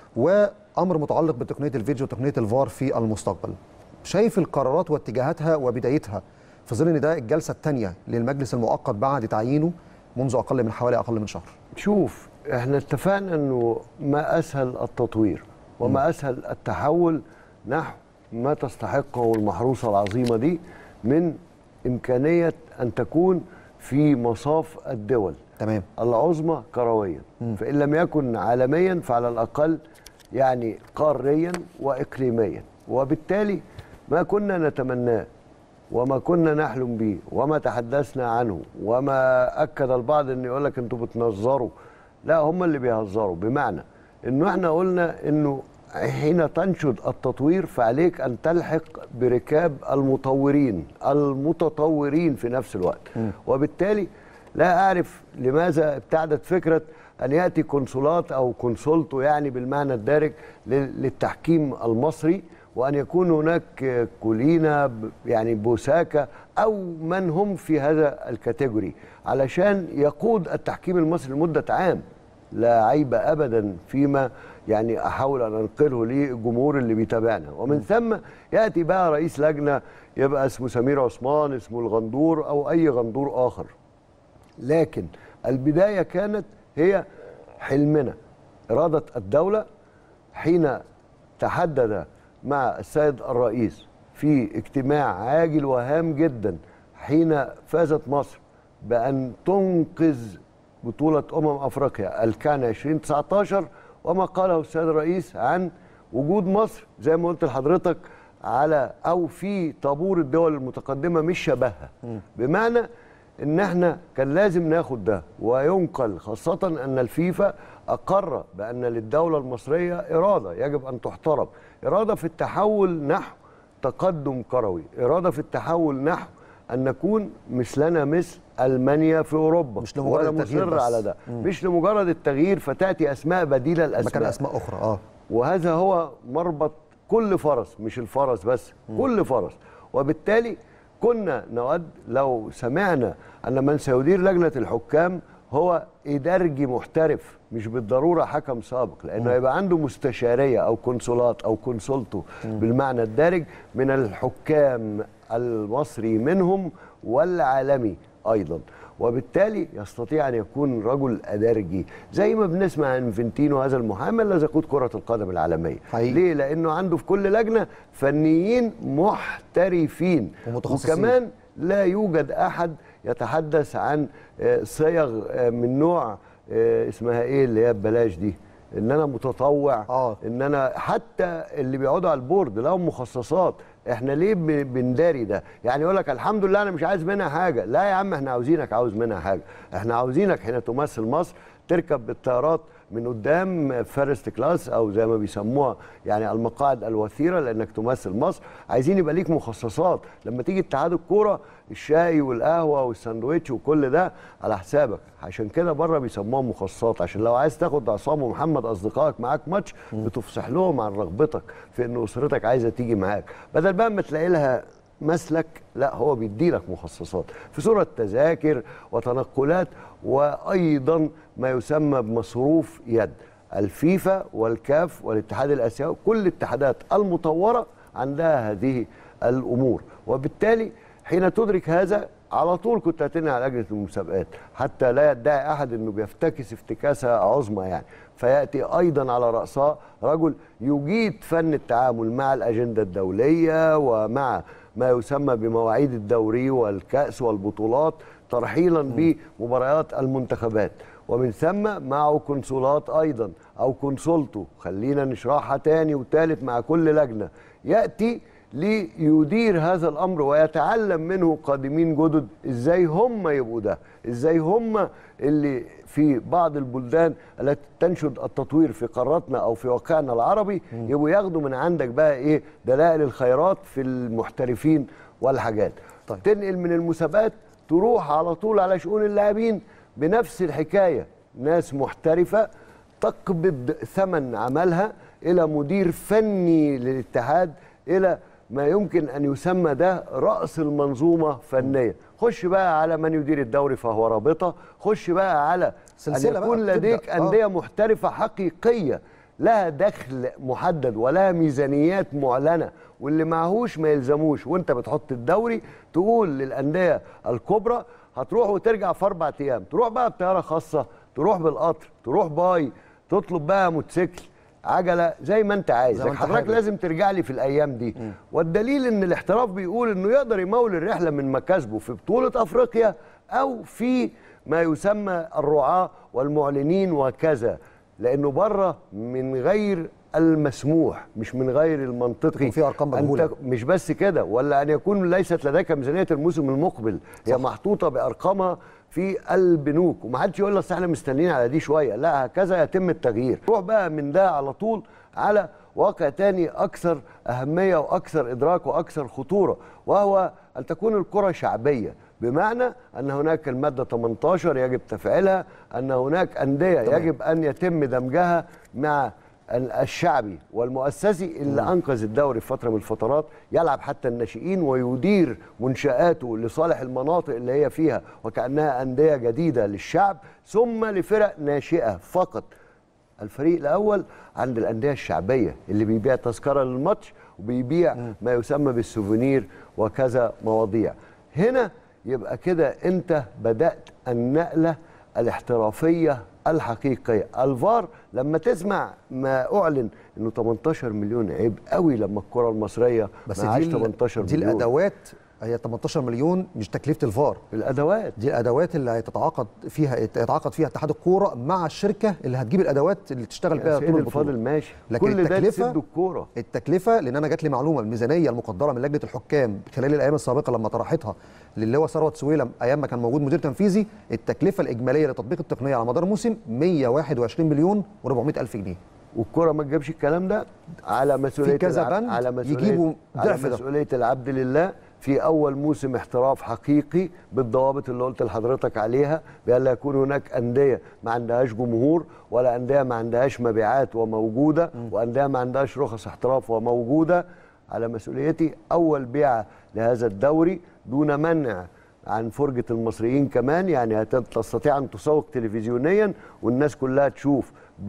وامر متعلق بتقنيه الفيديو وتقنيه الفار في المستقبل شايف القرارات واتجاهاتها وبدايتها في ظل ان ده الجلسه الثانيه للمجلس المؤقت بعد تعيينه منذ اقل من حوالي اقل من شهر شوف احنا اتفقنا انه ما اسهل التطوير وما اسهل التحول نحو ما تستحقه المحروسه العظيمه دي من امكانيه ان تكون في مصاف الدول تمام العظمى كرويا فان لم يكن عالميا فعلى الاقل يعني قاريا واقليميا وبالتالي ما كنا نتمناه وما كنا نحلم به وما تحدثنا عنه وما اكد البعض ان يقول لك انتوا بتنظروا لا هم اللي بيهزروا بمعنى انه احنا قلنا انه حين تنشد التطوير فعليك ان تلحق بركاب المطورين المتطورين في نفس الوقت وبالتالي لا اعرف لماذا ابتعدت فكره ان ياتي كونسولات او كونسولتو يعني بالمعنى الدارج لل- للتحكيم المصري وان يكون هناك كولينا ب- يعني بوساكا او من هم في هذا الكاتيجوري علشان يقود التحكيم المصري لمده عام لا عيب ابدا فيما يعني احاول ان انقله للجمهور اللي بيتابعنا ومن ثم ياتي بقى رئيس لجنه يبقى اسمه سمير عثمان اسمه الغندور او اي غندور اخر لكن البدايه كانت هي حلمنا اراده الدوله حين تحدد مع السيد الرئيس في اجتماع عاجل وهام جدا حين فازت مصر بان تنقذ بطوله امم افريقيا الكان 2019 وما قاله السيد الرئيس عن وجود مصر زي ما قلت لحضرتك على او في طابور الدول المتقدمه مش شبهها بمعنى ان احنا كان لازم ناخد ده وينقل خاصه ان الفيفا اقر بان للدوله المصريه اراده يجب ان تحترم اراده في التحول نحو تقدم كروي اراده في التحول نحو ان نكون مثلنا مثل المانيا في اوروبا مش لمجرد وأنا التغيير مصر بس. على ده مش لمجرد التغيير فتاتي اسماء بديله الاسماء مكان اسماء اخرى اه وهذا هو مربط كل فرس مش الفرس بس كل فرس وبالتالي كنا نود لو سمعنا ان من سيدير لجنه الحكام هو ادارجي محترف مش بالضروره حكم سابق لانه يبقى عنده مستشاريه او كونسولات او كونسولتو بالمعنى الدارج من الحكام المصري منهم والعالمي ايضا وبالتالي يستطيع ان يكون رجل ادارجي زي ما بنسمع عن فينتينو هذا المحامي الذي يقود كره القدم العالميه حقيقي. ليه لانه عنده في كل لجنه فنيين محترفين ومتخصصين. وكمان لا يوجد احد يتحدث عن آه، صيغ آه، من نوع آه، اسمها ايه اللي هي ببلاش دي ان انا متطوع آه. ان انا حتى اللي بيقعدوا على البورد لهم مخصصات احنا ليه ب- بنداري ده يعني يقول لك الحمد لله انا مش عايز منها حاجه لا يا عم احنا عاوزينك عاوز منها حاجه احنا عاوزينك حين تمثل مصر تركب بالطيارات من قدام فيرست كلاس او زي ما بيسموها يعني المقاعد الوثيره لانك تمثل مصر عايزين يبقى ليك مخصصات لما تيجي اتحاد الكوره الشاي والقهوه والساندوتش وكل ده على حسابك عشان كده بره بيسموها مخصصات عشان لو عايز تاخد عصام ومحمد اصدقائك معاك ماتش بتفصح لهم عن رغبتك في ان اسرتك عايزه تيجي معاك بدل بقى ما تلاقي لها مسلك لا هو بيدي لك مخصصات في صورة تذاكر وتنقلات وأيضا ما يسمى بمصروف يد الفيفا والكاف والاتحاد الآسيوي كل الاتحادات المطورة عندها هذه الأمور وبالتالي حين تدرك هذا على طول كنت هتنهي على لجنه المسابقات حتى لا يدعي احد انه بيفتكس افتكاسه عظمى يعني فياتي ايضا على راسها رجل يجيد فن التعامل مع الاجنده الدوليه ومع ما يسمى بمواعيد الدوري والكاس والبطولات ترحيلا بمباريات المنتخبات ومن ثم معه كونسولات ايضا او كونسولتو خلينا نشرحها تاني وتالت مع كل لجنه ياتي ليدير هذا الامر ويتعلم منه قادمين جدد ازاي هم يبقوا ده ازاي هم اللي في بعض البلدان التي تنشد التطوير في قاراتنا او في واقعنا العربي يبقوا ياخدوا من عندك بقى ايه دلائل الخيرات في المحترفين والحاجات طيب. تنقل من المسابقات تروح على طول على شؤون اللاعبين بنفس الحكايه ناس محترفه تقبض ثمن عملها الى مدير فني للاتحاد الى ما يمكن ان يسمى ده راس المنظومه فنيه خش بقى على من يدير الدوري فهو رابطه خش بقى على ان سلسلة بقى يكون بتبدأ. لديك آه. انديه محترفه حقيقيه لها دخل محدد ولها ميزانيات معلنه واللي معهوش ما يلزموش وانت بتحط الدوري تقول للانديه الكبرى هتروح وترجع في اربع ايام تروح بقى بطياره خاصه تروح بالقطر تروح باي تطلب بقى موتوسيكل عجله زي ما انت عايز زي ما لكن انت حضرتك حابب. لازم ترجع لي في الايام دي والدليل ان الاحتراف بيقول انه يقدر يمول الرحله من مكاسبه في بطوله افريقيا او في ما يسمى الرعاه والمعلنين وكذا لانه بره من غير المسموح مش من غير المنطقي وفي أرقام أنت مجهولة. مش بس كده ولا ان يكون ليست لديك ميزانيه الموسم المقبل هي محطوطه بارقامها في البنوك ومحدش يقول لك أصل احنا مستنيين على دي شويه لا هكذا يتم التغيير روح بقى من ده على طول على واقع تاني اكثر اهميه واكثر ادراك واكثر خطوره وهو ان تكون الكره شعبيه بمعنى ان هناك الماده 18 يجب تفعيلها ان هناك انديه يجب ان يتم دمجها مع ال- الشعبي والمؤسسي اللي انقذ الدوري في فتره من الفترات يلعب حتى الناشئين ويدير منشاته لصالح المناطق اللي هي فيها وكانها انديه جديده للشعب ثم لفرق ناشئه فقط الفريق الاول عند الانديه الشعبيه اللي بيبيع تذكره للماتش وبيبيع ما يسمى بالسوفينير وكذا مواضيع هنا يبقى كده انت بدات النقله الاحترافيه الحقيقيه الفار لما تسمع ما اعلن انه 18 مليون عيب قوي لما الكره المصريه بس معهاش دي ال- 18 دي مليون الادوات هي 18 مليون مش تكلفه الفار الادوات دي الادوات اللي هيتعاقد فيها يتعاقد فيها اتحاد الكوره مع الشركه اللي هتجيب الادوات اللي تشتغل يا بيها سيدي طول الفاضل البطوله ماشي لكن كل ده التكلفة- تسد الكوره التكلفه لان انا جات لي معلومه الميزانيه المقدره من لجنه الحكام خلال الايام السابقه لما طرحتها للي هو ثروت سويلم ايام ما كان موجود مدير تنفيذي التكلفه الاجماليه لتطبيق التقنيه على مدار الموسم 121 مليون و400 الف جنيه والكرة ما تجيبش الكلام ده على مسؤولية كذا العبد بند على مسؤولية يجيبوا على ضعف ده. مسؤولية العبد لله في أول موسم احتراف حقيقي بالضوابط اللي قلت لحضرتك عليها بألا يكون هناك أندية ما عندهاش جمهور ولا أندية ما عندهاش مبيعات وموجودة وأندية ما عندهاش رخص احتراف وموجودة على مسؤوليتي أول بيعة لهذا الدوري دون منع عن فرجة المصريين كمان يعني هت- تستطيع أن تسوق تلفزيونيا والناس كلها تشوف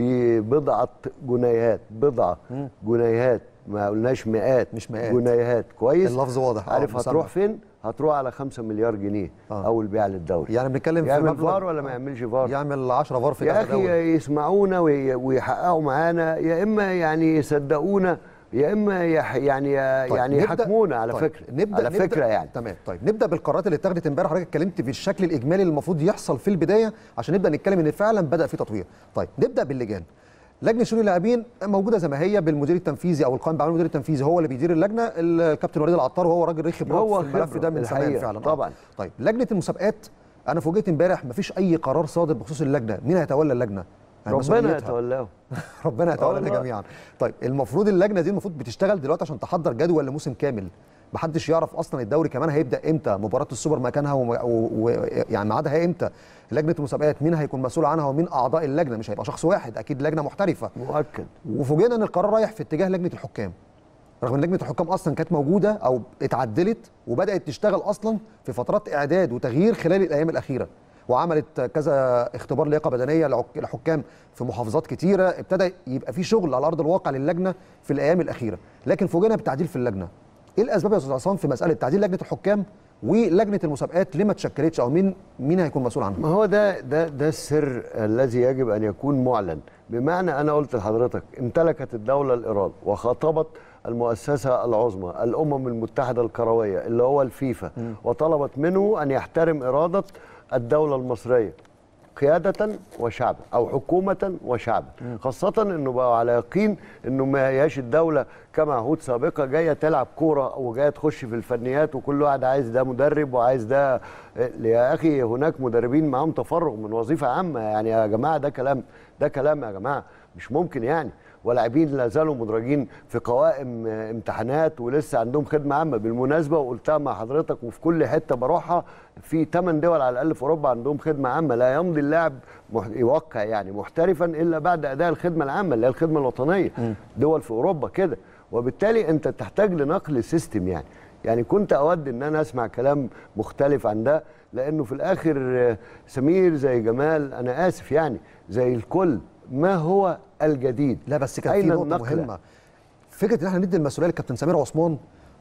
ببضعة جنيهات بضعة جنيهات ما قلناش مئات مش مئات. جنيهات كويس اللفظ واضح، آه، عارف مسمى. هتروح فين هتروح على 5 مليار جنيه آه. اول بيع للدوري يعني بنتكلم في يعمل مبلغ- فار ولا ما يعملش فار يعمل 10 فار في يا كذا اخي دوري. يسمعونا وي- ويحققوا معانا يا اما يعني يصدقونا يا اما يح يعني طيب، يعني نبدأ- يحاكمونا على طيب، فكره نبدا على نبدأ فكره يعني تمام طيب نبدا بالقرارات اللي اتخذت امبارح حضرتك اتكلمت في الشكل الاجمالي اللي المفروض يحصل في البدايه عشان نبدا نتكلم ان فعلا بدا في تطوير طيب نبدا باللجان لجنه شؤون اللاعبين موجوده زي ما هي بالمدير التنفيذي او القائم باعمال المدير التنفيذي هو اللي بيدير اللجنه الكابتن وليد العطار وهو راجل رخم هو في الملف خبرة ده من زمان الحقيقة، فعلا آه. طبعاً. طيب لجنه المسابقات انا فوجئت امبارح مفيش اي قرار صادر بخصوص اللجنه مين هيتولى اللجنه يعني ربنا مسؤوليتها. يتولاه ربنا يتولى والله. جميعا طيب المفروض اللجنه دي المفروض بتشتغل دلوقتي عشان تحضر جدول لموسم كامل محدش يعرف اصلا الدوري كمان هيبدا امتى مباراه السوبر مكانها ويعني و... و... يعني ميعادها امتى لجنه المسابقات مين هيكون مسؤول عنها ومين اعضاء اللجنه مش هيبقى شخص واحد اكيد لجنه محترفه مؤكد وفوجئنا ان القرار رايح في اتجاه لجنه الحكام رغم ان لجنه الحكام اصلا كانت موجوده او اتعدلت وبدات تشتغل اصلا في فترات اعداد وتغيير خلال الايام الاخيره وعملت كذا اختبار لياقه بدنيه لعك- لحكام في محافظات كتيره ابتدى يبقى في شغل على ارض الواقع للجنه في الايام الاخيره لكن فوجئنا بتعديل في اللجنه ايه الاسباب يا استاذ عصام في مساله تعديل لجنه الحكام ولجنه المسابقات ليه ما اتشكلتش او مين مين هيكون مسؤول عنها ما هو ده ده ده السر الذي يجب ان يكون معلن بمعنى انا قلت لحضرتك امتلكت الدوله الايراد وخاطبت المؤسسه العظمى الامم المتحده الكرويه اللي هو الفيفا وطلبت منه ان يحترم اراده الدوله المصريه قيادة وشعبا أو حكومة وشعبا خاصة أنه بقوا على يقين أنه ما هياش الدولة كما عهود سابقة جاية تلعب كورة وجاية تخش في الفنيات وكل واحد عايز ده مدرب وعايز ده يا أخي هناك مدربين معاهم تفرغ من وظيفة عامة يعني يا جماعة ده كلام ده كلام يا جماعة مش ممكن يعني ولاعبين لا زالوا مدرجين في قوائم آه، امتحانات ولسه عندهم خدمه عامه بالمناسبه وقلتها مع حضرتك وفي كل حته بروحها في 8 دول على الاقل في اوروبا عندهم خدمه عامه لا يمضي اللاعب مح- يوقع يعني محترفا الا بعد اداء الخدمه العامه اللي هي الخدمه الوطنيه دول في اوروبا كده وبالتالي انت تحتاج لنقل سيستم يعني يعني كنت اود ان انا اسمع كلام مختلف عن ده لانه في الاخر آه، سمير زي جمال انا اسف يعني زي الكل ما هو الجديد لا بس كان في أين نقطة النقلة؟ مهمة فكرة ان احنا ندي المسؤولية للكابتن سمير عثمان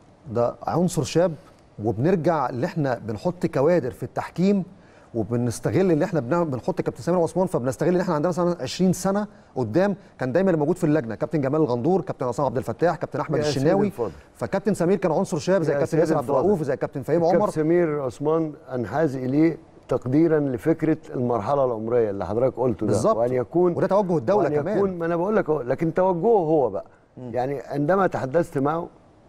ده عنصر شاب وبنرجع اللي احنا بنحط كوادر في التحكيم وبنستغل اللي احنا بنعمل بنحط كابتن سمير عثمان فبنستغل ان احنا عندنا مثلا 20 سنه قدام كان دايما اللي موجود في اللجنه كابتن جمال الغندور كابتن عصام عبد الفتاح كابتن احمد يا سيدي الشناوي الفاضل. فكابتن سمير كان عنصر شاب زي يا كابتن سيدي ياسر عبد الفاضل. الرؤوف زي كابتن فهيم كابتن عمر سمير عثمان انحاز اليه تقديرا لفكره المرحله العمريه اللي حضرتك قلته ده بالظبط. وان يكون وده توجه الدولة وأن كمان. يكون ما انا بقول لك أهو، لكن توجهه هو بقى يعني عندما تحدثت معه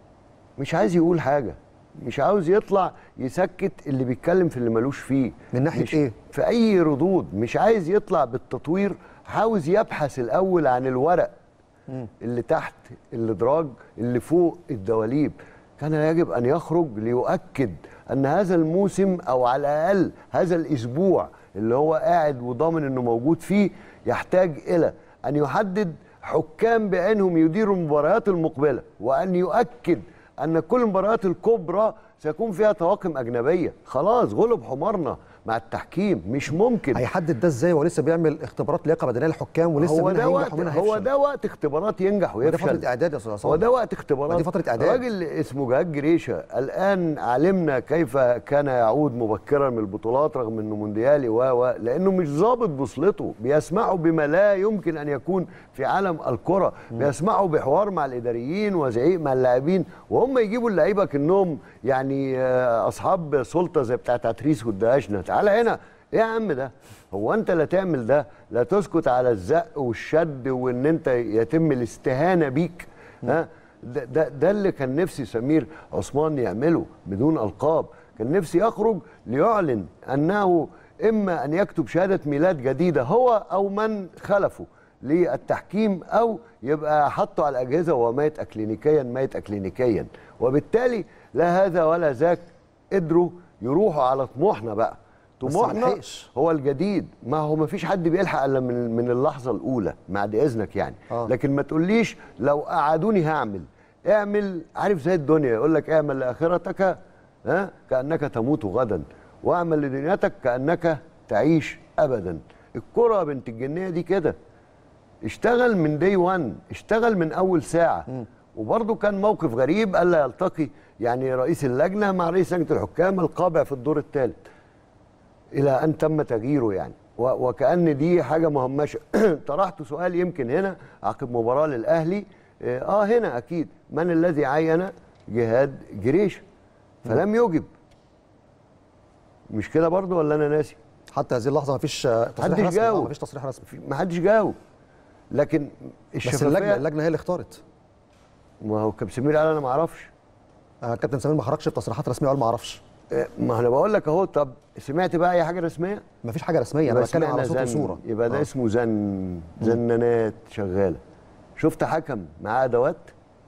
مش عايز يقول حاجه مش عاوز يطلع يسكت اللي بيتكلم في اللي ملوش فيه من ناحية مش إيه؟ في اي ردود مش عايز يطلع بالتطوير عاوز يبحث الاول عن الورق اللي تحت الادراج اللي فوق الدواليب كان يجب ان يخرج ليؤكد ان هذا الموسم او على الاقل هذا الاسبوع اللي هو قاعد وضامن انه موجود فيه يحتاج الى ان يحدد حكام بعينهم يديروا المباريات المقبله وان يؤكد ان كل المباريات الكبرى سيكون فيها طواقم اجنبيه خلاص غلب حمارنا مع التحكيم مش ممكن هيحدد ده ازاي هو لسه بيعمل اختبارات لياقه بدنيه للحكام ولسه هو منها ده هينجح وقت ومنها هو هيفشل. ده وقت اختبارات ينجح ما دي ويفشل فتره اعداد يا استاذ عصام هو ده وقت اختبارات ما دي فترة إعداد. راجل اسمه جهاد جريشه الان علمنا كيف كان يعود مبكرا من البطولات رغم انه مونديالي و و لانه مش ظابط بوصلته بيسمعوا بما لا يمكن ان يكون في عالم الكره بيسمعوا بحوار مع الاداريين وزعيق مع اللاعبين وهم يجيبوا اللعيبه كانهم يعني آه، اصحاب سلطه زي بتاعت عتريس والدهشنا تعالى هنا ايه يا عم ده هو انت لا تعمل ده لا تسكت على الزق والشد وان انت يتم الاستهانه بيك ها ده, ده, ده اللي كان نفسي سمير عثمان يعمله بدون القاب كان نفسي يخرج ليعلن انه اما ان يكتب شهاده ميلاد جديده هو او من خلفه للتحكيم او يبقى حطه على الاجهزه وهو ميت اكلينيكيا ميت اكلينيكيا وبالتالي لا هذا ولا ذاك قدروا يروحوا على طموحنا بقى بس ما طموحنا لحقش. هو الجديد ما هو ما فيش حد بيلحق الا من من اللحظه الاولى بعد اذنك يعني آه. آه. لكن ما تقوليش لو قعدوني هعمل اعمل عارف زي الدنيا يقول لك اعمل لاخرتك ها كانك تموت غدا واعمل لدنيتك كانك تعيش ابدا الكره بنت الجنيه دي كده اشتغل من دي 1 اشتغل من اول ساعه وبرضه كان موقف غريب الا يلتقي يعني رئيس اللجنه مع رئيس لجنه الحكام القابع في الدور الثالث الى ان تم تغييره يعني و- وكان دي حاجه مهمشه طرحت سؤال يمكن هنا عقب مباراه للاهلي اه آه، هنا اكيد من الذي عين جهاد جريش فلم يجب مش كده برضه ولا انا ناسي حتى هذه اللحظه ما فيش تصريح محدش رسمي جاوب. ما فيش تصريح رسمي ما حدش جاوب لكن بس الشفافيه اللجنه اللجنه هي اللي اختارت ما هو كابتن سمير قال انا ما اعرفش آه، كابتن سمير ما خرجش بتصريحات رسميه وقال ما اعرفش آه، ما انا بقول لك اهو طب سمعت بقى اي حاجه رسميه ما فيش حاجه رسميه انا يبقى بتكلم على سمعنا صوت زن. وصوره يبقى ده آه. اسمه زن زنانات شغاله شفت حكم معاه ادوات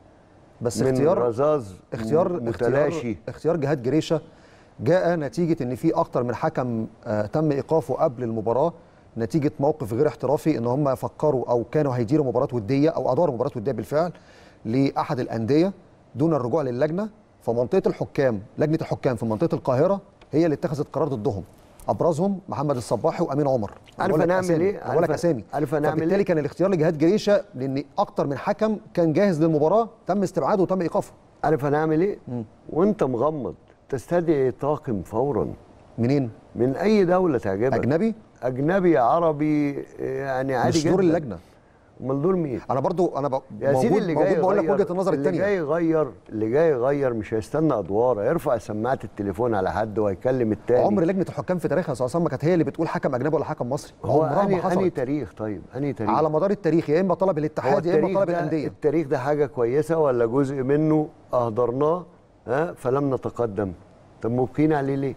بس من اختيار رذاذ اختيار متلاشي اختيار, اختيار جهاد جريشه جاء نتيجه ان في اكتر من حكم آه تم ايقافه قبل المباراه نتيجه موقف غير احترافي ان هم فكروا او كانوا هيديروا مباراه وديه او اداروا مباراه وديه بالفعل لاحد الانديه دون الرجوع للجنه فمنطقه الحكام لجنه الحكام في منطقه القاهره هي اللي اتخذت قرار ضدهم ابرزهم محمد الصباحي وامين عمر عارف بقول لك هنعمل أسامي. إيه؟ بقول لك عارف- اسامي عارف هنعمل فبالتالي إيه؟ كان الاختيار لجهاد جريشه لان اكتر من حكم كان جاهز للمباراه تم استبعاده وتم ايقافه عارف هنعمل ايه وانت مغمض تستدعي طاقم فورا منين من اي دوله تعجبك اجنبي اجنبي عربي يعني عادي مش جدا دور اللجنه امال دول مين انا برضو انا ب... يا موجود سيدي اللي جاي موجود بقول لك يغير- وجهه النظر اللي جاي الثانيه يغير اللي جاي يغير مش هيستنى ادوار هيرفع سماعه التليفون على حد وهيكلم التاني عمر لجنه الحكام في تاريخها يا استاذ عصام ما كانت هي اللي بتقول حكم اجنبي ولا حكم مصري هو عمرها ما اني اني حصلت تاريخ طيب اني تاريخ على مدار التاريخ يا اما طلب هو الاتحاد يا اما التاريخ طلب ده الانديه التاريخ ده حاجه كويسه ولا جزء منه اهدرناه ها فلم نتقدم طب مبقين عليه ليه؟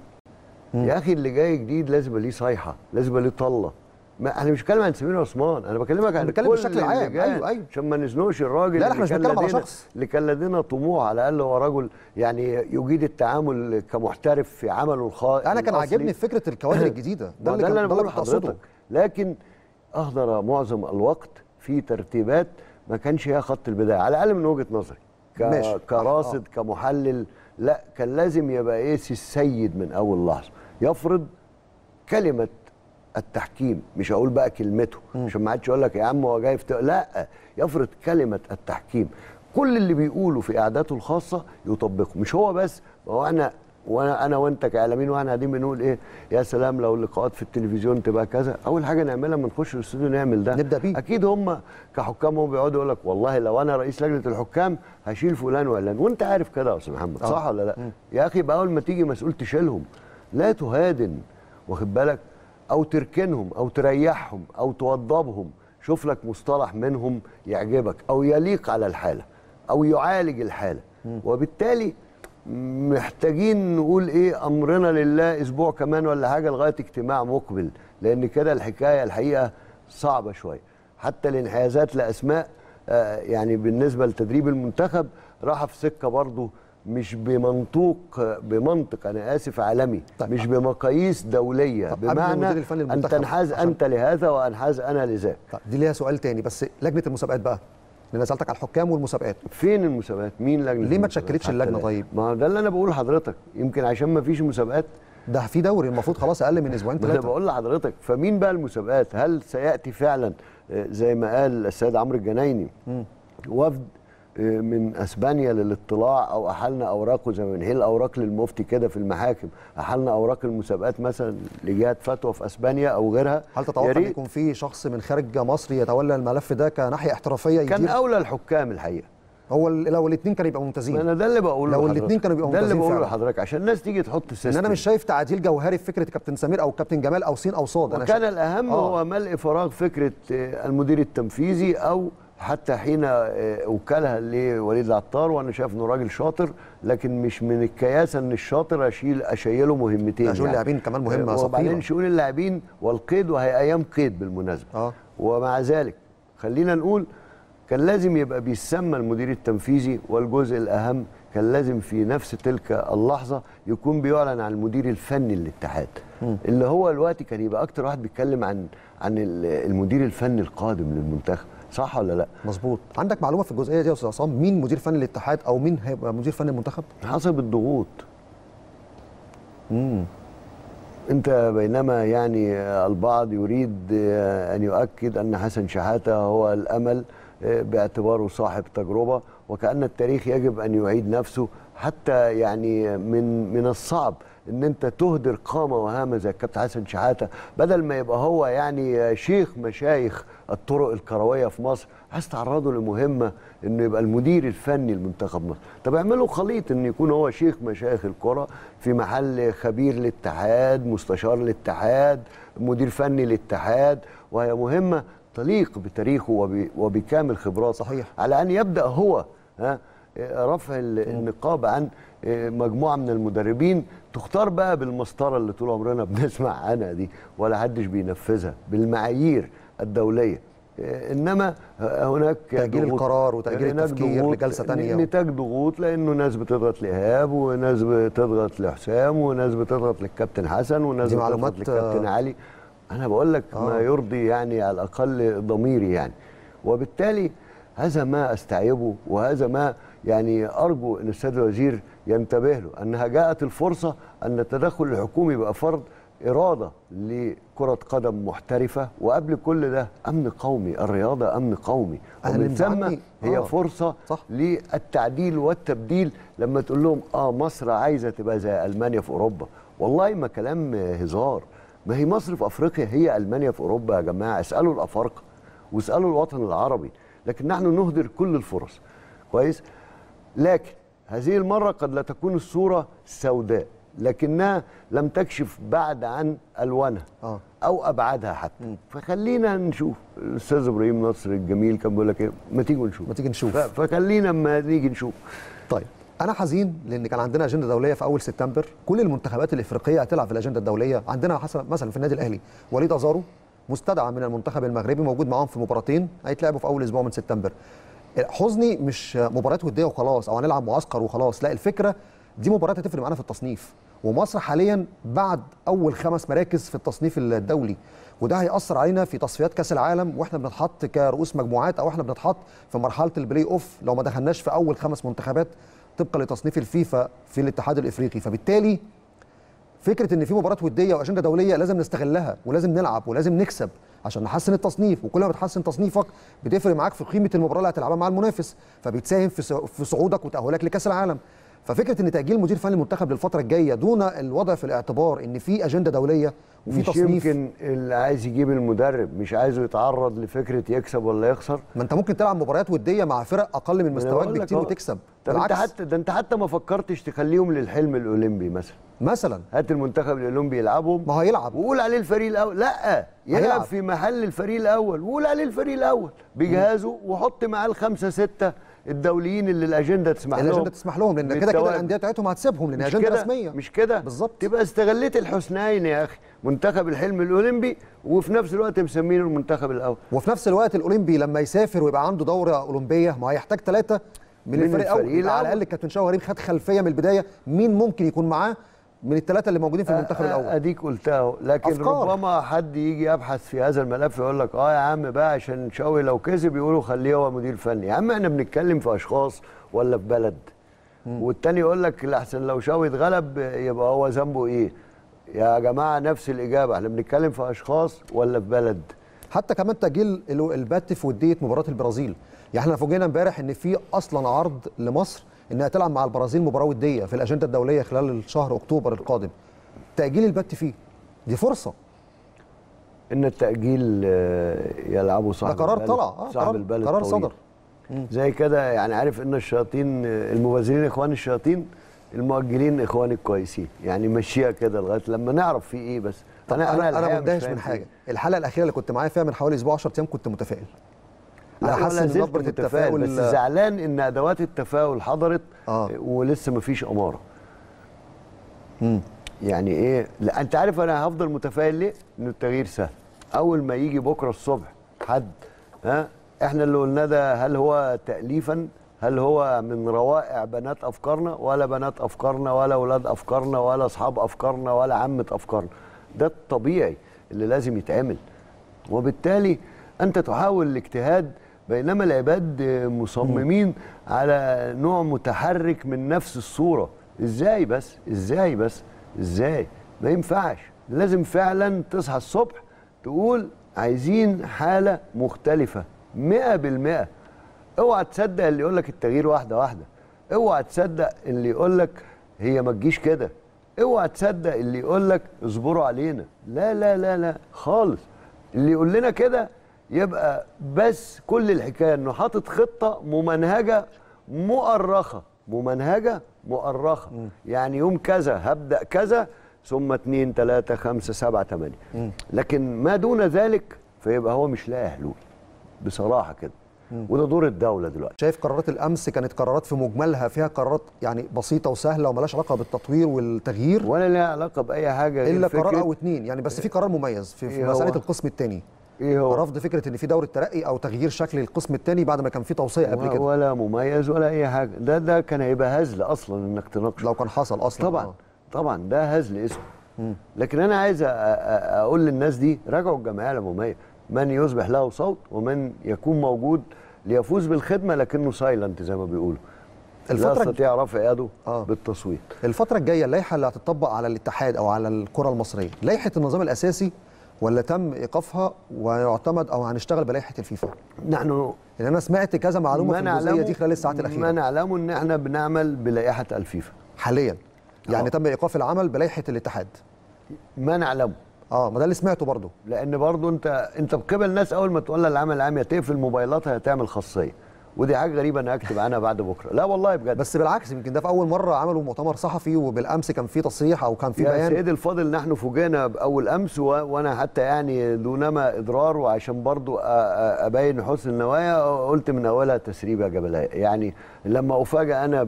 يا اخي اللي جاي جديد لازم يبقى ليه صيحه لازم يبقى ليه طله ما انا مش بتكلم عن سمير عثمان انا بكلمك عن بتكلم كل بشكل اللي عام. جاي أيوة، أيوة. عشان ما نزنوش الراجل لا، لا، اللي احنا مش كان بنتكلم على لدينا- شخص. اللي كان لدينا طموح على الاقل هو رجل يعني يجيد التعامل كمحترف في عمله الخاص انا كان عاجبني فكره الكوادر الجديده ده, ده اللي انا كان- بقول كنت أقصده. لحضرتك لكن اهدر معظم الوقت في ترتيبات ما كانش هي خط البدايه على الاقل من وجهه نظري ك... ماشي. كراصد كمحلل لا كان لازم يبقى ايه سي السيد من اول لحظه يفرض كلمه التحكيم مش هقول بقى كلمته عشان ما حدش يقول لك يا عم هو جاي في لا يفرض كلمه التحكيم كل اللي بيقوله في قعداته الخاصه يطبقه مش هو بس ما هو انا وانا انا وانت كاعلاميين واحنا قاعدين بنقول ايه يا سلام لو اللقاءات في التلفزيون تبقى كذا اول حاجه نعملها لما نخش الاستوديو نعمل ده نبدأ بيه. اكيد هم كحكام هم بيقعدوا يقول لك والله لو انا رئيس لجنه الحكام هشيل فلان وعلان وانت عارف كده يا استاذ محمد صح ولا لا يا اخي بقى اول ما تيجي مسؤول تشيلهم لا تهادن واخد بالك او تركنهم او تريحهم او توضبهم شوف لك مصطلح منهم يعجبك او يليق على الحاله او يعالج الحاله وبالتالي محتاجين نقول ايه امرنا لله اسبوع كمان ولا حاجه لغايه اجتماع مقبل لان كده الحكايه الحقيقه صعبه شويه حتى الانحيازات لاسماء آه، يعني بالنسبه لتدريب المنتخب راح في سكه برضه مش بمنطوق بمنطق انا اسف عالمي طيب. مش بمقاييس دوليه طب قبل بمعنى المدير الفني ان للمنتخب، تنحاز عشان- انت لهذا وانحاز انا لذاك طيب دي ليها سؤال تاني بس لجنه المسابقات بقى لان أنا سالتك على الحكام والمسابقات فين المسابقات مين لجنه ليه ما المسابقات تشكلتش حتى اللجنة الآن؟ طيب؟ ما هو ده اللي انا بقول لحضرتك يمكن عشان ما فيش مسابقات ده في دوري المفروض خلاص اقل من اسبوعين ما انا ثلاثه بقول لحضرتك فمين بقى المسابقات هل سياتي فعلا آه، زي ما قال السيد عمرو الجنايني وفد آه، من اسبانيا للاطلاع او احلنا اوراقه زي ما بنحل اوراق للمفتي كده في المحاكم احلنا اوراق المسابقات مثلا لجهات فتوى في اسبانيا او غيرها هل يا تتوقع ان ريت. يكون في شخص من خارج مصر يتولى الملف ده كناحيه احترافيه كان يدير اولى الحكام الحقيقه هو ال- لو الاثنين كانوا يبقوا ممتازين ما انا ده اللي بقوله لو لحضرتك. الاتنين كانوا بيبقوا ده اللي ممتازين بقوله فعلا. لحضرتك عشان الناس تيجي تحط ان سيستم انا مش شايف تعديل جوهري في فكره كابتن سمير او كابتن جمال او سين او صاد انا وكان شايف- الاهم آه. هو ملء فراغ فكره آه، المدير التنفيذي او حتى حين آه، وكلها لوليد العطار وانا شايف انه راجل شاطر لكن مش من الكياسه ان الشاطر اشيل اشيله مهمتين لا، شؤون اللاعبين كمان مهمة آه، ثقيلة. وبعدين شؤون اللاعبين والقيد وهي ايام قيد بالمناسبه اه ومع ذلك خلينا نقول كان لازم يبقى بيسمى المدير التنفيذي والجزء الاهم كان لازم في نفس تلك اللحظه يكون بيعلن عن المدير الفني للاتحاد اللي هو الوقت كان يبقى اكتر واحد بيتكلم عن عن ال- المدير الفني القادم للمنتخب صح ولا لا مظبوط عندك معلومه في الجزئيه دي يا استاذ عصام مين مدير فني الاتحاد او مين هيبقى مدير فني المنتخب حسب الضغوط امم انت بينما يعني البعض يريد ان يؤكد ان حسن شحاته هو الامل باعتباره صاحب تجربه وكان التاريخ يجب ان يعيد نفسه حتى يعني من من الصعب ان انت تهدر قامه وهامه زي الكابتن حسن شحاته بدل ما يبقى هو يعني شيخ مشايخ الطرق الكرويه في مصر عايز تعرضه لمهمه انه يبقى المدير الفني لمنتخب مصر طب اعملوا خليط ان يكون هو شيخ مشايخ الكره في محل خبير الاتحاد مستشار الاتحاد مدير فني الاتحاد وهي مهمه تليق بتاريخه وب- وبكامل خبراته صحيح. على ان يبدا هو ها رفع ال- النقاب عن مجموعه من المدربين تختار بقى بالمسطره اللي طول عمرنا بنسمع عنها دي ولا حدش بينفذها بالمعايير الدوليه انما هناك تأجيل ضغوط- القرار وتأجيل هناك التفكير ضغوط- لجلسة تانية. نتاج ضغوط لانه ناس بتضغط لايهاب وناس بتضغط لحسام وناس بتضغط للكابتن حسن وناس دي بتضغط معلومات، للكابتن آه، علي انا بقول لك ما آه. يرضي يعني على الاقل ضميري يعني وبالتالي هذا ما استعيبه وهذا ما يعني ارجو ان السيد الوزير ينتبه له انها جاءت الفرصه ان التدخل الحكومي بقى فرض اراده لكره قدم محترفه وقبل كل ده امن قومي الرياضه امن قومي أنا اللي ومن ثم مزعلني- هي آه، فرصه صح. للتعديل والتبديل لما تقول لهم اه مصر عايزه تبقى زي المانيا في اوروبا والله ما كلام هزار ما هي مصر في افريقيا هي المانيا في اوروبا يا جماعه اسالوا الافارقه واسالوا الوطن العربي لكن نحن نهدر كل الفرص كويس لكن هذه المره قد لا تكون الصوره سوداء لكنها لم تكشف بعد عن الوانها آه. او ابعادها حتى فخلينا نشوف الاستاذ ابراهيم نصر الجميل كان بيقول لك ايه ما تيجوا نشوف ما تيجي نشوف. ف- فخلينا اما نيجي نشوف طيب انا حزين لان كان عندنا اجنده دوليه في اول سبتمبر كل المنتخبات الافريقيه هتلعب في الاجنده الدوليه عندنا حسب مثلا في النادي الاهلي وليد ازارو مستدعى من المنتخب المغربي موجود معاهم في مباراتين هيتلعبوا في اول اسبوع من سبتمبر حزني مش مباريات وديه وخلاص او هنلعب معسكر وخلاص لا الفكره دي مباريات هتفرق معانا في التصنيف ومصر حاليا بعد اول خمس مراكز في التصنيف الدولي وده هيأثر علينا في تصفيات كاس العالم واحنا بنتحط كرؤوس مجموعات او احنا بنتحط في مرحله البلاي اوف لو ما دخلناش في اول خمس منتخبات طبقا لتصنيف الفيفا في الاتحاد الافريقي فبالتالي فكره ان في مباراه وديه واجنده دوليه لازم نستغلها ولازم نلعب ولازم نكسب عشان نحسن التصنيف وكل ما بتحسن تصنيفك بتفرق معاك في قيمه المباراه اللي هتلعبها مع المنافس فبتساهم في صع- في صعودك وتاهلك لكاس العالم ففكره ان تاجيل مدير فني المنتخب للفتره الجايه دون الوضع في الاعتبار ان في اجنده دوليه وفي مش تصنيف يمكن اللي عايز يجيب المدرب مش عايزه يتعرض لفكره يكسب ولا يخسر ما انت ممكن تلعب مباريات وديه مع فرق اقل من أنا مستواك بقول لك بكتير أهو. وتكسب طب انت حتى ده انت حتى ما فكرتش تخليهم للحلم الاولمبي مثلا مثلا هات المنتخب الاولمبي يلعبهم ما هو هيلعب وقول عليه الفريق الاول لا يلعب هيلعب. في محل الفريق الاول وقول عليه الفريق الاول بجهازه وحط معاه الخمسه سته الدوليين اللي الاجنده تسمح لهم الاجنده تسمح لهم لان كده كده بالتواجد. الانديه بتاعتهم هتسيبهم لان مش اجنده كده رسميه مش كده بالظبط. تبقى استغليت الحسنين يا اخي منتخب الحلم الاولمبي وفي نفس الوقت مسمينه المنتخب الاول وفي نفس الوقت الاولمبي لما يسافر ويبقى عنده دوره اولمبيه ما هيحتاج ثلاثه من, من الفريق الاول الفريق يبقى على الأول. الاقل كابتن شوقي غريب خد خلفيه من البدايه مين ممكن يكون معاه من الثلاثه اللي موجودين في المنتخب آه، الاول اديك قلتها أهو. لكن أفكار. ربما حد يجي يبحث في هذا الملف يقول لك اه يا عم بقى عشان شوقي لو كسب يقولوا خليه هو مدير فني يا عم احنا بنتكلم في اشخاص ولا في بلد والتاني يقول لك احسن لو شوقي اتغلب يبقى هو ذنبه ايه يا جماعه نفس الاجابه احنا بنتكلم في اشخاص ولا في بلد حتى كمان تاجيل ال- البت في وديه مباراه البرازيل يعني احنا فوجئنا امبارح ان في اصلا عرض لمصر انها تلعب مع البرازيل مباراه وديه في الاجنده الدوليه خلال الشهر اكتوبر القادم تاجيل البت فيه دي فرصه ان التاجيل آه، يلعبه صاحب ده قرار البلد طلع اه صاحب قرار, البلد قرار طويل. صدر زي كده يعني عارف ان الشياطين المبذرين اخوان الشياطين المؤجلين اخوان الكويسين يعني مشيها كده لغايه لما نعرف في ايه بس طب انا انا, الحقيقة أنا مش مندهش فاهم من فيه. حاجه الحلقه الاخيره اللي كنت معايا فيها من حوالي اسبوع 10 ايام كنت متفائل لا انا حاسس ولا ان زلت نبره متفائل التفاؤل بس زعلان ان ادوات التفاؤل حضرت آه. ولسه مفيش اماره يعني ايه لا انت عارف انا هفضل متفائل ليه ان التغيير سهل اول ما يجي بكره الصبح حد ها احنا اللي قلناه ده هل هو تاليفا هل هو من روائع بنات افكارنا ولا بنات افكارنا ولا اولاد افكارنا ولا اصحاب افكارنا ولا عامه افكارنا ده الطبيعي اللي لازم يتعمل وبالتالي انت تحاول الاجتهاد بينما العباد مصممين على نوع متحرك من نفس الصوره ازاي بس ازاي بس ازاي ما ينفعش لازم فعلا تصحى الصبح تقول عايزين حاله مختلفه مئة بالمئة اوعى تصدق اللي يقول لك التغيير واحده واحده اوعى تصدق اللي يقول لك هي ما تجيش كده اوعى تصدق اللي يقول لك اصبروا علينا لا لا لا لا خالص اللي يقول لنا كده يبقى بس كل الحكايه انه حاطط خطه ممنهجه مؤرخه ممنهجه مؤرخه يعني يوم كذا هبدا كذا ثم اتنين تلاته خمسه سبعه تمانيه لكن ما دون ذلك فيبقى هو مش لاقي حلول بصراحه كده وده دور الدوله دلوقتي شايف قرارات الامس كانت قرارات في مجملها فيها قرارات يعني بسيطه وسهله وملاش علاقه بالتطوير والتغيير ولا لها علاقه باي حاجه غير الا قرار فكرة او اتنين يعني بس في قرار مميز في, في إيه هو؟ مساله القسم الثاني ايه هو رفض فكره ان في دوره ترقي او تغيير شكل القسم الثاني بعد ما كان في توصيه قبل و- كده ولا مميز ولا اي حاجه ده ده كان هيبقى هزل اصلا انك تناقشه لو كان حصل اصلا طبعا آه. طبعا ده هزل اسمه لكن انا عايز أ- أ- اقول للناس دي راجعوا الجمعيه العموميه من يصبح له صوت ومن يكون موجود ليفوز بالخدمه لكنه سايلنت زي ما بيقولوا لا الفترة- يستطيع رفع يده آه. بالتصويت الفتره الجايه اللائحه اللي هتطبق على الاتحاد او على الكره المصريه لائحه النظام الاساسي ولا تم ايقافها ويعتمد او هنشتغل بلائحه الفيفا نحن لان انا سمعت كذا معلومه ما في الجزئيه نعلمه دي خلال الساعات ما الاخيره نعلمه ان احنا بنعمل بلائحه الفيفا حاليا يعني آه. تم ايقاف العمل بلائحه الاتحاد ما نعلمه اه ما ده اللي سمعته برضه لان برضو انت انت بقبل الناس اول ما تقول لها العمل العام يا تقفل موبايلاتها يا تعمل خاصيه ودي حاجه غريبه انا اكتب عنها بعد بكره لا والله بجد بس بالعكس يمكن ده في اول مره عملوا مؤتمر صحفي وبالامس كان في تصريح او كان في يا بيان سيدي الفاضل نحن فوجئنا باول امس و... وانا حتى يعني دونما اضرار وعشان برضو أ... أ... ابين حسن النوايا قلت من اولها تسريب يا جبلاء يعني لما افاجئ انا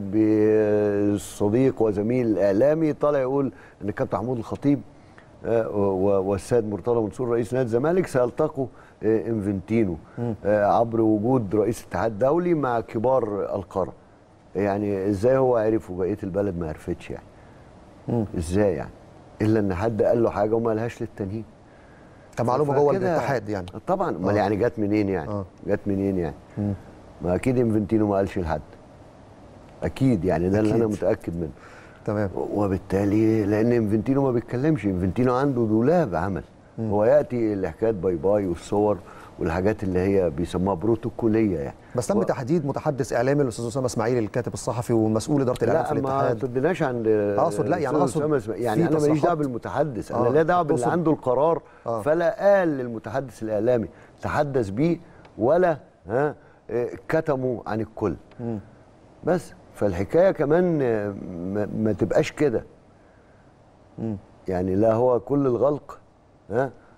بالصديق وزميل اعلامي طالع يقول ان كابتن محمود الخطيب آه، و- والسيد مرتضى منصور رئيس نادي الزمالك سيلتقوا آه، انفنتينو آه، عبر وجود رئيس اتحاد دولي مع كبار القاره يعني ازاي هو عرف وبقيه البلد ما عرفتش يعني ازاي يعني الا ان حد قال له حاجه وما قالهاش للتانيين كمعلومه جوه فكده- الاتحاد يعني طبعا امال آه. يعني جت منين يعني آه. جت منين يعني ما اكيد انفنتينو ما قالش لحد اكيد يعني ده اللي انا أكيد. متاكد منه تمام وبالتالي لان انفنتينو ما بيتكلمش انفنتينو عنده دولاب عمل هو ياتي الحكايه باي باي والصور والحاجات اللي هي بيسموها بروتوكوليه يعني بس تم و- تحديد متحدث اعلامي الاستاذ اسامه اسماعيل الكاتب الصحفي ومسؤول اداره الاعلام في لا ما الاتحاد تديناش عند أقصد لا، يعني الأستاذ أقصد أسامة اسماعيل. يعني في انا ماليش دعوه تصريحات- بالمتحدث آه، انا ليا دعوه باللي تقصد- عنده القرار آه. فلا قال للمتحدث الاعلامي تحدث بيه ولا ها آه، كتموا عن الكل بس فالحكايه كمان آه، ما, ما تبقاش كده يعني لا هو كل الغلق ها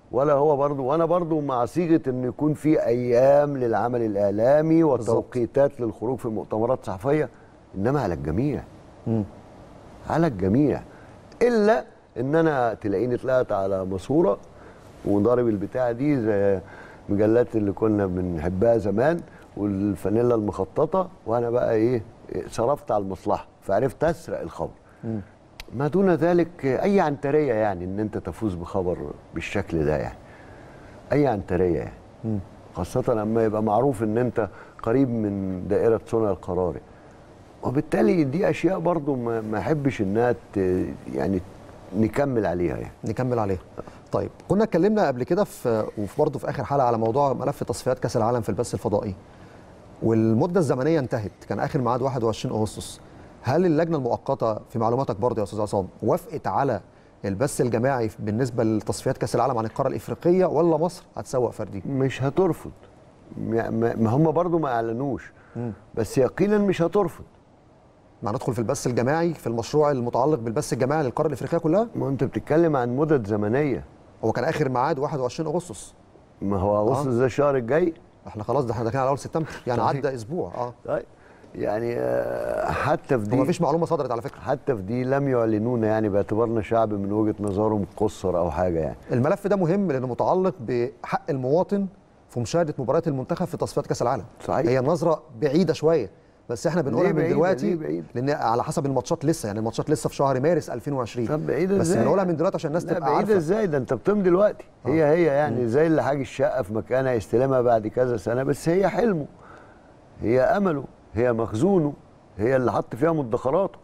ولا هو برضو وانا برضو مع صيغه ان يكون في ايام للعمل الاعلامي وتوقيتات للخروج في مؤتمرات صحفيه انما على الجميع على الجميع الا ان انا تلاقيني طلعت على ماسوره وضارب البتاعه دي زي المجلات اللي كنا بنحبها زمان والفانيلا المخططه وانا بقى ايه صرفت على المصلحه فعرفت اسرق الخبر ما دون ذلك اي عنتريه يعني ان انت تفوز بخبر بالشكل ده يعني اي عنتريه يعني خاصه لما يبقى معروف ان انت قريب من دائره صنع القرار وبالتالي دي اشياء برضو ما ما احبش انها ت- يعني نكمل عليها يعني نكمل عليها طيب كنا اتكلمنا قبل كده في وفي برضه في اخر حلقه على موضوع ملف تصفيات كاس العالم في البث الفضائي والمده الزمنيه انتهت كان اخر ميعاد 21 اغسطس هل اللجنه المؤقته في معلوماتك برضه يا استاذ عصام وافقت على البث الجماعي بالنسبه لتصفيات كاس العالم عن القاره الافريقيه ولا مصر هتسوق فردي مش هترفض ما ما هم برضو ما اعلنوش بس يقينا مش هترفض مع ندخل في البث الجماعي في المشروع المتعلق بالبث الجماعي للقاره الافريقيه كلها ما انت بتتكلم عن مدد زمنيه هو كان اخر ميعاد 21 اغسطس ما هو اغسطس ده الشهر الجاي احنا خلاص ده احنا داخلين على اول سبتمبر يعني صحيح. عدى اسبوع اه طيب يعني آه، حتى في دي هو مفيش معلومه صدرت على فكره حتى في دي لم يعلنونا يعني باعتبارنا شعب من وجهه نظرهم قصر او حاجه يعني الملف ده مهم لانه متعلق بحق المواطن في مشاهده مباريات المنتخب في تصفيات كاس العالم صحيح. هي نظره بعيده شويه بس احنا بنقولها ليه من بعيدة؟ دلوقتي ليه بعيدة؟ لان على حسب الماتشات لسه يعني الماتشات لسه في شهر مارس 2020 طب بعيدة بس ازاي؟ بنقولها من دلوقتي عشان الناس لا تبقى بعيدة عارفه ازاي ده انت بتمضي دلوقتي هي هي يعني زي اللي حاج الشقه في مكانها يستلمها بعد كذا سنه بس هي حلمه هي امله هي مخزونه هي اللي حط فيها مدخراته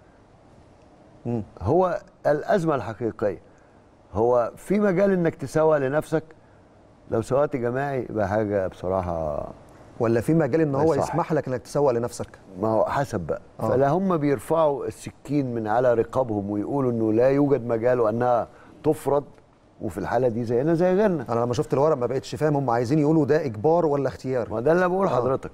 هو الازمه الحقيقيه هو في مجال انك تسوق لنفسك لو سوقت جماعي يبقى حاجه بصراحه ولا في مجال ان هو صح. يسمح لك انك تسوق لنفسك ما هو حسب بقى آه. فلا هم بيرفعوا السكين من على رقابهم ويقولوا انه لا يوجد مجال وانها تفرض وفي الحاله دي زينا زي غيرنا انا لما شفت الورق ما بقتش فاهم هم عايزين يقولوا ده اجبار ولا اختيار ما ده اللي بقول آه. حضرتك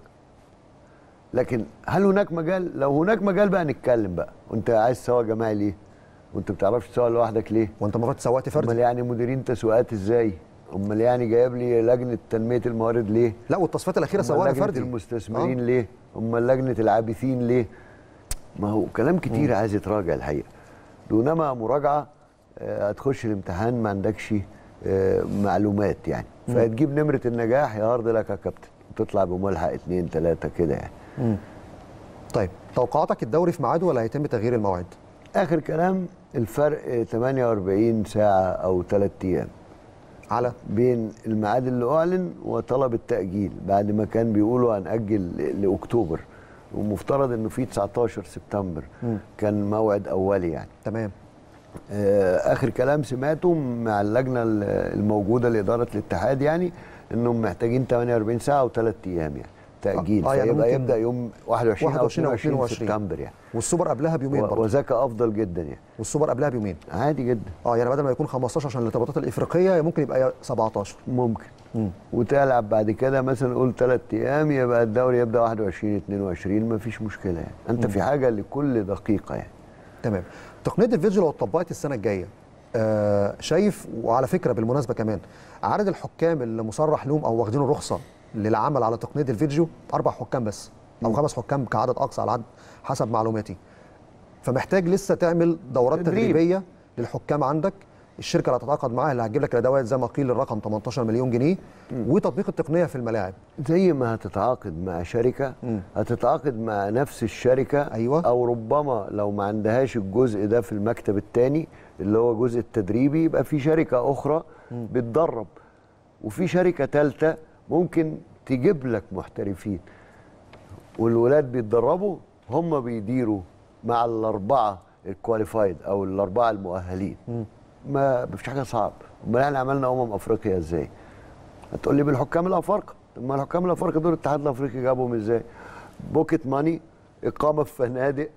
لكن هل هناك مجال لو هناك مجال بقى نتكلم بقى وانت عايز تسوق جماعي ليه وانت بتعرفش تسوق لوحدك ليه وانت المفروض سوقت امال فردي يعني مديرين تسويقات ازاي امال يعني جايب لي لجنه تنميه الموارد ليه لا والتصفيات الاخيره أمال سوقنا لجنة فردي المستثمرين آه. ليه امال لجنه العابثين ليه ما هو كلام كتير عايز يتراجع الحقيقه دونما مراجعه آه، هتخش الامتحان ما عندكش آه، معلومات يعني فهتجيب نمره النجاح يا هارد لك يا كابتن وتطلع بملحق اتنين تلاته كده يعني طيب توقعاتك الدوري في ميعاده ولا هيتم تغيير الموعد اخر كلام الفرق 48 ساعه او 3 ايام على بين الميعاد اللي اعلن وطلب التاجيل بعد ما كان بيقولوا هنأجل ل- لاكتوبر ومفترض انه في 19 سبتمبر كان موعد اولي يعني تمام آه، اخر كلام سمعته مع اللجنه ال- الموجوده لاداره الاتحاد يعني انهم محتاجين 48 ساعه وثلاث ايام يعني تاجيل آه، آه يعني فيبقى ممكن يبدا يوم 21 او 21 أو 22 22 سبتمبر يعني والسوبر قبلها بيومين و- برضه وذاك افضل جدا يعني والسوبر قبلها بيومين عادي جدا اه يعني بدل ما يكون 15 عشان الارتباطات الافريقيه ممكن يبقى 17 ممكن وتلعب بعد كده مثلا قول ثلاث ايام يبقى الدوري يبدا 21 22 مفيش مشكله يعني انت في حاجه لكل دقيقه يعني تمام تقنيه الفيديو لو اتطبقت السنه الجايه آه شايف وعلى فكره بالمناسبه كمان عدد الحكام اللي مصرح لهم او واخدين الرخصه للعمل على تقنيه الفيديو اربع حكام بس او خمس حكام كعدد اقصى على عدد حسب معلوماتي فمحتاج لسه تعمل دورات تدريب. تدريبيه للحكام عندك الشركه اللي هتتعاقد معاها اللي هتجيب لك الادوات زي ما قيل الرقم 18 مليون جنيه وتطبيق التقنيه في الملاعب زي ما هتتعاقد مع شركه هتتعاقد مع نفس الشركه أيوة. او ربما لو ما عندهاش الجزء ده في المكتب الثاني اللي هو الجزء التدريبي يبقى في شركه اخرى بتدرب وفي شركه ثالثه ممكن تجيب لك محترفين والولاد بيتدربوا هم بيديروا مع الاربعه الكواليفايد او الاربعه المؤهلين ما مفيش حاجه صعب امال احنا عملنا امم افريقيا ازاي هتقول لي بالحكام الافارقه طب ما الحكام الافارقه دول الاتحاد الافريقي جابهم ازاي بوكيت ماني اقامه في فنادق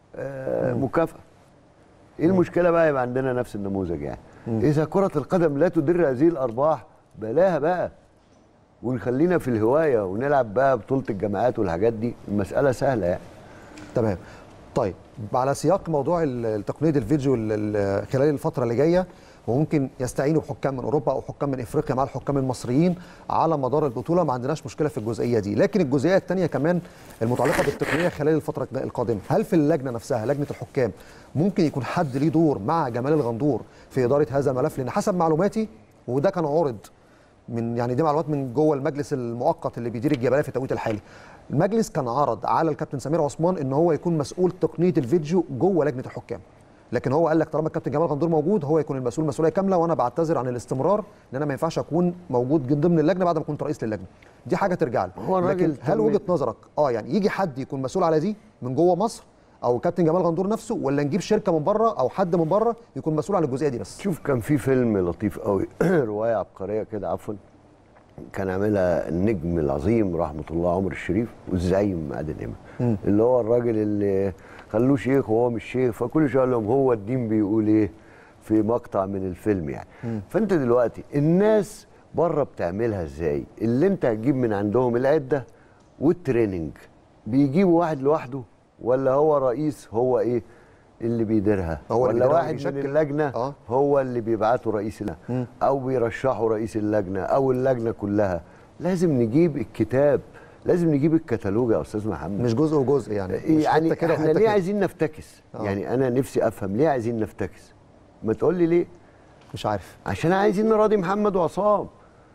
آه مكافاه ايه المشكله بقى يبقى عندنا نفس النموذج يعني اذا كره القدم لا تدر هذه الارباح بلاها بقى ونخلينا في الهوايه ونلعب بقى بطوله الجامعات والحاجات دي المساله سهله يعني تمام طيب على سياق موضوع ال- تقنيه الفيديو ال- ال- خلال الفتره اللي جايه وممكن يستعينوا بحكام من اوروبا او حكام من افريقيا مع الحكام المصريين على مدار البطوله ما عندناش مشكله في الجزئيه دي لكن الجزئيه الثانيه كمان المتعلقه بالتقنيه خلال الفتره القادمه هل في اللجنه نفسها لجنه الحكام ممكن يكون حد ليه دور مع جمال الغندور في اداره هذا الملف لان حسب معلوماتي وده كان عرض من يعني دي معلومات من جوه المجلس المؤقت اللي بيدير الجبليه في التوقيت الحالي المجلس كان عرض على الكابتن سمير عثمان ان هو يكون مسؤول تقنيه الفيديو جوه لجنه الحكام لكن هو قال لك طالما الكابتن جمال غندور موجود هو يكون المسؤول مسؤوليه كامله وانا بعتذر عن الاستمرار لان انا ما ينفعش اكون موجود من ضمن اللجنه بعد ما كنت رئيس للجنه دي حاجه ترجع له هو الراجل لكن هل تم- وجهه نظرك اه يعني يجي حد يكون مسؤول على دي من جوه مصر او كابتن جمال غندور نفسه ولا نجيب شركه من بره او حد من بره يكون مسؤول عن الجزئيه دي بس شوف كان في فيلم لطيف قوي روايه عبقريه كده عفوا كان عاملها النجم العظيم رحمه الله عمر الشريف والزعيم عادل امام اللي هو الراجل اللي خلوه شيخ وهو مش شيخ فكل شويه قال لهم هو الدين بيقول ايه في مقطع من الفيلم يعني فانت دلوقتي الناس بره بتعملها ازاي اللي انت هتجيب من عندهم العده والتريننج بيجيبوا واحد لوحده ولا هو رئيس هو ايه اللي بيديرها هو اللي ولا بيديرها واحد من وبيشكل. اللجنه آه. هو اللي بيبعته رئيس اللجنه او بيرشحه رئيس اللجنه او اللجنه كلها لازم نجيب الكتاب لازم نجيب الكتالوج يا استاذ محمد مش جزء وجزء يعني مش يعني حتة كده احنا وحتة ليه كده. عايزين نفتكس آه. يعني انا نفسي افهم ليه عايزين نفتكس ما تقول لي ليه مش عارف عشان عايزين نراضي محمد وعصام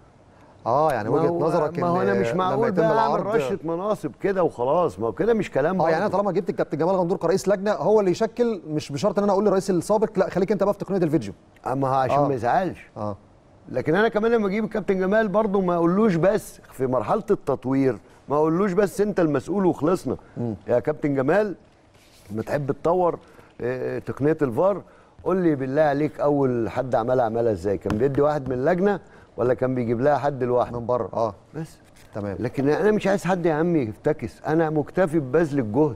اه يعني ما وجهه هو- نظرك ما هو إن انا مش لما معقول يتم بقى اعمل العرض- رشه مناصب كده وخلاص ما هو كده مش كلام اه يعني انا برضه. طالما جبت الكابتن جمال غندور كرئيس لجنه هو اللي يشكل مش بشرط ان انا اقول للرئيس السابق لا خليك انت بقى في تقنيه الفيديو اما هو عشان آه. ما يزعلش اه لكن انا كمان لما اجيب الكابتن جمال برضه ما اقولوش بس في مرحله التطوير ما اقولوش بس انت المسؤول وخلصنا يا كابتن جمال ما تحب تطور آه، تقنيه الفار قول لي بالله عليك اول حد عملها عملها ازاي كان بيدي واحد من اللجنه ولا كان بيجيب لها حد لوحده من بره اه بس تمام لكن انا مش عايز حد يا عم يفتكس انا مكتفي ببذل الجهد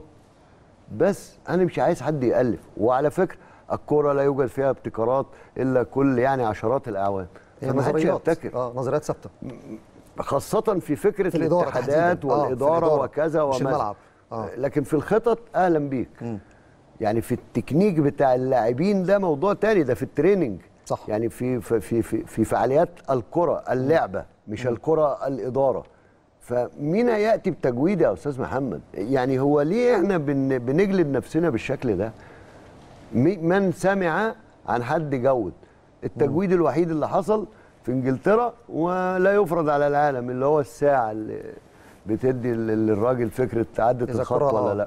بس انا مش عايز حد يالف وعلى فكره الكوره لا يوجد فيها ابتكارات الا كل يعني عشرات الاعوام هي فما حدش نظريات يبتكر اه نظريات ثابته خاصة في فكرة في الإدارة الاتحادات تحديداً. آه، في والإدارة الإدارة، وكذا مش وما الملعب. آه. لكن في الخطط أهلا بيك يعني في التكنيك بتاع اللاعبين ده موضوع تاني ده في التريننج صح. يعني في في في في, في فعاليات الكرة اللعبة مش الكرة الإدارة فمين هيأتي بتجويد يا أستاذ محمد يعني هو ليه احنا بن بنجلد نفسنا بالشكل ده مي- من سمع عن حد جود التجويد الوحيد اللي حصل في انجلترا ولا يفرض على العالم اللي هو الساعه اللي بتدي لل- للراجل فكره عدت إذا الخط كرة، ولا آه. لا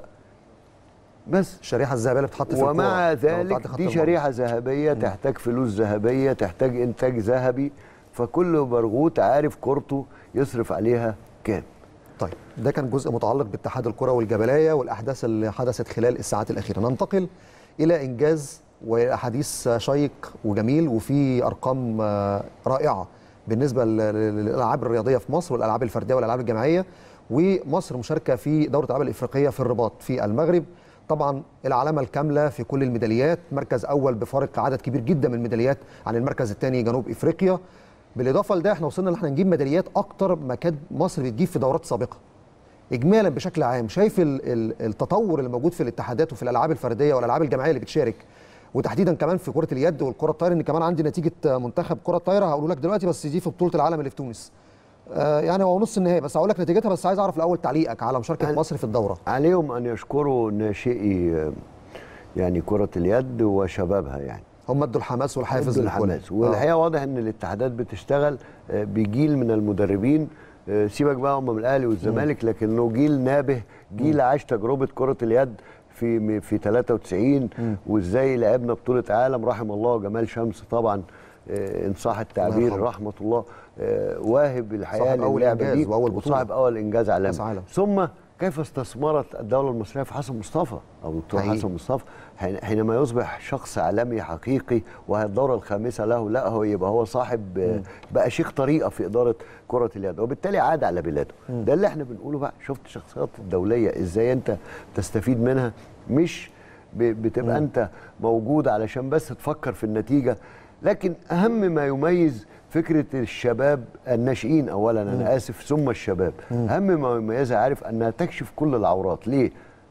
بس الشريحه الذهبيه اللي بتتحط في الكورة ومع أو ذلك بتعدي خط دي المرمى. شريحه ذهبيه تحتاج فلوس ذهبيه تحتاج انتاج ذهبي فكل برغوت عارف كورته يصرف عليها كام طيب ده كان جزء متعلق باتحاد الكره والجبلايه والاحداث اللي حدثت خلال الساعات الاخيره ننتقل الى انجاز واحاديث شيق وجميل وفي ارقام آه، رائعه بالنسبه لل- للالعاب الرياضيه في مصر والالعاب الفرديه والالعاب الجماعيه ومصر مشاركه في دوره الالعاب الافريقيه في الرباط في المغرب طبعا العلامه الكامله في كل الميداليات مركز اول بفارق عدد كبير جدا من الميداليات عن المركز الثاني جنوب افريقيا بالاضافه لده احنا وصلنا ان احنا نجيب ميداليات اكتر ما كانت مصر بتجيب في دورات سابقه اجمالا بشكل عام شايف ال- ال- التطور اللي موجود في الاتحادات وفي الالعاب الفرديه والالعاب الجماعيه اللي بتشارك وتحديدا كمان في كره اليد والكره الطايره ان كمان عندي نتيجه منتخب كره الطايره هقول لك دلوقتي بس دي في بطوله العالم اللي في تونس آه يعني هو نص النهائي بس هقول لك نتيجتها بس عايز اعرف الاول تعليقك على مشاركه أنا- مصر في الدوره عليهم ان يشكروا ناشئي آه، يعني كره اليد وشبابها يعني هم ادوا الحماس والحافز ادوا للكل. الحماس والحقيقه واضح ان الاتحادات بتشتغل آه، بجيل من المدربين آه، سيبك بقى هم من الاهلي والزمالك لكنه جيل نابه جيل عاش تجربه كره اليد في في 93 وازاي لعبنا بطوله عالم رحم الله جمال شمس طبعا آه، ان صح التعبير يرحمه. رحمه الله آه، واهب الحياه صاحب أول للعبه إنجاز دي وأول بطولة. وصاحب اول انجاز عالمي كأس عالم. ثم كيف استثمرت الدوله المصريه في حسن مصطفى او دكتور حقيقي. حسن مصطفى حين- حينما يصبح شخص عالمي حقيقي وهي الدوره الخامسه له لا هو يبقى هو صاحب آه، بقى شيخ طريقه في اداره كره اليد وبالتالي عاد على بلاده ده اللي احنا بنقوله بقى شفت الشخصيات الدوليه ازاي انت تستفيد منها مش ب- بتبقى انت موجود علشان بس تفكر في النتيجه لكن اهم ما يميز فكره الشباب الناشئين اولا انا اسف ثم الشباب اهم ما يميزها عارف انها تكشف كل العورات ليه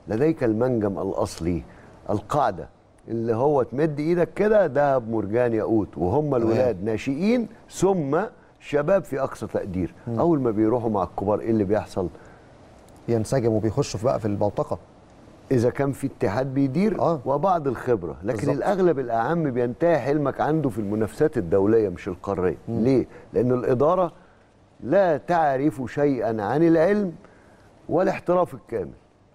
لديك المنجم الاصلي القاعده اللي هو تمد ايدك كده دهب مرجان ياقوت وهم الولاد ناشئين ثم شباب في اقصى تقدير اول ما بيروحوا مع الكبار ايه اللي بيحصل ينسجم وبيخشوا في بقى في البوتقه اذا كان في اتحاد بيدير آه. وبعض الخبره لكن بالظبط. الاغلب الاعم بينتهي حلمك عنده في المنافسات الدوليه مش القاريه ليه لان الاداره لا تعرف شيئا عن العلم والاحتراف الكامل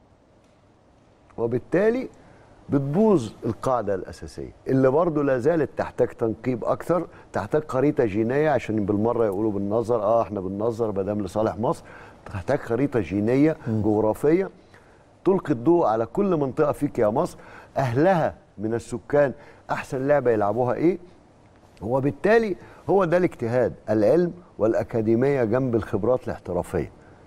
وبالتالي بتبوظ القاعدة الأساسية اللي برضه لا زالت تحتاج تنقيب أكثر تحتاج خريطة جينية عشان بالمرة يقولوا بالنظر آه إحنا بالنظر ما دام لصالح مصر تحتاج خريطة جينية جغرافية تلقي الضوء على كل منطقة فيك يا مصر أهلها من السكان أحسن لعبة يلعبوها إيه وبالتالي هو ده الاجتهاد العلم والأكاديمية جنب الخبرات الاحترافية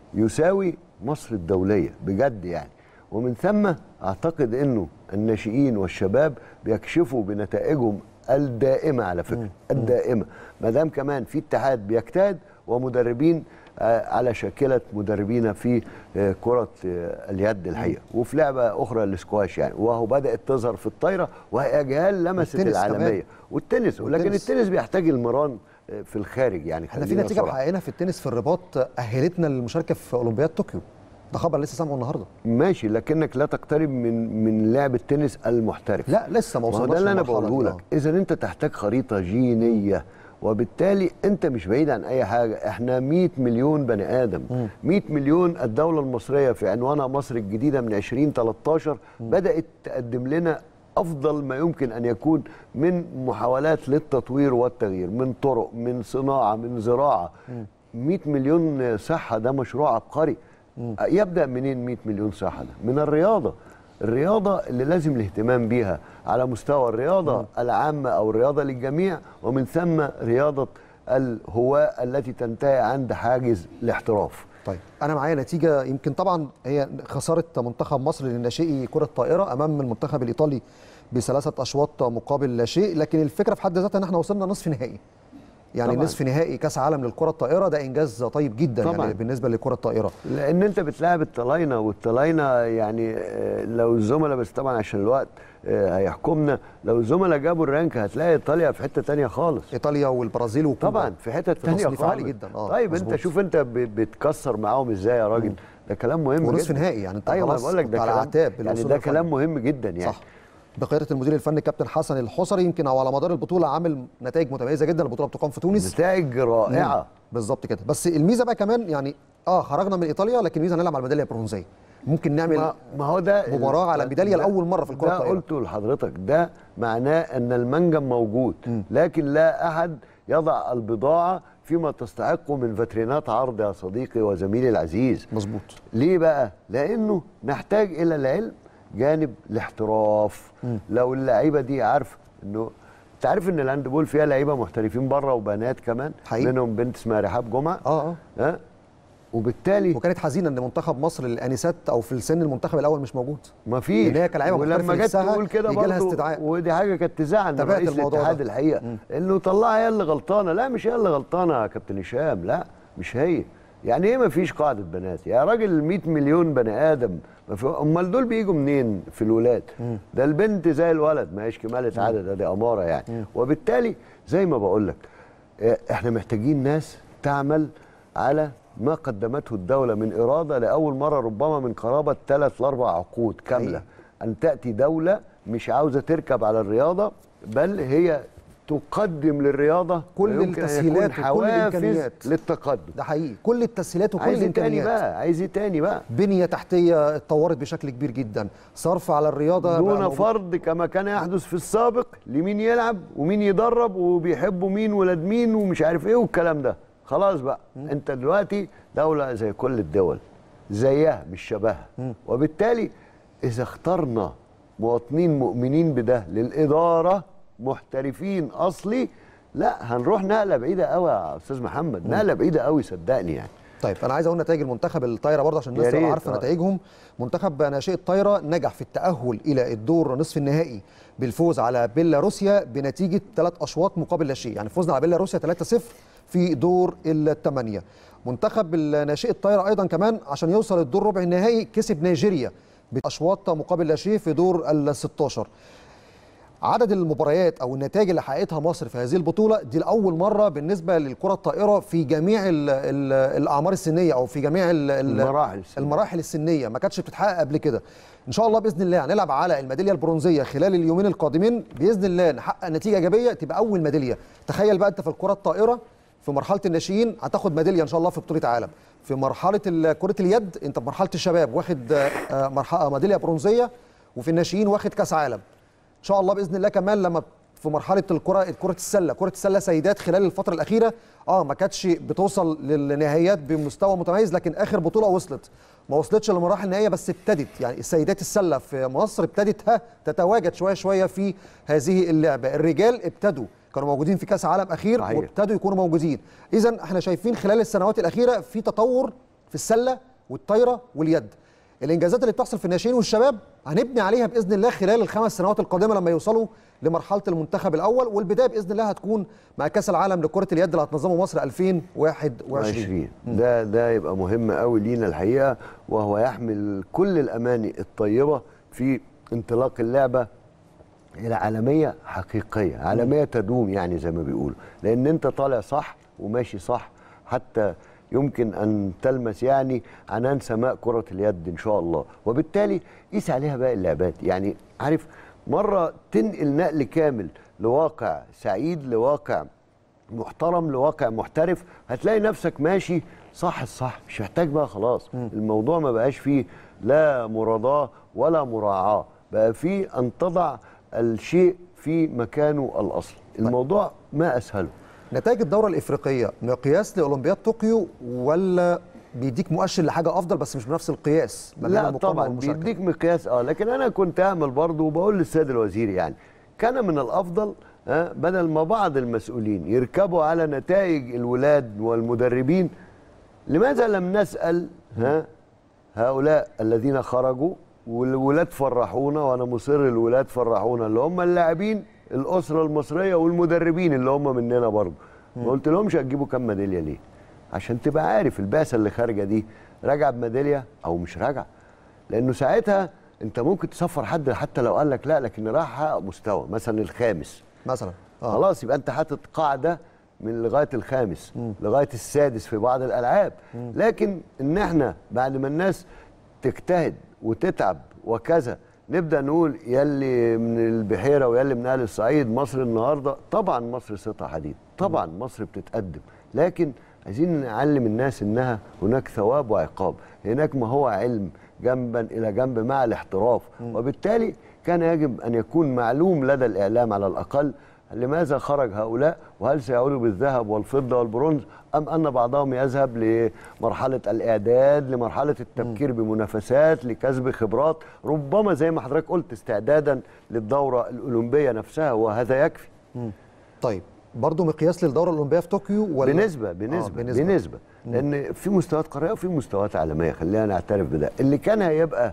يساوي مصر الدولية بجد يعني ومن ثم أعتقد أنه الناشئين والشباب بيكشفوا بنتائجهم الدائمة على فكرة الدائمة ما دام كمان في اتحاد بيجتهد ومدربين آه، على شاكلة مدربين في آه، كرة آه، اليد الحقيقة وفي لعبة أخرى الاسكواش يعني وهو بدأت تظهر في الطايرة وهي أجيال لمست والتنس كمان. العالمية والتنس ولكن والتنس. التنس بيحتاج المران آه، في الخارج يعني احنا في خلينا نتيجه صراحة. محققينها في التنس في الرباط اهلتنا للمشاركه في اولمبياد طوكيو ده خبر لسه سامعه النهارده ماشي لكنك لا تقترب من من لعب التنس المحترف لا لسه ما ما هو وصلناش ده اللي انا للمرحلة بقوله دي. لك اذا انت تحتاج خريطه جينيه وبالتالي انت مش بعيد عن اي حاجه احنا 100 مليون بني ادم 100 مليون الدوله المصريه في عنوانها مصر الجديده من 2013 بدات تقدم لنا افضل ما يمكن ان يكون من محاولات للتطوير والتغيير من طرق من صناعه من زراعه 100 مليون صحه ده مشروع عبقري يبدا منين 100 مليون صحه ده من الرياضه الرياضه اللي لازم الاهتمام بيها على مستوى الرياضه العامه او الرياضه للجميع ومن ثم رياضه الهواة التي تنتهي عند حاجز الاحتراف طيب انا معايا نتيجه يمكن طبعا هي خساره منتخب مصر للناشئي كره طائره امام المنتخب الايطالي بثلاثه اشواط مقابل لا شيء لكن الفكره في حد ذاتها ان احنا وصلنا نصف نهائي يعني طبعاً. نصف نهائي كاس عالم للكره الطائره ده انجاز طيب جدا طبعاً. يعني بالنسبه للكره الطائره لان انت بتلاعب الطلاينه والطلاينه يعني آه، لو الزملاء بس طبعا عشان الوقت آه، هيحكمنا لو الزملاء جابوا الرانك هتلاقي ايطاليا في حته تانية خالص ايطاليا والبرازيل وكوبا طبعا في حته في تانية تصنيف خالص عالي جدا اه طيب مظبوط. انت شوف انت ب- بتكسر معاهم ازاي يا راجل ده كلام مهم ونصف جدا نهائي، يعني انت ايوه خلاص انا بقول لك كنت ده على كلام اعتاب يعني الوصول ده للفاينل. كلام مهم جدا يعني صح بقياده المدير الفني كابتن حسن الحصري يمكن او على مدار البطوله عامل نتائج متميزه جدا البطوله بتقام في تونس نتائج رائعه بالظبط كده بس الميزه بقى كمان يعني اه خرجنا من ايطاليا لكن الميزه نلعب على الميداليه البرونزيه ممكن نعمل ما, ما هو ده مباراة على ميدالية ده- لأول مرة في الكرة ده الطائرة. قلته لحضرتك ده معناه ان المنجم موجود لكن لا احد يضع البضاعه فيما تستحقه من فاترينات عرض يا صديقي وزميلي العزيز مظبوط ليه بقى؟ لأنه نحتاج إلى العلم جانب الاحتراف لو اللعيبة دي عارفة إنه أنت عارف إن الهاندبول فيها لعيبة محترفين بره وبنات كمان حقيقي. منهم بنت اسمها رحاب جمعة اه اه ها وبالتالي وكانت حزينه ان منتخب مصر للانسات او في السن المنتخب الاول مش موجود ما فيش إن هي كلاعيبة محترفة ولما جت نفسها تقول كده يجي لها برضه استدعاء. ودي حاجه كانت تزعل من تابعت رئيس الموضوع الاتحاد ده. الحقيقه انه طلعها هي اللي غلطانه لا مش هي اللي غلطانه يا كابتن هشام لا مش هي يعني ايه ما فيش قاعده بنات يا راجل 100 مليون بني ادم ما في امال دول بيجوا منين في الولاد ده البنت زي الولد ما هيش كماله عدد دي اماره يعني وبالتالي زي ما بقول لك آه، احنا محتاجين ناس تعمل على ما قدمته الدولة من إرادة لأول مرة ربما من قرابة ثلاث لأربع عقود كاملة أن تأتي دولة مش عاوزة تركب على الرياضة بل هي تقدم للرياضة كل ما يمكن أن التسهيلات يكون وكل حوافز الإمكانيات. للتقدم ده حقيقي كل التسهيلات وكل عايز ايه تاني الامكانيات بقى عايز ايه تاني بقى بنيه تحتيه اتطورت بشكل كبير جدا صرف على الرياضه بقى دون موجود. فرض كما كان يحدث في السابق لمين يلعب ومين يدرب وبيحبوا مين ولاد مين ومش عارف ايه والكلام ده خلاص بقى انت دلوقتي دولة زي كل الدول زيها مش شبهها وبالتالي اذا اخترنا مواطنين مؤمنين بده للإدارة محترفين أصلي لا هنروح نقلة بعيدة قوي يا أستاذ محمد نقلة بعيدة قوي صدقني يعني طيب انا عايز اقول نتائج المنتخب الطايره برضه عشان الناس يا تبقى ريت، عارفه آه. نتائجهم منتخب ناشئ الطايره نجح في التاهل الى الدور نصف النهائي بالفوز على بيلاروسيا بنتيجه ثلاث اشواط مقابل لا شيء يعني فوزنا على بيلاروسيا 3-0 في دور الثمانيه منتخب الناشئ الطايره ايضا كمان عشان يوصل الدور ربع النهائي كسب نيجيريا باشواط مقابل لا شيء في دور ال 16 عدد المباريات او النتائج اللي حققتها مصر في هذه البطوله دي لاول مره بالنسبه للكره الطائره في جميع ال ال الاعمار السنيه او في جميع ال ال المراحل السنية. المراحل السنيه ما كانتش بتتحقق قبل كده ان شاء الله باذن الله هنلعب على الميداليه البرونزيه خلال اليومين القادمين باذن الله نحقق نتيجه ايجابيه تبقى اول ميداليه تخيل بقى انت في الكره الطائره في مرحله الناشئين هتاخد ميداليه ان شاء الله في بطوله عالم في مرحله ال- كره اليد انت في مرحله الشباب واخد آه، آه، مرحله ميداليه برونزيه وفي الناشئين واخد كاس عالم ان شاء الله باذن الله كمان لما في مرحله الكره كره السله كره السله سيدات خلال الفتره الاخيره اه ما كانتش بتوصل للنهائيات بمستوى متميز لكن اخر بطوله وصلت ما وصلتش للمراحل النهائيه بس ابتدت يعني السيدات السله في مصر ابتدت ها تتواجد شويه شويه في هذه اللعبه الرجال ابتدوا كانوا موجودين في كاس عالم اخير صحيح. وابتدوا يكونوا موجودين اذا احنا شايفين خلال السنوات الاخيره في تطور في السله والطايره واليد الانجازات اللي بتحصل في الناشئين والشباب هنبني عليها باذن الله خلال الخمس سنوات القادمه لما يوصلوا لمرحله المنتخب الاول والبدايه باذن الله هتكون مع كاس العالم لكره اليد اللي هتنظمه مصر 2021 20 ده ده يبقى مهم قوي لينا الحقيقه وهو يحمل كل الاماني الطيبه في انطلاق اللعبه الى عالميه حقيقيه عالميه تدوم يعني زي ما بيقولوا لان انت طالع صح وماشي صح حتى يمكن ان تلمس يعني عنان سماء كره اليد ان شاء الله وبالتالي قيس عليها باقي اللعبات يعني عارف مره تنقل نقل كامل لواقع سعيد لواقع محترم لواقع محترف هتلاقي نفسك ماشي صح الصح مش محتاج بقى خلاص الموضوع ما بقاش فيه لا مراداه ولا مراعاه بقى فيه ان تضع الشيء في مكانه الاصلي الموضوع ما اسهله نتائج الدوره الافريقيه مقياس لاولمبياد طوكيو ولا بيديك مؤشر لحاجه افضل بس مش بنفس القياس ما بين لا المقاومة طبعا والمشاركة. بيديك مقياس اه لكن انا كنت اعمل برضه وبقول للسيد الوزير يعني كان من الافضل آه بدل ما بعض المسؤولين يركبوا على نتائج الولاد والمدربين لماذا لم نسال ها هؤلاء الذين خرجوا والولاد فرحونا وانا مصر الولاد فرحونا اللي هم اللاعبين الاسره المصريه والمدربين اللي هم مننا برضه ما قلت لهمش هتجيبوا كام ميداليه ليه عشان تبقى عارف البعثه اللي خارجه دي راجعه بميداليه او مش راجعه لانه ساعتها انت ممكن تسفر حد حتى لو قال لك لا لكن راح حقق مستوى مثلا الخامس مثلا آه. خلاص يبقى انت حاطط قاعده من لغايه الخامس م. لغايه السادس في بعض الالعاب م. لكن ان احنا بعد ما الناس تجتهد وتتعب وكذا نبدا نقول يلي من البحيره ويلي من اهل الصعيد مصر النهارده طبعا مصر سطح حديد طبعا مصر بتتقدم لكن عايزين نعلم الناس انها هناك ثواب وعقاب هناك ما هو علم جنبا الى جنب مع الاحتراف وبالتالي كان يجب ان يكون معلوم لدى الاعلام على الاقل لماذا خرج هؤلاء وهل سيعودوا بالذهب والفضه والبرونز ام ان بعضهم يذهب لمرحله الاعداد لمرحله التفكير بمنافسات لكسب خبرات ربما زي ما حضرتك قلت استعدادا للدوره الاولمبيه نفسها وهذا يكفي طيب برضه مقياس للدوره الاولمبيه في طوكيو ولا بنسبه بنسبه آه بنسبه, بنسبة. لان في مستويات قاريه وفي مستويات عالميه خلينا نعترف بده اللي كان هيبقى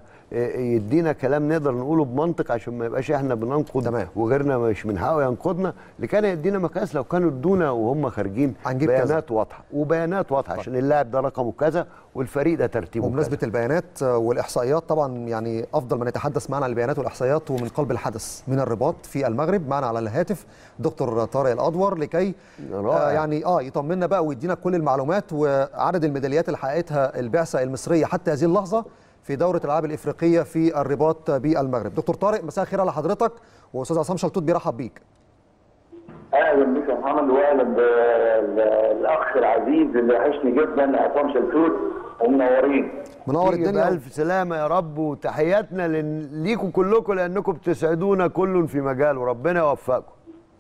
يدينا كلام نقدر نقوله بمنطق عشان ما يبقاش احنا بننقد تمام. وغيرنا مش من حقه ينقدنا اللي كان يدينا مقياس لو كانوا ادونا وهم خارجين هنجيب بيانات واضحه وبيانات واضحه عشان اللاعب ده رقمه كذا والفريق ده ترتيبه وبمناسبه كذا. البيانات والاحصائيات طبعا يعني افضل من يتحدث معنا عن البيانات والاحصائيات ومن قلب الحدث من الرباط في المغرب معنا على الهاتف دكتور طارق الادور لكي آه يعني اه يطمنا بقى ويدينا كل المعلومات وعدد الميداليات اللي حققتها البعثه المصريه حتى هذه اللحظه في دوره الالعاب الافريقيه في الرباط بالمغرب دكتور طارق مساء الخير على حضرتك واستاذ عصام شلتوت بيرحب بيك اهلا بك يا محمد واهلا بالاخ العزيز اللي وحشني جدا عصام شلتوت ومنورين منور الدنيا بألف سلامة يا رب وتحياتنا ليكم كلكم لأنكم بتسعدونا كل في مجال وربنا يوفقكم.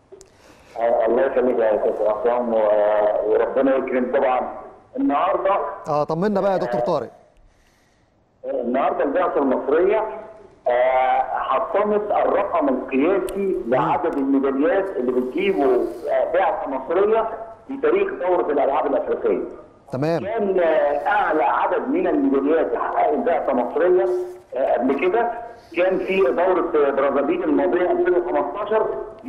الله يخليك يا استاذ عصام وربنا يكرم طبعا النهارده اه طمنا بقى يا دكتور طارق النهارده البعثه المصريه حطمت الرقم القياسي لعدد الميداليات اللي بتجيبه بعثه مصريه في تاريخ دوره الالعاب الافريقيه. تمام كان اعلى عدد من الميداليات حققها بعثه مصريه قبل كده كان في دوره برازيل الماضيه 2015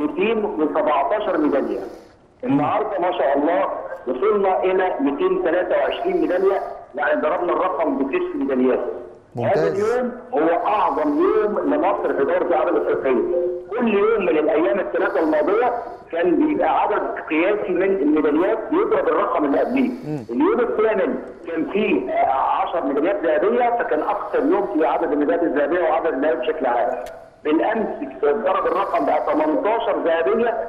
217 ميداليه. النهارده ما شاء الله وصلنا الى 223 ميداليه يعني ضربنا الرقم بتسع ميداليات. ممتاز. هذا اليوم هو اعظم يوم لمصر في دورة العاب الافريقيه كل يوم من الايام الثلاثه الماضيه كان بيبقى عدد قياسي من الميداليات يضرب الرقم اللي قبليه اليوم الثامن كان فيه 10 ميداليات ذهبيه فكان اكثر يوم في عدد الميداليات الذهبيه وعدد الميداليات بشكل عام بالامس ضرب الرقم بقى 18 ذهبيه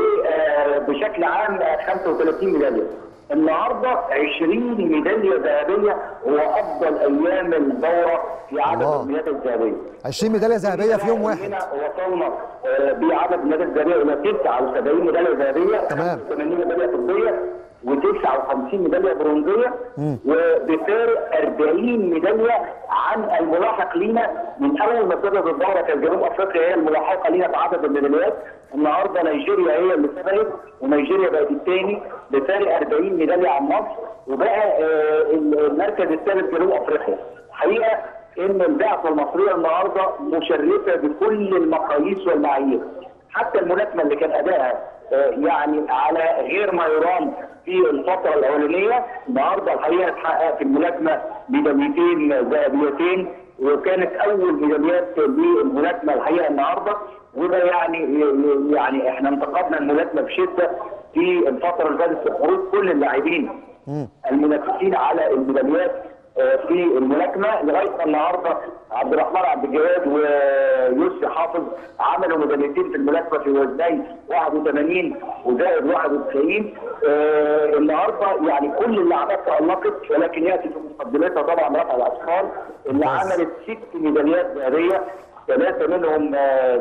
وبشكل عام 35 ميداليه النهارده 20 ميداليه ذهبيه هو افضل ايام الدوره في عدد الله. الميداليات الذهبيه 20 ميداليه ذهبيه في يوم واحد هنا وصلنا آه، بعدد الميداليات الذهبيه الى 79 ميداليه ذهبيه تمام. 85 ميداليه فضيه و59 ميداليه برونزيه وبفارق 40 ميداليه عن الملاحق لينا من اول ما ابتدت الدوره كانت جنوب افريقيا هي الملاحقه لينا في عدد الميداليات النهارده نيجيريا هي اللي سبقت ونيجيريا بقت الثاني بفارق 40 ميداليه عن مصر وبقى آه، المركز الثالث جنوب افريقيا حقيقه ان البعثه المصريه النهارده مشرفه بكل المقاييس والمعايير حتى الملاكمه اللي كان ادائها آه، يعني على غير ما يرام في الفتره الاولانيه النهارده الحقيقه اتحقق في الملاكمه ميداليتين ذهبيتين وكانت اول ميداليات للملاكمه الحقيقه النهارده وده يعني يعني احنا انتقدنا الملاكمه بشده في الفتره اللي فاتت في خروج كل اللاعبين المنافسين على الميداليات آه، في الملاكمه لغايه ما النهارده عبد الرحمن عبد الجواد ويوسف حافظ عملوا ميداليتين في الملاكمه في وزني 81 وزائد 91 آه، النهارده يعني كل اللعبات تالقت ولكن ياتي في مقدمتها طبعا رفع الاثقال اللي ممتاز. عملت ست ميداليات ذهبيه ثلاثه منهم آه،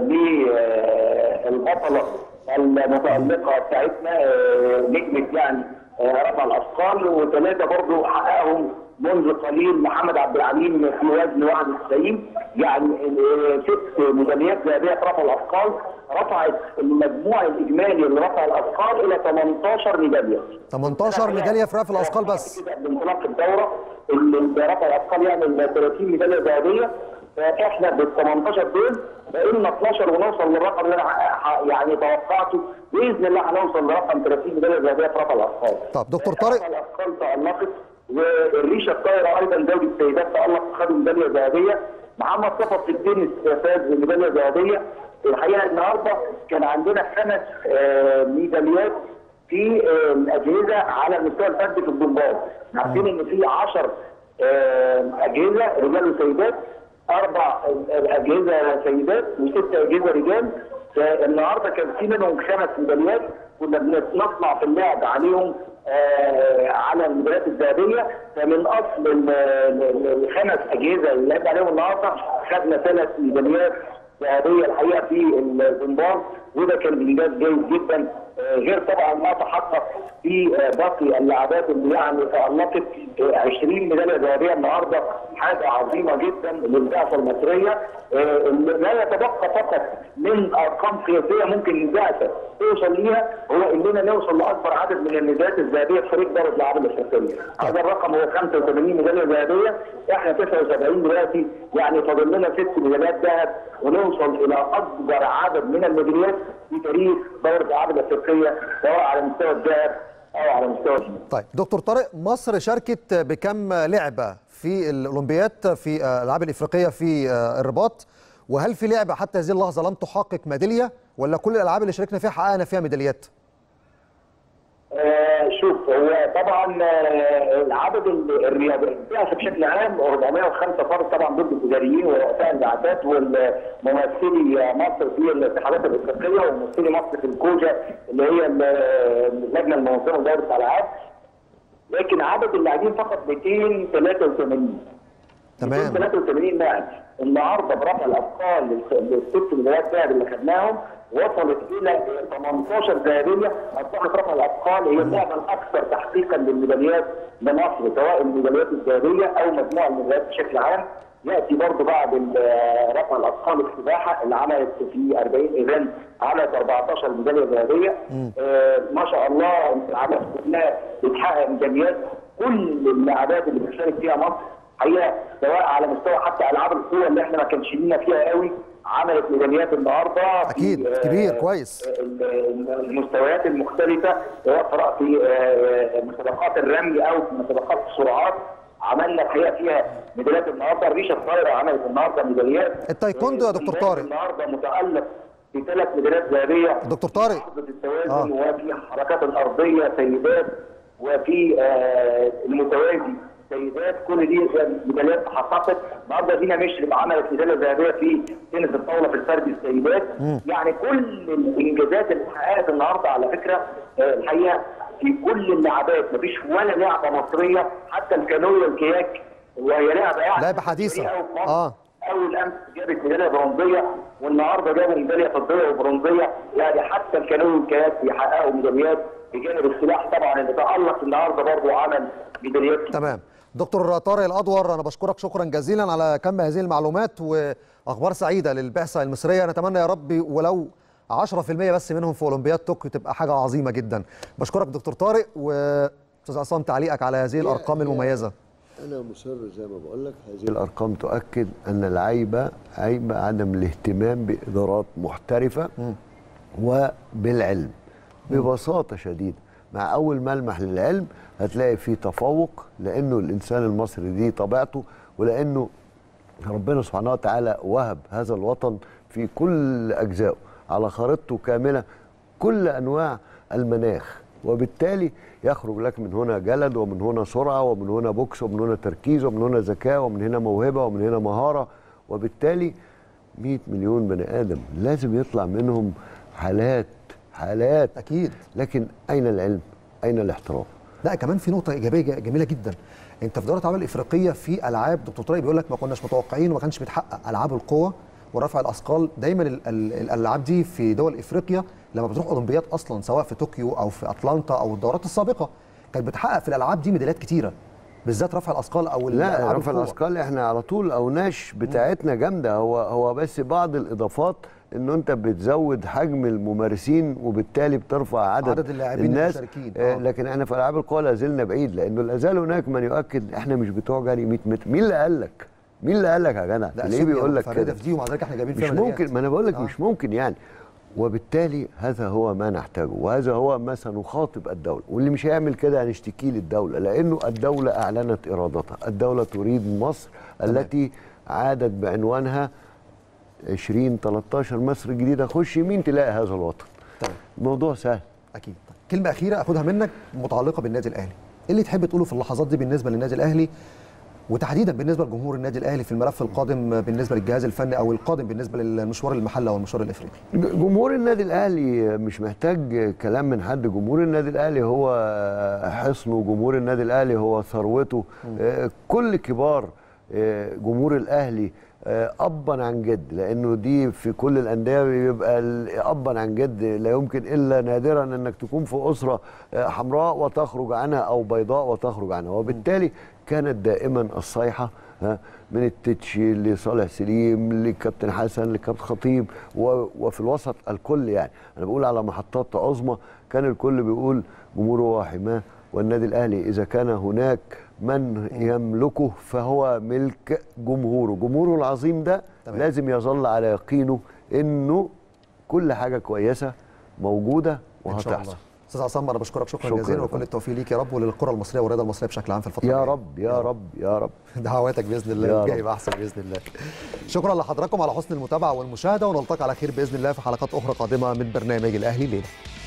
للبطله المتالقه بتاعتنا آه، نجمه يعني آه، رفع الاثقال وثلاثه برضه حققهم منذ قليل محمد عبد العليم في وزن 91 يعني آه، ست ميداليات ذهبيه في رفع الاثقال رفعت المجموع الاجمالي لرفع الاثقال الى 18 ميداليه 18 ميداليه في رفع الاثقال بس كده بانطلاق الدوره اللي رفع الاثقال يعمل 30 ميداليه ذهبيه فاحنا بال 18 دول بقينا 12 ونوصل للرقم اللي انا ح- ح- يعني توقعته باذن الله هنوصل لرقم 30 ميداليه ذهبيه في رفع الاثقال. طب دكتور طارق رفع الاثقال تالقت والريشه الطايره ايضا دوري السيدات تالق خدوا ميداليه ذهبيه محمد صفا في التنس فاز بميداليه ذهبيه الحقيقه النهارده كان عندنا خمس آه، ميداليات في آه، الاجهزه على المستوى الفردي في الجمباز عارفين ان في 10 اجهزه رجال وسيدات اربع آه، اجهزه سيدات وست اجهزه رجال فالنهارده كان في منهم خمس ميداليات كنا بنصنع في اللعب عليهم آه، على الميداليات الذهبيه فمن اصل ال- ال- الخمس اجهزه اللي لعب عليهم النهارده خدنا ثلاث ميداليات ذهبيه الحقيقه في الجمباز وده كان انجاز جيد جدا آه، غير طبعا ما تحقق في آه، باقي اللعبات اللي يعني تالقت آه، 20 ميداليه ذهبيه النهارده حاجه عظيمه جدا للبعثه المصريه آه، اللي لا يتبقى فقط من ارقام قياسيه ممكن البعثه توصل ليها هو اننا نوصل لاكبر عدد من الميداليات الذهبيه في فريق دوره الالعاب الافريقيه. هذا الرقم هو 85 ميداليه ذهبيه احنا 79 دلوقتي يعني فاضل لنا ست ميداليات ذهب ونوصل الى اكبر عدد من الميداليات في تاريخ دوره الالعاب الافريقيه سواء على مستوى الذهب او على مستوى الفضة. طيب دكتور طارق مصر شاركت بكم لعبه في الاولمبياد في الالعاب الافريقيه في الرباط وهل في لعبه حتى هذه اللحظه لم تحقق ميداليه ولا كل الالعاب اللي شاركنا فيها حققنا فيها ميداليات؟ آه، شوف هو طبعا آه، عدد ال- الرياض البعثه بشكل عام 405 فرد طبعا ضد الاداريين ورؤساء البعثات والممثلي مصر في الاتحادات الافريقيه وممثلي مصر في الكوجا اللي هي ال- اللجنه المنظمه لدوره الالعاب لكن عدد اللاعبين فقط 283 تمام 83 لاعب النهارده برفع الاثقال للس- للست ميداليات ذهب اللي خدناهم وصلت الى 18 ذهبيه اصبحت رفع الاثقال هي اللعبه الاكثر تحقيقا للميداليات لمصر سواء الميداليات الذهبيه او مجموع الميداليات بشكل عام ياتي برضه بعد ال- رفع الاثقال السباحه اللي عملت في 40 ايفنت عملت 14 ميداليه ذهبيه آه ما شاء الله الالعاب كلها بتحقق ميداليات كل اللاعبات اللي بتشارك فيها مصر حقيقه سواء على مستوى حتى العاب القوه اللي احنا ما كانش لينا فيها قوي عملت ميداليات النهارده في، أكيد، آه، كبير، كويس. ال- المستويات المختلفه سواء قراءة في آه، مسابقات الرمي او في مسابقات السرعات عملنا الحقيقه فيها ميداليات النهارده الريشه الطايره عملت النهارده ميداليات التايكوندو يا دكتور طارق. النهارده متالق في ثلاث ميداليات ذهبيه دكتور طارق. حفظ التوازن وفي الحركات الارضيه سيدات وفي آه المتوازي سيدات كل دي ميداليات حققت النهارده دينا مشرف عملت ميداليه ذهبيه في تنس الطاوله في الفرد السيدات يعني كل الانجازات اللي اتحققت النهارده على فكره آه الحقيقه في كل اللعبات مفيش ولا لعبه مصريه حتى الكانو والكياك وهي لعبه يعني لعبة حديثة. أوي في مصر. آه. اول امس جابت ميداليه برونزيه والنهارده جابوا ميداليه فضيه وبرونزيه يعني حتى الكانو والكياك بيحققوا ميداليات بجانب السلاح طبعا اللي تالق النهارده برضه عمل ميداليات كتير. تمام دكتور طارق الادور انا بشكرك شكرا جزيلا على كم هذه المعلومات واخبار سعيده للبعثه المصريه نتمنى يا رب ولو 10% بس منهم في اولمبياد طوكيو تبقى حاجه عظيمه جدا بشكرك دكتور طارق واستاذ عصام تعليقك على هذه الارقام المميزه أنا مصر زي ما بقول لك هذه الأرقام تؤكد أن العيبة عيبة عدم الاهتمام بإدارات محترفة وبالعلم ببساطة شديدة مع أول ملمح للعلم هتلاقي فيه تفوق لأنه الإنسان المصري دي طبيعته ولأنه ربنا سبحانه وتعالى وهب هذا الوطن في كل أجزائه على خريطته كاملة كل أنواع المناخ وبالتالي يخرج لك من هنا جلد ومن هنا سرعة ومن هنا بوكس ومن هنا تركيز ومن هنا ذكاء ومن هنا موهبة ومن هنا مهارة وبالتالي 100 مليون بني آدم لازم يطلع منهم حالات حالات اكيد لكن أين العلم؟ أين الاحتراف؟ لا كمان في نقطه ايجابيه ج- جميله جدا انت في دوره العمل الافريقيه في العاب دكتور طارق بيقول لك ما كناش متوقعين وما كانش بيتحقق العاب القوه ورفع الاثقال دايما ال- ال- الالعاب دي في دول افريقيا لما بتروح اولمبياد اصلا سواء في طوكيو او في اتلانتا او الدورات السابقه كانت بتحقق في الالعاب دي ميداليات كتيره بالذات رفع الاثقال او لا الألعاب رفع القوة. الاثقال احنا على طول اوناش بتاعتنا جامده هو هو بس بعض الاضافات انه انت بتزود حجم الممارسين وبالتالي بترفع عدد, عدد اللاعبين الناس المشاركين. آه آه. لكن احنا في العاب القوى لا زلنا بعيد لانه لا زال هناك من يؤكد احنا مش بتوع جري 100 متر مين اللي قال لك؟ مين اللي قال لك يا جدع؟ لا ليه سيبيا بيقول لك متفردة كده؟ في دي ومع ذلك احنا جايبين فيها مش ميداليات. ممكن ما انا بقول لك آه. مش ممكن يعني وبالتالي هذا هو ما نحتاجه وهذا هو ما سنخاطب الدولة واللي مش هيعمل كده هنشتكيه للدولة لأنه الدولة أعلنت إرادتها الدولة تريد مصر التي عادت بعنوانها 2013 مصر الجديدة خش يمين تلاقي هذا الوطن تمام الموضوع سهل اكيد كلمه اخيره اخدها منك متعلقه بالنادي الاهلي ايه اللي تحب تقوله في اللحظات دي بالنسبه للنادي الاهلي وتحديدا بالنسبه لجمهور النادي الاهلي في الملف القادم بالنسبه للجهاز الفني او القادم بالنسبه للمشوار المحلي او المشوار الافريقي جمهور النادي الاهلي مش محتاج كلام من حد جمهور النادي الاهلي هو حصنه جمهور النادي الاهلي هو ثروته آه، كل كبار آه، جمهور الاهلي آه، ابا عن جد لانه دي في كل الانديه بيبقى ال- ابا عن جد لا يمكن الا نادرا انك تكون في اسره آه، حمراء وتخرج عنها او بيضاء وتخرج عنها وبالتالي كانت دائما الصيحه ها، من التتشي لصالح سليم لكابتن حسن لكابتن خطيب و- وفي الوسط الكل يعني انا بقول على محطات عظمى كان الكل بيقول جمهوره وحماه والنادي الاهلي اذا كان هناك من يملكه فهو ملك جمهوره جمهوره العظيم ده تمام. لازم يظل على يقينه انه كل حاجه كويسه موجوده ان شاء الله وهتحصل استاذ عصام انا بشكرك شكرا, شكراً جزيلا يا وكل فندم. التوفيق ليك يا رب وللكره المصريه والرياضه المصريه بشكل عام في الفتره يا الجاية. رب يا رب يا رب دعواتك باذن الله يا والجاي رب. يبقى احسن باذن الله شكرا لحضراتكم على حسن المتابعه والمشاهده ونلتقي على خير باذن الله في حلقات اخرى قادمه من برنامج الاهلي الليله